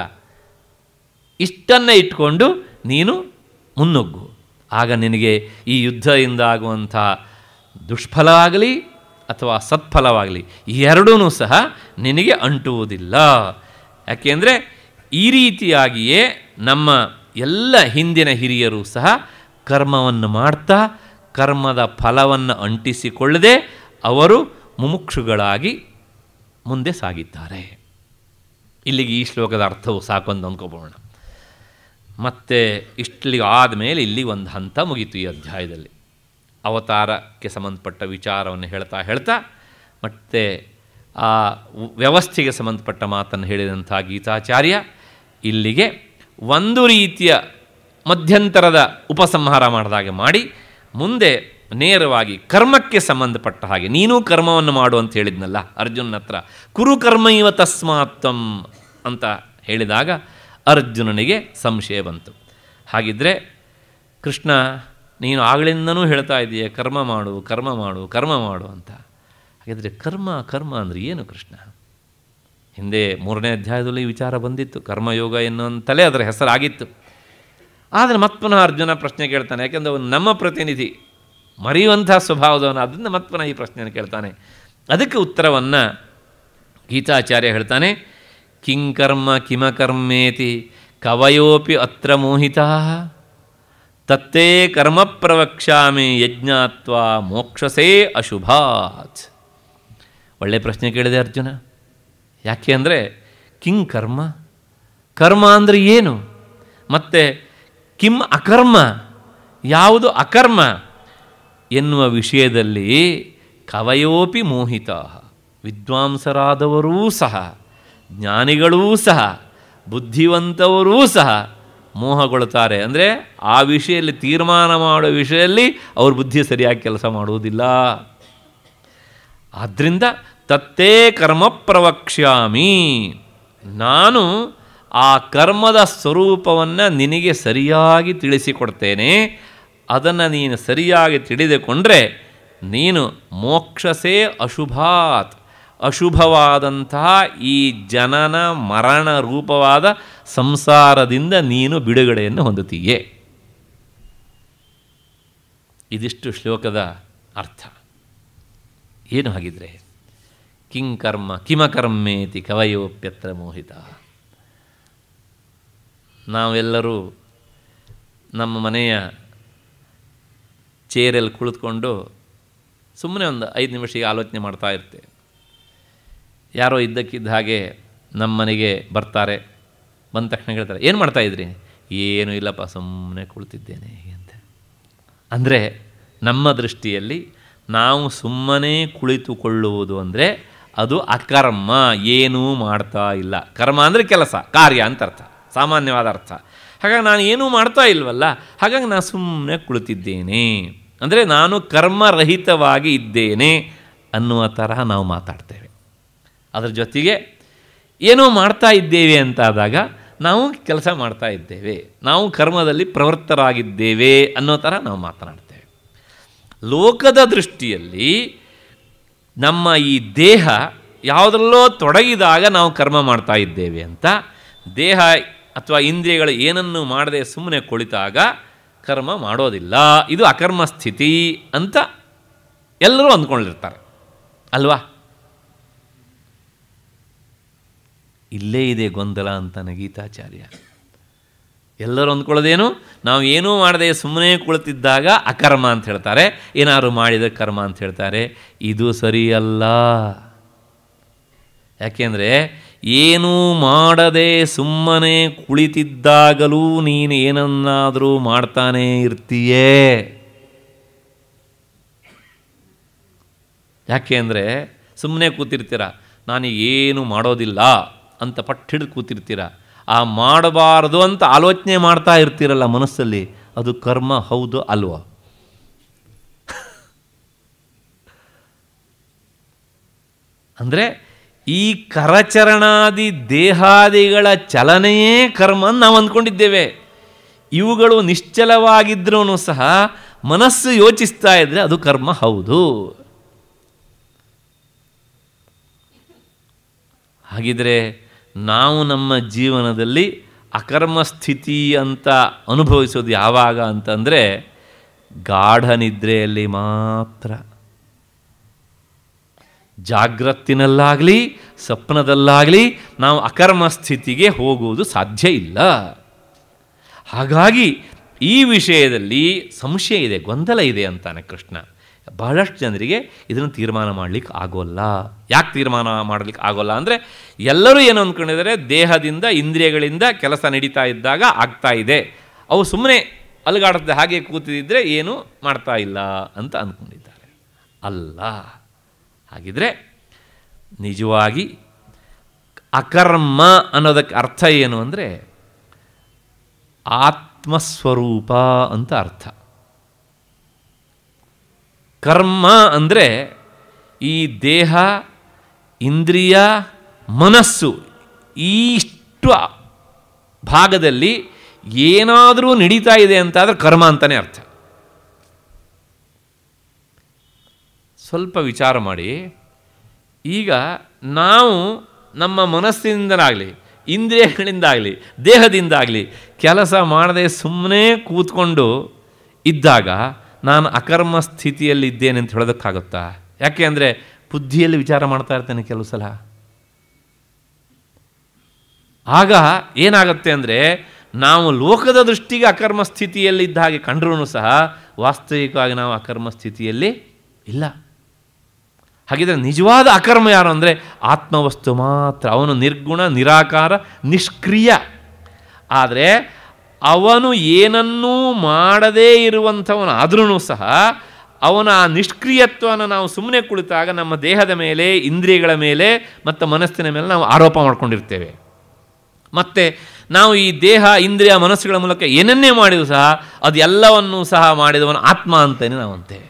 ಇಷ್ಟನ್ನೇ ಇಟ್ಕೊಂಡು ನೀನು ಮುನ್ನುಗ್ಗು ಆಗ ನಿನಗೆ ಈ ಯುದ್ಧದಿಂದ ಆಗುವಂಥ ದುಷ್ಫಲ ಆಗಲಿ ಅಥವಾ ಸತ್ಫಲವಾಗಲಿ ಎರಡೂ ಸಹ ನಿನಗೆ ಅಂಟುವುದಿಲ್ಲ ಯಾಕೆಂದರೆ ಈ ರೀತಿಯಾಗಿಯೇ ನಮ್ಮ ಎಲ್ಲ ಹಿಂದಿನ ಹಿರಿಯರು ಸಹ ಕರ್ಮವನ್ನು ಮಾಡ್ತಾ ಕರ್ಮದ ಫಲವನ್ನು ಅಂಟಿಸಿಕೊಳ್ಳದೆ ಅವರು ಮುಮುಕ್ಷುಗಳಾಗಿ ಮುಂದೆ ಸಾಗಿದ್ದಾರೆ ಇಲ್ಲಿಗೆ ಈ ಶ್ಲೋಕದ ಅರ್ಥವು ಸಾಕು ಅಂತ ಅಂದ್ಕೊಬೋಣ ಮತ್ತು ಇಷ್ಟಲಿಗೆ ಆದಮೇಲೆ ಇಲ್ಲಿ ಒಂದು ಹಂತ ಮುಗೀತು ಈ ಅಧ್ಯಾಯದಲ್ಲಿ ಅವತಾರಕ್ಕೆ ಸಂಬಂಧಪಟ್ಟ ವಿಚಾರವನ್ನು ಹೇಳ್ತಾ ಹೇಳ್ತಾ ಮತ್ತು ಆ ವ್ಯವಸ್ಥೆಗೆ ಸಂಬಂಧಪಟ್ಟ ಮಾತನ್ನು ಹೇಳಿದಂಥ ಗೀತಾಚಾರ್ಯ ಇಲ್ಲಿಗೆ ಒಂದು ರೀತಿಯ ಮಧ್ಯಂತರದ ಉಪಸಂಹಾರ ಮಾಡಿದಾಗೆ ಮಾಡಿ ಮುಂದೆ ನೇರವಾಗಿ ಕರ್ಮಕ್ಕೆ ಸಂಬಂಧಪಟ್ಟ ಹಾಗೆ ನೀನು ಕರ್ಮವನ್ನು ಮಾಡು ಅಂತ ಹೇಳಿದ್ನಲ್ಲ ಅರ್ಜುನನ ಹತ್ರ ಕುರು ಕರ್ಮ ಇವ ತಸ್ಮಾತ್ತಂ ಅಂತ ಹೇಳಿದಾಗ ಅರ್ಜುನನಿಗೆ ಸಂಶಯ ಬಂತು ಹಾಗಿದ್ದರೆ ಕೃಷ್ಣ ನೀನು ಆಗಲಿಂದನೂ ಹೇಳ್ತಾ ಇದೆಯೇ ಕರ್ಮ ಮಾಡು ಕರ್ಮ ಮಾಡು ಕರ್ಮ ಮಾಡು ಅಂತ ಹಾಗಿದ್ರೆ ಕರ್ಮ ಕರ್ಮ ಅಂದರೆ ಏನು ಕೃಷ್ಣ ಹಿಂದೆ ಮೂರನೇ ಅಧ್ಯಾಯದಲ್ಲಿ ಈ ವಿಚಾರ ಬಂದಿತ್ತು ಕರ್ಮಯೋಗ ಎನ್ನುವಂತಲೇ ಅದರ ಹೆಸರಾಗಿತ್ತು ಆದರೆ ಮತ್ತೆ ಪುನಃ ಅರ್ಜುನ ಪ್ರಶ್ನೆ ಕೇಳ್ತಾನೆ ಯಾಕೆಂದರೆ ಅವನು ನಮ್ಮ ಪ್ರತಿನಿಧಿ ಮರೆಯುವಂಥ ಸ್ವಭಾವದವನು ಅದರಿಂದ ಮತ್ತೆ ಪುನಃ ಈ ಪ್ರಶ್ನೆಯನ್ನು ಕೇಳ್ತಾನೆ ಅದಕ್ಕೆ ಉತ್ತರವನ್ನು ಗೀತಾಚಾರ್ಯ ಹೇಳ್ತಾನೆ ಕಿಂಕರ್ಮ ಕಿಮಕರ್ಮೇತಿ ಕವಯೋಪಿ ಅತ್ರ ಮೋಹಿತಾ ತತ್ತೇ ಕರ್ಮ ಪ್ರವಕ್ಷ್ಯಾಮಿ ಯಜ್ಞಾತ್ವ ಮೋಕ್ಷಸೇ ಅಶುಭಾತ್ ಒಳ್ಳೆ ಪ್ರಶ್ನೆ ಕೇಳಿದೆ ಅರ್ಜುನ ಯಾಕೆ ಅಂದರೆ ಕಿಂ ಕರ್ಮ ಕರ್ಮ ಅಂದರೆ ಏನು ಮತ್ತು ಕಿಂ ಅಕರ್ಮ ಯಾವುದು ಅಕರ್ಮ ಎನ್ನುವ ವಿಷಯದಲ್ಲಿ ಕವಯೋಪಿ ಮೋಹಿತ ವಿದ್ವಾಂಸರಾದವರೂ ಸಹ ಜ್ಞಾನಿಗಳೂ ಸಹ ಬುದ್ಧಿವಂತವರೂ ಸಹ ಮೋಹಗೊಳ್ಳುತ್ತಾರೆ ಅಂದರೆ ಆ ವಿಷಯದಲ್ಲಿ ತೀರ್ಮಾನ ಮಾಡೋ ವಿಷಯದಲ್ಲಿ ಅವ್ರ ಬುದ್ಧಿ ಸರಿಯಾಗಿ ಕೆಲಸ ಮಾಡುವುದಿಲ್ಲ ಆದ್ದರಿಂದ ತತ್ತೇ ಕರ್ಮ ಪ್ರವಕ್ಷ್ಯಾಮಿ ನಾನು ಆ ಕರ್ಮದ ಸ್ವರೂಪವನ್ನು ನಿನಗೆ ಸರಿಯಾಗಿ ತಿಳಿಸಿಕೊಡ್ತೇನೆ ಅದನ್ನು ನೀನು ಸರಿಯಾಗಿ ತಿಳಿದುಕೊಂಡ್ರೆ ನೀನು ಮೋಕ್ಷಸೇ ಅಶುಭಾತ್ ಅಶುಭವಾದಂತಹ ಈ ಜನನ ಮರಣ ರೂಪವಾದ ಸಂಸಾರದಿಂದ ನೀನು ಬಿಡುಗಡೆಯನ್ನು ಹೊಂದುತ್ತೀಯೇ ಇದಿಷ್ಟು ಶ್ಲೋಕದ ಅರ್ಥ ಏನು ಹಾಗಿದ್ರೆ ಕಿಂಕರ್ಮ ಕಿಮಕರ್ಮೇತಿ ಕವಯೋಪ್ಯತ್ರ ಮೋಹಿತ ನಾವೆಲ್ಲರೂ ನಮ್ಮ ಮನೆಯ ಚೇರಲ್ಲಿ ಕುಳಿತುಕೊಂಡು ಸುಮ್ಮನೆ ಒಂದು ಐದು ನಿಮಿಷ ಆಲೋಚನೆ ಮಾಡ್ತಾ ಇರ್ತೇವೆ ಯಾರೋ ಇದ್ದಕ್ಕಿದ್ದ ಹಾಗೆ ನಮ್ಮ ಮನೆಗೆ ಬರ್ತಾರೆ ಬಂದ ತಕ್ಷಣ ಹೇಳ್ತಾರೆ ಏನು ಮಾಡ್ತಾಯಿದ್ರಿ ಏನೂ ಇಲ್ಲಪ್ಪ ಸುಮ್ಮನೆ ಕುಳಿತಿದ್ದೇನೆ ಅಂತ ಅಂದರೆ ನಮ್ಮ ದೃಷ್ಟಿಯಲ್ಲಿ ನಾವು ಸುಮ್ಮನೆ ಕುಳಿತುಕೊಳ್ಳುವುದು ಅಂದರೆ ಅದು ಅಕರ್ಮ ಏನೂ ಮಾಡ್ತಾ ಇಲ್ಲ ಕರ್ಮ ಅಂದರೆ ಕೆಲಸ ಕಾರ್ಯ ಅಂತ ಅರ್ಥ ಸಾಮಾನ್ಯವಾದ ಅರ್ಥ ಹಾಗಾಗಿ ನಾನು ಏನೂ ಮಾಡ್ತಾ ಇಲ್ವಲ್ಲ ಹಾಗಾಗಿ ನಾನು ಸುಮ್ಮನೆ ಕುಳಿತಿದ್ದೇನೆ ಅಂದರೆ ನಾನು ಕರ್ಮರಹಿತವಾಗಿ ಇದ್ದೇನೆ ಅನ್ನುವ ತರಹ ನಾವು ಮಾತಾಡ್ತೇವೆ ಅದರ ಜೊತೆಗೆ ಏನೋ ಮಾಡ್ತಾ ಇದ್ದೇವೆ ಅಂತಾದಾಗ ನಾವು ಕೆಲಸ ಮಾಡ್ತಾ ಇದ್ದೇವೆ ನಾವು ಕರ್ಮದಲ್ಲಿ ಪ್ರವೃತ್ತರಾಗಿದ್ದೇವೆ ಅನ್ನೋ ಥರ ನಾವು ಮಾತನಾಡ್ತೇವೆ ಲೋಕದ ದೃಷ್ಟಿಯಲ್ಲಿ ನಮ್ಮ ಈ ದೇಹ ಯಾವುದರಲ್ಲೋ ತೊಡಗಿದಾಗ ನಾವು ಕರ್ಮ ಮಾಡ್ತಾ ಇದ್ದೇವೆ ಅಂತ ದೇಹ ಅಥವಾ ಇಂದ್ರಿಯಗಳು ಏನನ್ನು ಮಾಡದೆ ಸುಮ್ಮನೆ ಕುಳಿತಾಗ ಕರ್ಮ ಮಾಡೋದಿಲ್ಲ ಇದು ಅಕರ್ಮ ಸ್ಥಿತಿ ಅಂತ ಎಲ್ಲರೂ ಅಂದ್ಕೊಂಡಿರ್ತಾರೆ ಅಲ್ವಾ ಇಲ್ಲೇ ಇದೆ ಗೊಂದಲ ಅಂತಾನೆ ಗೀತಾಚಾರ್ಯ ಎಲ್ಲರೂ ಅಂದ್ಕೊಳ್ಳೋದೇನು ನಾವು ಏನೂ ಮಾಡದೆ ಸುಮ್ಮನೆ ಕುಳಿತಿದ್ದಾಗ ಅಕರ್ಮ ಅಂತ ಹೇಳ್ತಾರೆ ಏನಾದ್ರು ಮಾಡಿದರೆ ಕರ್ಮ ಅಂತ ಹೇಳ್ತಾರೆ ಇದು ಸರಿಯಲ್ಲ ಯಾಕೆಂದರೆ ಏನೂ ಮಾಡದೆ ಸುಮ್ಮನೆ ಕುಳಿತಿದ್ದಾಗಲೂ ನೀನು ಏನನ್ನಾದರೂ ಮಾಡ್ತಾನೇ ಇರ್ತೀಯೇ ಯಾಕೆ ಅಂದರೆ ಸುಮ್ಮನೆ ಕೂತಿರ್ತೀರ ನಾನು ಏನು ಮಾಡೋದಿಲ್ಲ ಅಂತ ಪಟ್ಟು ಹಿಡಿದು ಕೂತಿರ್ತೀರ ಆ ಮಾಡಬಾರದು ಅಂತ ಆಲೋಚನೆ ಮಾಡ್ತಾ ಇರ್ತೀರಲ್ಲ ಮನಸ್ಸಲ್ಲಿ ಅದು ಕರ್ಮ ಹೌದು ಅಲ್ವೋ ಅಂದರೆ ಈ ಕರಚರಣಾದಿ ದೇಹಾದಿಗಳ ಚಲನೆಯೇ ಕರ್ಮ ಅಂತ ನಾವು ಅಂದ್ಕೊಂಡಿದ್ದೇವೆ ಇವುಗಳು ನಿಶ್ಚಲವಾಗಿದ್ರೂ ಸಹ ಮನಸ್ಸು ಯೋಚಿಸ್ತಾ ಇದ್ದರೆ ಅದು ಕರ್ಮ ಹೌದು ಹಾಗಿದ್ರೆ ನಾವು ನಮ್ಮ ಜೀವನದಲ್ಲಿ ಅಕರ್ಮ ಸ್ಥಿತಿ ಅಂತ ಅನುಭವಿಸೋದು ಯಾವಾಗ ಅಂತಂದರೆ ಗಾಢ ನಿದ್ರೆಯಲ್ಲಿ ಮಾತ್ರ ಜಾಗ್ರತ್ತಿನಲ್ಲಾಗಲಿ ಸ್ವಪ್ನದಲ್ಲಾಗಲಿ ನಾವು ಅಕರ್ಮ ಸ್ಥಿತಿಗೆ ಹೋಗುವುದು ಸಾಧ್ಯ ಇಲ್ಲ ಹಾಗಾಗಿ ಈ ವಿಷಯದಲ್ಲಿ ಸಂಶಯ ಇದೆ ಗೊಂದಲ ಇದೆ ಅಂತಾನೆ ಕೃಷ್ಣ ಬಹಳಷ್ಟು ಜನರಿಗೆ ಇದನ್ನು ತೀರ್ಮಾನ ಮಾಡಲಿಕ್ಕೆ ಆಗೋಲ್ಲ ಯಾಕೆ ತೀರ್ಮಾನ ಮಾಡಲಿಕ್ಕೆ ಆಗೋಲ್ಲ ಅಂದರೆ ಎಲ್ಲರೂ ಏನು ಅಂದ್ಕೊಂಡಿದ್ದಾರೆ ದೇಹದಿಂದ ಇಂದ್ರಿಯಗಳಿಂದ ಕೆಲಸ ನಡೀತಾ ಇದ್ದಾಗ ಆಗ್ತಾ ಇದೆ ಅವು ಸುಮ್ಮನೆ ಅಲುಗಾಡುತ್ತೆ ಹಾಗೆ ಕೂತಿದ್ದರೆ ಏನು ಮಾಡ್ತಾ ಇಲ್ಲ ಅಂತ ಅಂದ್ಕೊಂಡಿದ್ದಾರೆ ಅಲ್ಲ ಹಾಗಿದ್ರೆ ನಿಜವಾಗಿ ಅಕರ್ಮ ಅನ್ನೋದಕ್ಕೆ ಅರ್ಥ ಏನು ಅಂದರೆ ಆತ್ಮಸ್ವರೂಪ ಅಂತ ಅರ್ಥ ಕರ್ಮ ಅಂದರೆ ಈ ದೇಹ ಇಂದ್ರಿಯ ಮನಸ್ಸು ಇಷ್ಟು ಭಾಗದಲ್ಲಿ ಏನಾದರೂ ನಡೀತಾ ಇದೆ ಅಂತಾದರೆ ಕರ್ಮ ಅಂತಲೇ ಅರ್ಥ ಸ್ವಲ್ಪ ವಿಚಾರ ಮಾಡಿ ಈಗ ನಾವು ನಮ್ಮ ಮನಸ್ಸಿನಿಂದಲಾಗಲಿ ಇಂದ್ರಿಯಗಳಿಂದಾಗಲಿ ದೇಹದಿಂದಾಗಲಿ ಕೆಲಸ ಮಾಡದೆ ಸುಮ್ಮನೆ ಕೂತ್ಕೊಂಡು ಇದ್ದಾಗ ನಾನು ಅಕರ್ಮ ಸ್ಥಿತಿಯಲ್ಲಿದ್ದೇನೆ ಅಂತ ಹೇಳೋದಕ್ಕಾಗುತ್ತಾ ಯಾಕೆ ಅಂದರೆ ಬುದ್ಧಿಯಲ್ಲಿ ವಿಚಾರ ಮಾಡ್ತಾ ಇರ್ತೇನೆ ಕೆಲವು ಸಲ ಆಗ ಏನಾಗುತ್ತೆ ಅಂದರೆ ನಾವು ಲೋಕದ ದೃಷ್ಟಿಗೆ ಅಕರ್ಮ ಸ್ಥಿತಿಯಲ್ಲಿದ್ದ ಹಾಗೆ ಕಂಡ್ರೂ ಸಹ ವಾಸ್ತವಿಕವಾಗಿ ನಾವು ಅಕರ್ಮ ಸ್ಥಿತಿಯಲ್ಲಿ ಇಲ್ಲ ಹಾಗಿದ್ರೆ ನಿಜವಾದ ಅಕರ್ಮ ಯಾರು ಅಂದರೆ ಆತ್ಮವಸ್ತು ಮಾತ್ರ ಅವನು ನಿರ್ಗುಣ ನಿರಾಕಾರ ನಿಷ್ಕ್ರಿಯ ಆದರೆ ಅವನು ಏನನ್ನೂ ಮಾಡದೇ ಇರುವಂಥವನು ಆದ್ರೂ ಸಹ ಅವನ ಆ ನಿಷ್ಕ್ರಿಯತ್ವವನ್ನು ನಾವು ಸುಮ್ಮನೆ ಕುಳಿತಾಗ ನಮ್ಮ ದೇಹದ ಮೇಲೆ ಇಂದ್ರಿಯಗಳ ಮೇಲೆ ಮತ್ತು ಮನಸ್ಸಿನ ಮೇಲೆ ನಾವು ಆರೋಪ ಮಾಡ್ಕೊಂಡಿರ್ತೇವೆ ಮತ್ತು ನಾವು ಈ ದೇಹ ಇಂದ್ರಿಯ ಮನಸ್ಸುಗಳ ಮೂಲಕ ಏನನ್ನೇ ಮಾಡಿದರೂ ಸಹ ಅದು ಎಲ್ಲವನ್ನೂ ಸಹ ಮಾಡಿದವನು ಆತ್ಮ ಅಂತಲೇ ನಾವು ಅಂತೇವೆ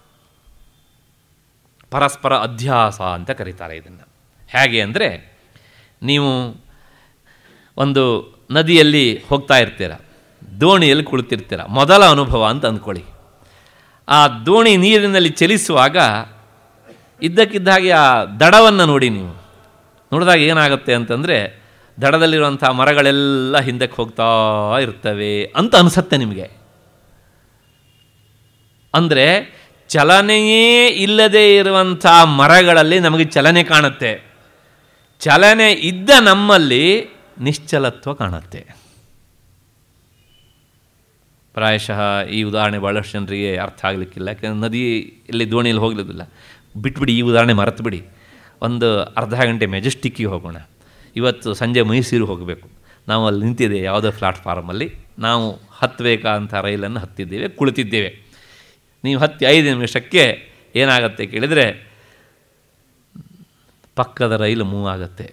ಪರಸ್ಪರ ಅಧ್ಯಾಸ ಅಂತ ಕರೀತಾರೆ ಇದನ್ನು ಹೇಗೆ ಅಂದರೆ ನೀವು ಒಂದು ನದಿಯಲ್ಲಿ ಹೋಗ್ತಾ ಇರ್ತೀರ ದೋಣಿಯಲ್ಲಿ ಕುಳಿತಿರ್ತೀರ ಮೊದಲ ಅನುಭವ ಅಂತ ಅಂದ್ಕೊಳ್ಳಿ ಆ ದೋಣಿ ನೀರಿನಲ್ಲಿ ಚಲಿಸುವಾಗ ಇದ್ದಕ್ಕಿದ್ದ ಹಾಗೆ ಆ ದಡವನ್ನು ನೋಡಿ ನೀವು ನೋಡಿದಾಗ ಏನಾಗುತ್ತೆ ಅಂತಂದರೆ ದಡದಲ್ಲಿರುವಂಥ ಮರಗಳೆಲ್ಲ ಹಿಂದಕ್ಕೆ ಹೋಗ್ತಾ ಇರ್ತವೆ ಅಂತ ಅನಿಸುತ್ತೆ ನಿಮಗೆ ಅಂದರೆ ಚಲನೆಯೇ ಇಲ್ಲದೆ ಇರುವಂಥ ಮರಗಳಲ್ಲಿ ನಮಗೆ ಚಲನೆ ಕಾಣುತ್ತೆ ಚಲನೆ ಇದ್ದ ನಮ್ಮಲ್ಲಿ ನಿಶ್ಚಲತ್ವ ಕಾಣುತ್ತೆ ಪ್ರಾಯಶಃ ಈ ಉದಾಹರಣೆ ಭಾಳಷ್ಟು ಜನರಿಗೆ ಅರ್ಥ ಆಗಲಿಕ್ಕಿಲ್ಲ ಯಾಕೆಂದರೆ ನದಿಯಲ್ಲಿ ದೋಣಿಯಲ್ಲಿ ಹೋಗಲಿಲ್ಲ ಬಿಟ್ಬಿಡಿ ಈ ಉದಾಹರಣೆ ಮರೆತು ಬಿಡಿ ಒಂದು ಅರ್ಧ ಗಂಟೆ ಮೆಜೆಸ್ಟಿಕ್ಕಿಗೆ ಹೋಗೋಣ ಇವತ್ತು ಸಂಜೆ ಮೈಸೂರು ಹೋಗಬೇಕು ನಾವು ಅಲ್ಲಿ ನಿಂತಿದ್ದೇವೆ ಯಾವುದೋ ಪ್ಲಾಟ್ಫಾರ್ಮಲ್ಲಿ ನಾವು ಹತ್ತಬೇಕಂತ ರೈಲನ್ನು ಹತ್ತಿದ್ದೇವೆ ಕುಳಿತಿದ್ದೇವೆ ನೀವು ಹತ್ತಿ ಐದು ನಿಮಿಷಕ್ಕೆ ಏನಾಗುತ್ತೆ ಕೇಳಿದರೆ ಪಕ್ಕದ ರೈಲು ಮೂವ್ ಆಗುತ್ತೆ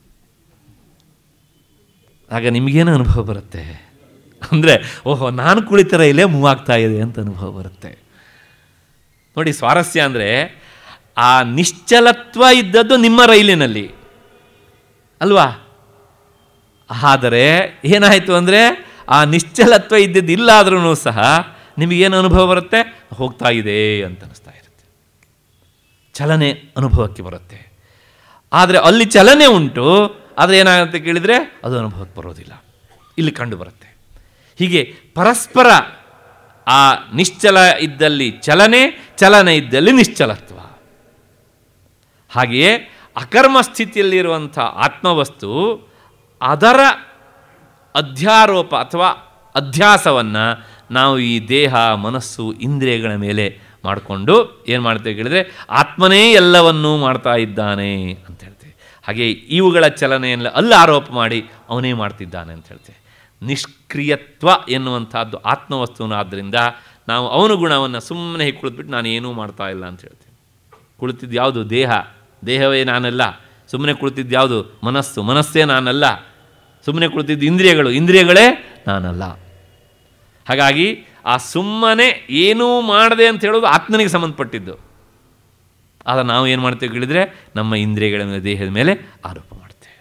ಆಗ ನಿಮಗೇನು ಅನುಭವ ಬರುತ್ತೆ ಅಂದರೆ ಓಹೋ ನಾನು ಕುಳಿತ ರೈಲೇ ಮೂವ್ ಆಗ್ತಾ ಇದೆ ಅಂತ ಅನುಭವ ಬರುತ್ತೆ ನೋಡಿ ಸ್ವಾರಸ್ಯ ಅಂದರೆ ಆ ನಿಶ್ಚಲತ್ವ ಇದ್ದದ್ದು ನಿಮ್ಮ ರೈಲಿನಲ್ಲಿ ಅಲ್ವಾ ಆದರೆ ಏನಾಯಿತು ಅಂದರೆ ಆ ನಿಶ್ಚಲತ್ವ ಇದ್ದದ್ದು ಇಲ್ಲ ಆದ್ರೂ ಸಹ ನಿಮಗೇನು ಅನುಭವ ಬರುತ್ತೆ ಹೋಗ್ತಾ ಇದೆ ಅಂತ ಅನಿಸ್ತಾ ಇರುತ್ತೆ ಚಲನೆ ಅನುಭವಕ್ಕೆ ಬರುತ್ತೆ ಆದರೆ ಅಲ್ಲಿ ಚಲನೆ ಉಂಟು ಆದರೆ ಏನಾಗುತ್ತೆ ಕೇಳಿದರೆ ಅದು ಅನುಭವಕ್ಕೆ ಬರೋದಿಲ್ಲ ಇಲ್ಲಿ ಕಂಡು ಬರುತ್ತೆ ಹೀಗೆ ಪರಸ್ಪರ ಆ ನಿಶ್ಚಲ ಇದ್ದಲ್ಲಿ ಚಲನೆ ಚಲನೆ ಇದ್ದಲ್ಲಿ ನಿಶ್ಚಲತ್ವ ಹಾಗೆಯೇ ಅಕರ್ಮ ಸ್ಥಿತಿಯಲ್ಲಿರುವಂಥ ಆತ್ಮವಸ್ತು ಅದರ ಅಧ್ಯಾರೋಪ ಅಥವಾ ಅಧ್ಯಾಸವನ್ನು ನಾವು ಈ ದೇಹ ಮನಸ್ಸು ಇಂದ್ರಿಯಗಳ ಮೇಲೆ ಮಾಡಿಕೊಂಡು ಏನು ಮಾಡ್ತೇವೆ ಕೇಳಿದರೆ ಆತ್ಮನೇ ಎಲ್ಲವನ್ನೂ ಮಾಡ್ತಾ ಇದ್ದಾನೆ ಅಂತ ಹೇಳ್ತೇವೆ ಹಾಗೆ ಇವುಗಳ ಚಲನೆಯನ್ನು ಅಲ್ಲಿ ಆರೋಪ ಮಾಡಿ ಅವನೇ ಮಾಡ್ತಿದ್ದಾನೆ ಅಂತ ಹೇಳ್ತೇವೆ ನಿಷ್ಕ್ರಿಯತ್ವ ಎನ್ನುವಂಥದ್ದು ಆತ್ಮವಸ್ತುನಾದ್ದರಿಂದ ನಾವು ಅವನ ಗುಣವನ್ನು ಸುಮ್ಮನೆ ಹೀಗೆ ಕುಳಿತುಬಿಟ್ಟು ನಾನು ಏನೂ ಮಾಡ್ತಾ ಇಲ್ಲ ಅಂತ ಹೇಳ್ತೇವೆ ಕುಳಿತಿದ್ದು ಯಾವುದು ದೇಹ ದೇಹವೇ ನಾನಲ್ಲ ಸುಮ್ಮನೆ ಕುಳಿತಿದ್ದು ಯಾವುದು ಮನಸ್ಸು ಮನಸ್ಸೇ ನಾನಲ್ಲ ಸುಮ್ಮನೆ ಕುಳಿತಿದ್ದು ಇಂದ್ರಿಯಗಳು ಇಂದ್ರಿಯಗಳೇ ನಾನಲ್ಲ ಹಾಗಾಗಿ ಆ ಸುಮ್ಮನೆ ಏನೂ ಮಾಡದೆ ಅಂತ ಹೇಳೋದು ಆತ್ಮನಿಗೆ ಸಂಬಂಧಪಟ್ಟಿದ್ದು ಆದರೆ ನಾವು ಏನು ಮಾಡ್ತೇವೆ ಕೇಳಿದರೆ ನಮ್ಮ ಇಂದ್ರಿಯಗಳ ಮೇಲೆ ದೇಹದ ಮೇಲೆ ಆರೋಪ ಮಾಡ್ತೇವೆ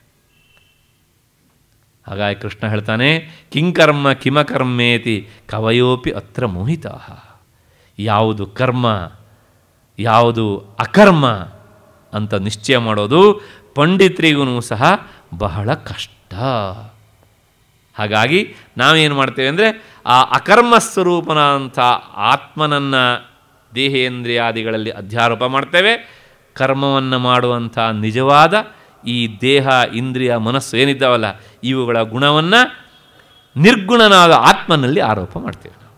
ಹಾಗಾಗಿ ಕೃಷ್ಣ ಹೇಳ್ತಾನೆ ಕಿಂಕರ್ಮ ಕಿಮಕರ್ಮೇತಿ ಕವಯೋಪಿ ಅತ್ರ ಮೋಹಿತಾ ಯಾವುದು ಕರ್ಮ ಯಾವುದು ಅಕರ್ಮ ಅಂತ ನಿಶ್ಚಯ ಮಾಡೋದು ಪಂಡಿತರಿಗೂ ಸಹ ಬಹಳ ಕಷ್ಟ ಹಾಗಾಗಿ ನಾವೇನು ಮಾಡ್ತೇವೆ ಅಂದರೆ ಆ ಅಕರ್ಮ ಸ್ವರೂಪನ ಅಂಥ ಆತ್ಮನನ್ನು ದೇಹೇಂದ್ರಿಯಾದಿಗಳಲ್ಲಿ ಅಧ್ಯಾರೋಪ ಮಾಡ್ತೇವೆ ಕರ್ಮವನ್ನು ಮಾಡುವಂಥ ನಿಜವಾದ ಈ ದೇಹ ಇಂದ್ರಿಯ ಮನಸ್ಸು ಏನಿದ್ದಾವಲ್ಲ ಇವುಗಳ ಗುಣವನ್ನು ನಿರ್ಗುಣನಾದ ಆತ್ಮನಲ್ಲಿ ಆರೋಪ ಮಾಡ್ತೇವೆ ನಾವು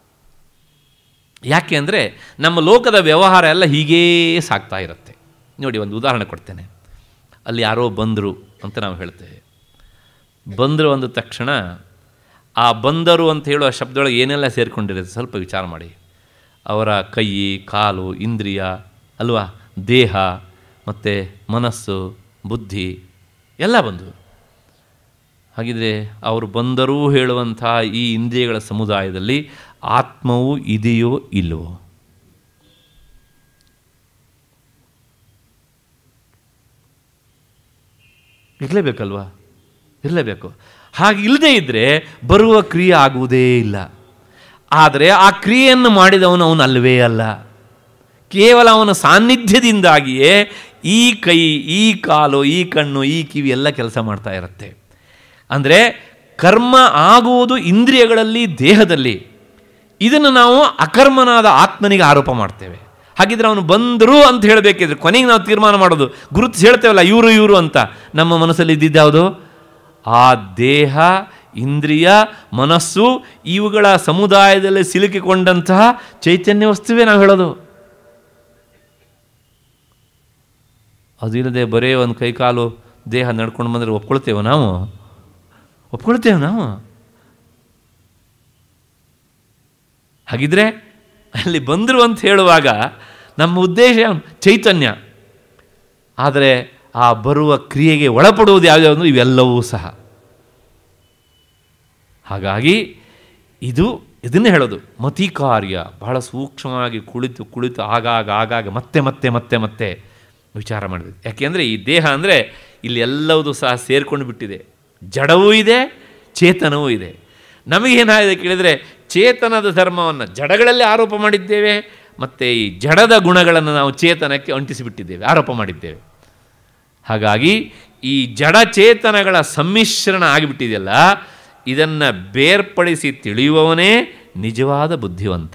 ಯಾಕೆ ಅಂದರೆ ನಮ್ಮ ಲೋಕದ ವ್ಯವಹಾರ ಎಲ್ಲ ಹೀಗೇ ಸಾಗ್ತಾ ಇರುತ್ತೆ ನೋಡಿ ಒಂದು ಉದಾಹರಣೆ ಕೊಡ್ತೇನೆ ಅಲ್ಲಿ ಯಾರೋ ಬಂದರು ಅಂತ ನಾವು ಹೇಳ್ತೇವೆ ಬಂದರು ಅಂದ ತಕ್ಷಣ ಆ ಬಂದರು ಅಂತ ಹೇಳುವ ಶಬ್ದದೊಳಗೆ ಏನೆಲ್ಲ ಸೇರಿಕೊಂಡಿರುತ್ತೆ ಸ್ವಲ್ಪ ವಿಚಾರ ಮಾಡಿ ಅವರ ಕೈ ಕಾಲು ಇಂದ್ರಿಯ ಅಲ್ವಾ ದೇಹ ಮತ್ತು ಮನಸ್ಸು ಬುದ್ಧಿ ಎಲ್ಲ ಬಂದು ಹಾಗಿದ್ರೆ ಅವರು ಬಂದರೂ ಹೇಳುವಂಥ ಈ ಇಂದ್ರಿಯಗಳ ಸಮುದಾಯದಲ್ಲಿ ಆತ್ಮವು ಇದೆಯೋ ಇಲ್ಲವೋ ಇರಲೇಬೇಕಲ್ವಾ ಇರಲೇಬೇಕು ಹಾಗೆ ಇಲ್ಲದೇ ಇದ್ದರೆ ಬರುವ ಕ್ರಿಯೆ ಆಗುವುದೇ ಇಲ್ಲ ಆದರೆ ಆ ಕ್ರಿಯೆಯನ್ನು ಮಾಡಿದವನು ಅವನು ಅಲ್ಲವೇ ಅಲ್ಲ ಕೇವಲ ಅವನ ಸಾನ್ನಿಧ್ಯದಿಂದಾಗಿಯೇ ಈ ಕೈ ಈ ಕಾಲು ಈ ಕಣ್ಣು ಈ ಕಿವಿ ಎಲ್ಲ ಕೆಲಸ ಮಾಡ್ತಾ ಇರುತ್ತೆ ಅಂದರೆ ಕರ್ಮ ಆಗುವುದು ಇಂದ್ರಿಯಗಳಲ್ಲಿ ದೇಹದಲ್ಲಿ ಇದನ್ನು ನಾವು ಅಕರ್ಮನಾದ ಆತ್ಮನಿಗೆ ಆರೋಪ ಮಾಡ್ತೇವೆ ಹಾಗಿದ್ರೆ ಅವನು ಬಂದರು ಅಂತ ಹೇಳಬೇಕಿದ್ರೆ ಕೊನೆಗೆ ನಾವು ತೀರ್ಮಾನ ಮಾಡೋದು ಗುರುತು ಹೇಳ್ತೇವಲ್ಲ ಇವರು ಇವರು ಅಂತ ನಮ್ಮ ಮನಸ್ಸಲ್ಲಿ ಇದ್ದಿದ್ಯಾವುದು ಆ ದೇಹ ಇಂದ್ರಿಯ ಮನಸ್ಸು ಇವುಗಳ ಸಮುದಾಯದಲ್ಲಿ ಸಿಲುಕಿಕೊಂಡಂತಹ ಚೈತನ್ಯ ವಸ್ತುವೇ ನಾವು ಹೇಳೋದು ಅದು ಇಲ್ಲದೆ ಬರೇ ಒಂದು ಕೈಕಾಲು ದೇಹ ನಡ್ಕೊಂಡು ಬಂದರೆ ಒಪ್ಕೊಳ್ತೇವೆ ನಾವು ಒಪ್ಕೊಳ್ತೇವೆ ನಾವು ಹಾಗಿದ್ರೆ ಅಲ್ಲಿ ಬಂದರು ಅಂತ ಹೇಳುವಾಗ ನಮ್ಮ ಉದ್ದೇಶ ಚೈತನ್ಯ ಆದರೆ ಆ ಬರುವ ಕ್ರಿಯೆಗೆ ಒಳಪಡುವುದು ಯಾವ್ಯಾವುದು ಇವೆಲ್ಲವೂ ಸಹ ಹಾಗಾಗಿ ಇದು ಇದನ್ನೇ ಹೇಳೋದು ಮತಿ ಕಾರ್ಯ ಬಹಳ ಸೂಕ್ಷ್ಮವಾಗಿ ಕುಳಿತು ಕುಳಿತು ಆಗಾಗ ಆಗಾಗ ಮತ್ತೆ ಮತ್ತೆ ಮತ್ತೆ ಮತ್ತೆ ವಿಚಾರ ಮಾಡಬೇಕು ಯಾಕೆಂದರೆ ಈ ದೇಹ ಅಂದರೆ ಇಲ್ಲಿ ಎಲ್ಲವೂ ಸಹ ಸೇರಿಕೊಂಡು ಬಿಟ್ಟಿದೆ ಜಡವೂ ಇದೆ ಚೇತನವೂ ಇದೆ ನಮಗೇನಾಗಿದೆ ಕೇಳಿದರೆ ಚೇತನದ ಧರ್ಮವನ್ನು ಜಡಗಳಲ್ಲಿ ಆರೋಪ ಮಾಡಿದ್ದೇವೆ ಮತ್ತು ಈ ಜಡದ ಗುಣಗಳನ್ನು ನಾವು ಚೇತನಕ್ಕೆ ಅಂಟಿಸಿಬಿಟ್ಟಿದ್ದೇವೆ ಆರೋಪ ಮಾಡಿದ್ದೇವೆ ಹಾಗಾಗಿ ಈ ಜಡಚೇತನಗಳ ಸಮ್ಮಿಶ್ರಣ ಆಗಿಬಿಟ್ಟಿದೆಯಲ್ಲ ಇದನ್ನು ಬೇರ್ಪಡಿಸಿ ತಿಳಿಯುವವನೇ ನಿಜವಾದ ಬುದ್ಧಿವಂತ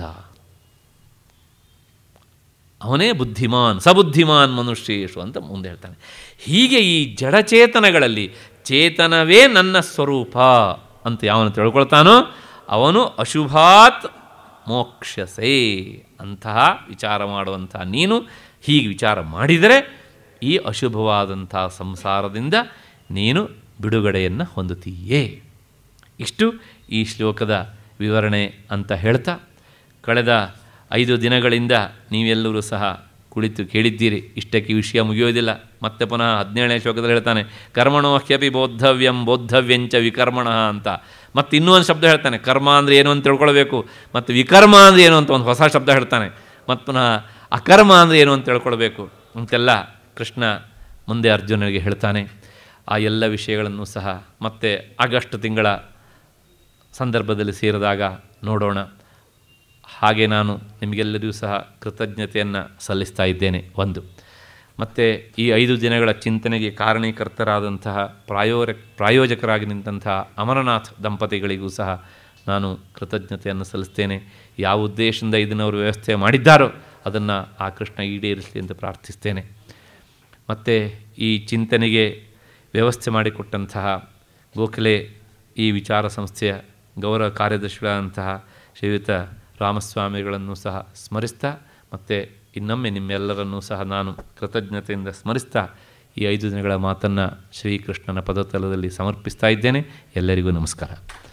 ಅವನೇ ಬುದ್ಧಿಮಾನ್ ಸಬುದ್ಧಿಮಾನ್ ಮನುಷ್ಯೇಶು ಅಂತ ಮುಂದೆ ಹೇಳ್ತಾನೆ ಹೀಗೆ ಈ ಜಡಚೇತನಗಳಲ್ಲಿ ಚೇತನವೇ ನನ್ನ ಸ್ವರೂಪ ಅಂತ ಯಾವನು ತಿಳ್ಕೊಳ್ತಾನೋ ಅವನು ಅಶುಭಾತ್ ಮೋಕ್ಷಸೇ ಅಂತಹ ವಿಚಾರ ಮಾಡುವಂಥ ನೀನು ಹೀಗೆ ವಿಚಾರ ಮಾಡಿದರೆ ಈ ಅಶುಭವಾದಂಥ ಸಂಸಾರದಿಂದ ನೀನು ಬಿಡುಗಡೆಯನ್ನು ಹೊಂದುತ್ತೀಯೇ ಇಷ್ಟು ಈ ಶ್ಲೋಕದ ವಿವರಣೆ ಅಂತ ಹೇಳ್ತಾ ಕಳೆದ ಐದು ದಿನಗಳಿಂದ ನೀವೆಲ್ಲರೂ ಸಹ ಕುಳಿತು ಕೇಳಿದ್ದೀರಿ ಇಷ್ಟಕ್ಕೆ ಈ ವಿಷಯ ಮುಗಿಯೋದಿಲ್ಲ ಮತ್ತೆ ಪುನಃ ಹದಿನೇಳನೇ ಶ್ಲೋಕದಲ್ಲಿ ಹೇಳ್ತಾನೆ ಕರ್ಮಣೋ ಹ್ಯಪಿ ಬೋದ್ಧವ್ಯಂ ಬೋದ್ಧವ್ಯಂಚ ವಿಕರ್ಮಣ ಅಂತ ಮತ್ತು ಇನ್ನೂ ಒಂದು ಶಬ್ದ ಹೇಳ್ತಾನೆ ಕರ್ಮ ಅಂದರೆ ಏನು ಅಂತ ತಿಳ್ಕೊಳ್ಬೇಕು ಮತ್ತು ವಿಕರ್ಮ ಅಂದರೆ ಏನು ಅಂತ ಒಂದು ಹೊಸ ಶಬ್ದ ಹೇಳ್ತಾನೆ ಮತ್ತು ಪುನಃ ಅಕರ್ಮ ಅಂದರೆ ಏನು ಅಂತ ತಿಳ್ಕೊಳ್ಬೇಕು ಅಂತೆಲ್ಲ ಕೃಷ್ಣ ಮುಂದೆ ಅರ್ಜುನನಿಗೆ ಹೇಳ್ತಾನೆ ಆ ಎಲ್ಲ ವಿಷಯಗಳನ್ನು ಸಹ ಮತ್ತೆ ಆಗಸ್ಟ್ ತಿಂಗಳ ಸಂದರ್ಭದಲ್ಲಿ ಸೇರಿದಾಗ ನೋಡೋಣ ಹಾಗೆ ನಾನು ನಿಮಗೆಲ್ಲರಿಗೂ ಸಹ ಕೃತಜ್ಞತೆಯನ್ನು ಸಲ್ಲಿಸ್ತಾ ಇದ್ದೇನೆ ಒಂದು ಮತ್ತು ಈ ಐದು ದಿನಗಳ ಚಿಂತನೆಗೆ ಕಾರಣೀಕರ್ತರಾದಂತಹ ಪ್ರಾಯೋರ ಪ್ರಾಯೋಜಕರಾಗಿ ನಿಂತಹ ಅಮರನಾಥ್ ದಂಪತಿಗಳಿಗೂ ಸಹ ನಾನು ಕೃತಜ್ಞತೆಯನ್ನು ಸಲ್ಲಿಸ್ತೇನೆ ಯಾವ ಉದ್ದೇಶದಿಂದ ಇದನ್ನು ಅವರು ವ್ಯವಸ್ಥೆ ಮಾಡಿದ್ದಾರೋ ಅದನ್ನು ಆ ಕೃಷ್ಣ ಈಡೇರಿಸಲಿ ಅಂತ ಪ್ರಾರ್ಥಿಸ್ತೇನೆ ಮತ್ತು ಈ ಚಿಂತನೆಗೆ ವ್ಯವಸ್ಥೆ ಮಾಡಿಕೊಟ್ಟಂತಹ ಗೋಖಲೆ ಈ ವಿಚಾರ ಸಂಸ್ಥೆಯ ಗೌರವ ಕಾರ್ಯದರ್ಶಿಗಳಂತಹ ಶ್ರೀಯುತ ರಾಮಸ್ವಾಮಿಗಳನ್ನು ಸಹ ಸ್ಮರಿಸ್ತಾ ಮತ್ತು ಇನ್ನೊಮ್ಮೆ ನಿಮ್ಮೆಲ್ಲರನ್ನೂ ಸಹ ನಾನು ಕೃತಜ್ಞತೆಯಿಂದ ಸ್ಮರಿಸ್ತಾ ಈ ಐದು ದಿನಗಳ ಮಾತನ್ನು ಶ್ರೀಕೃಷ್ಣನ ಪದತಲದಲ್ಲಿ ಸಮರ್ಪಿಸ್ತಾ ಇದ್ದೇನೆ ಎಲ್ಲರಿಗೂ ನಮಸ್ಕಾರ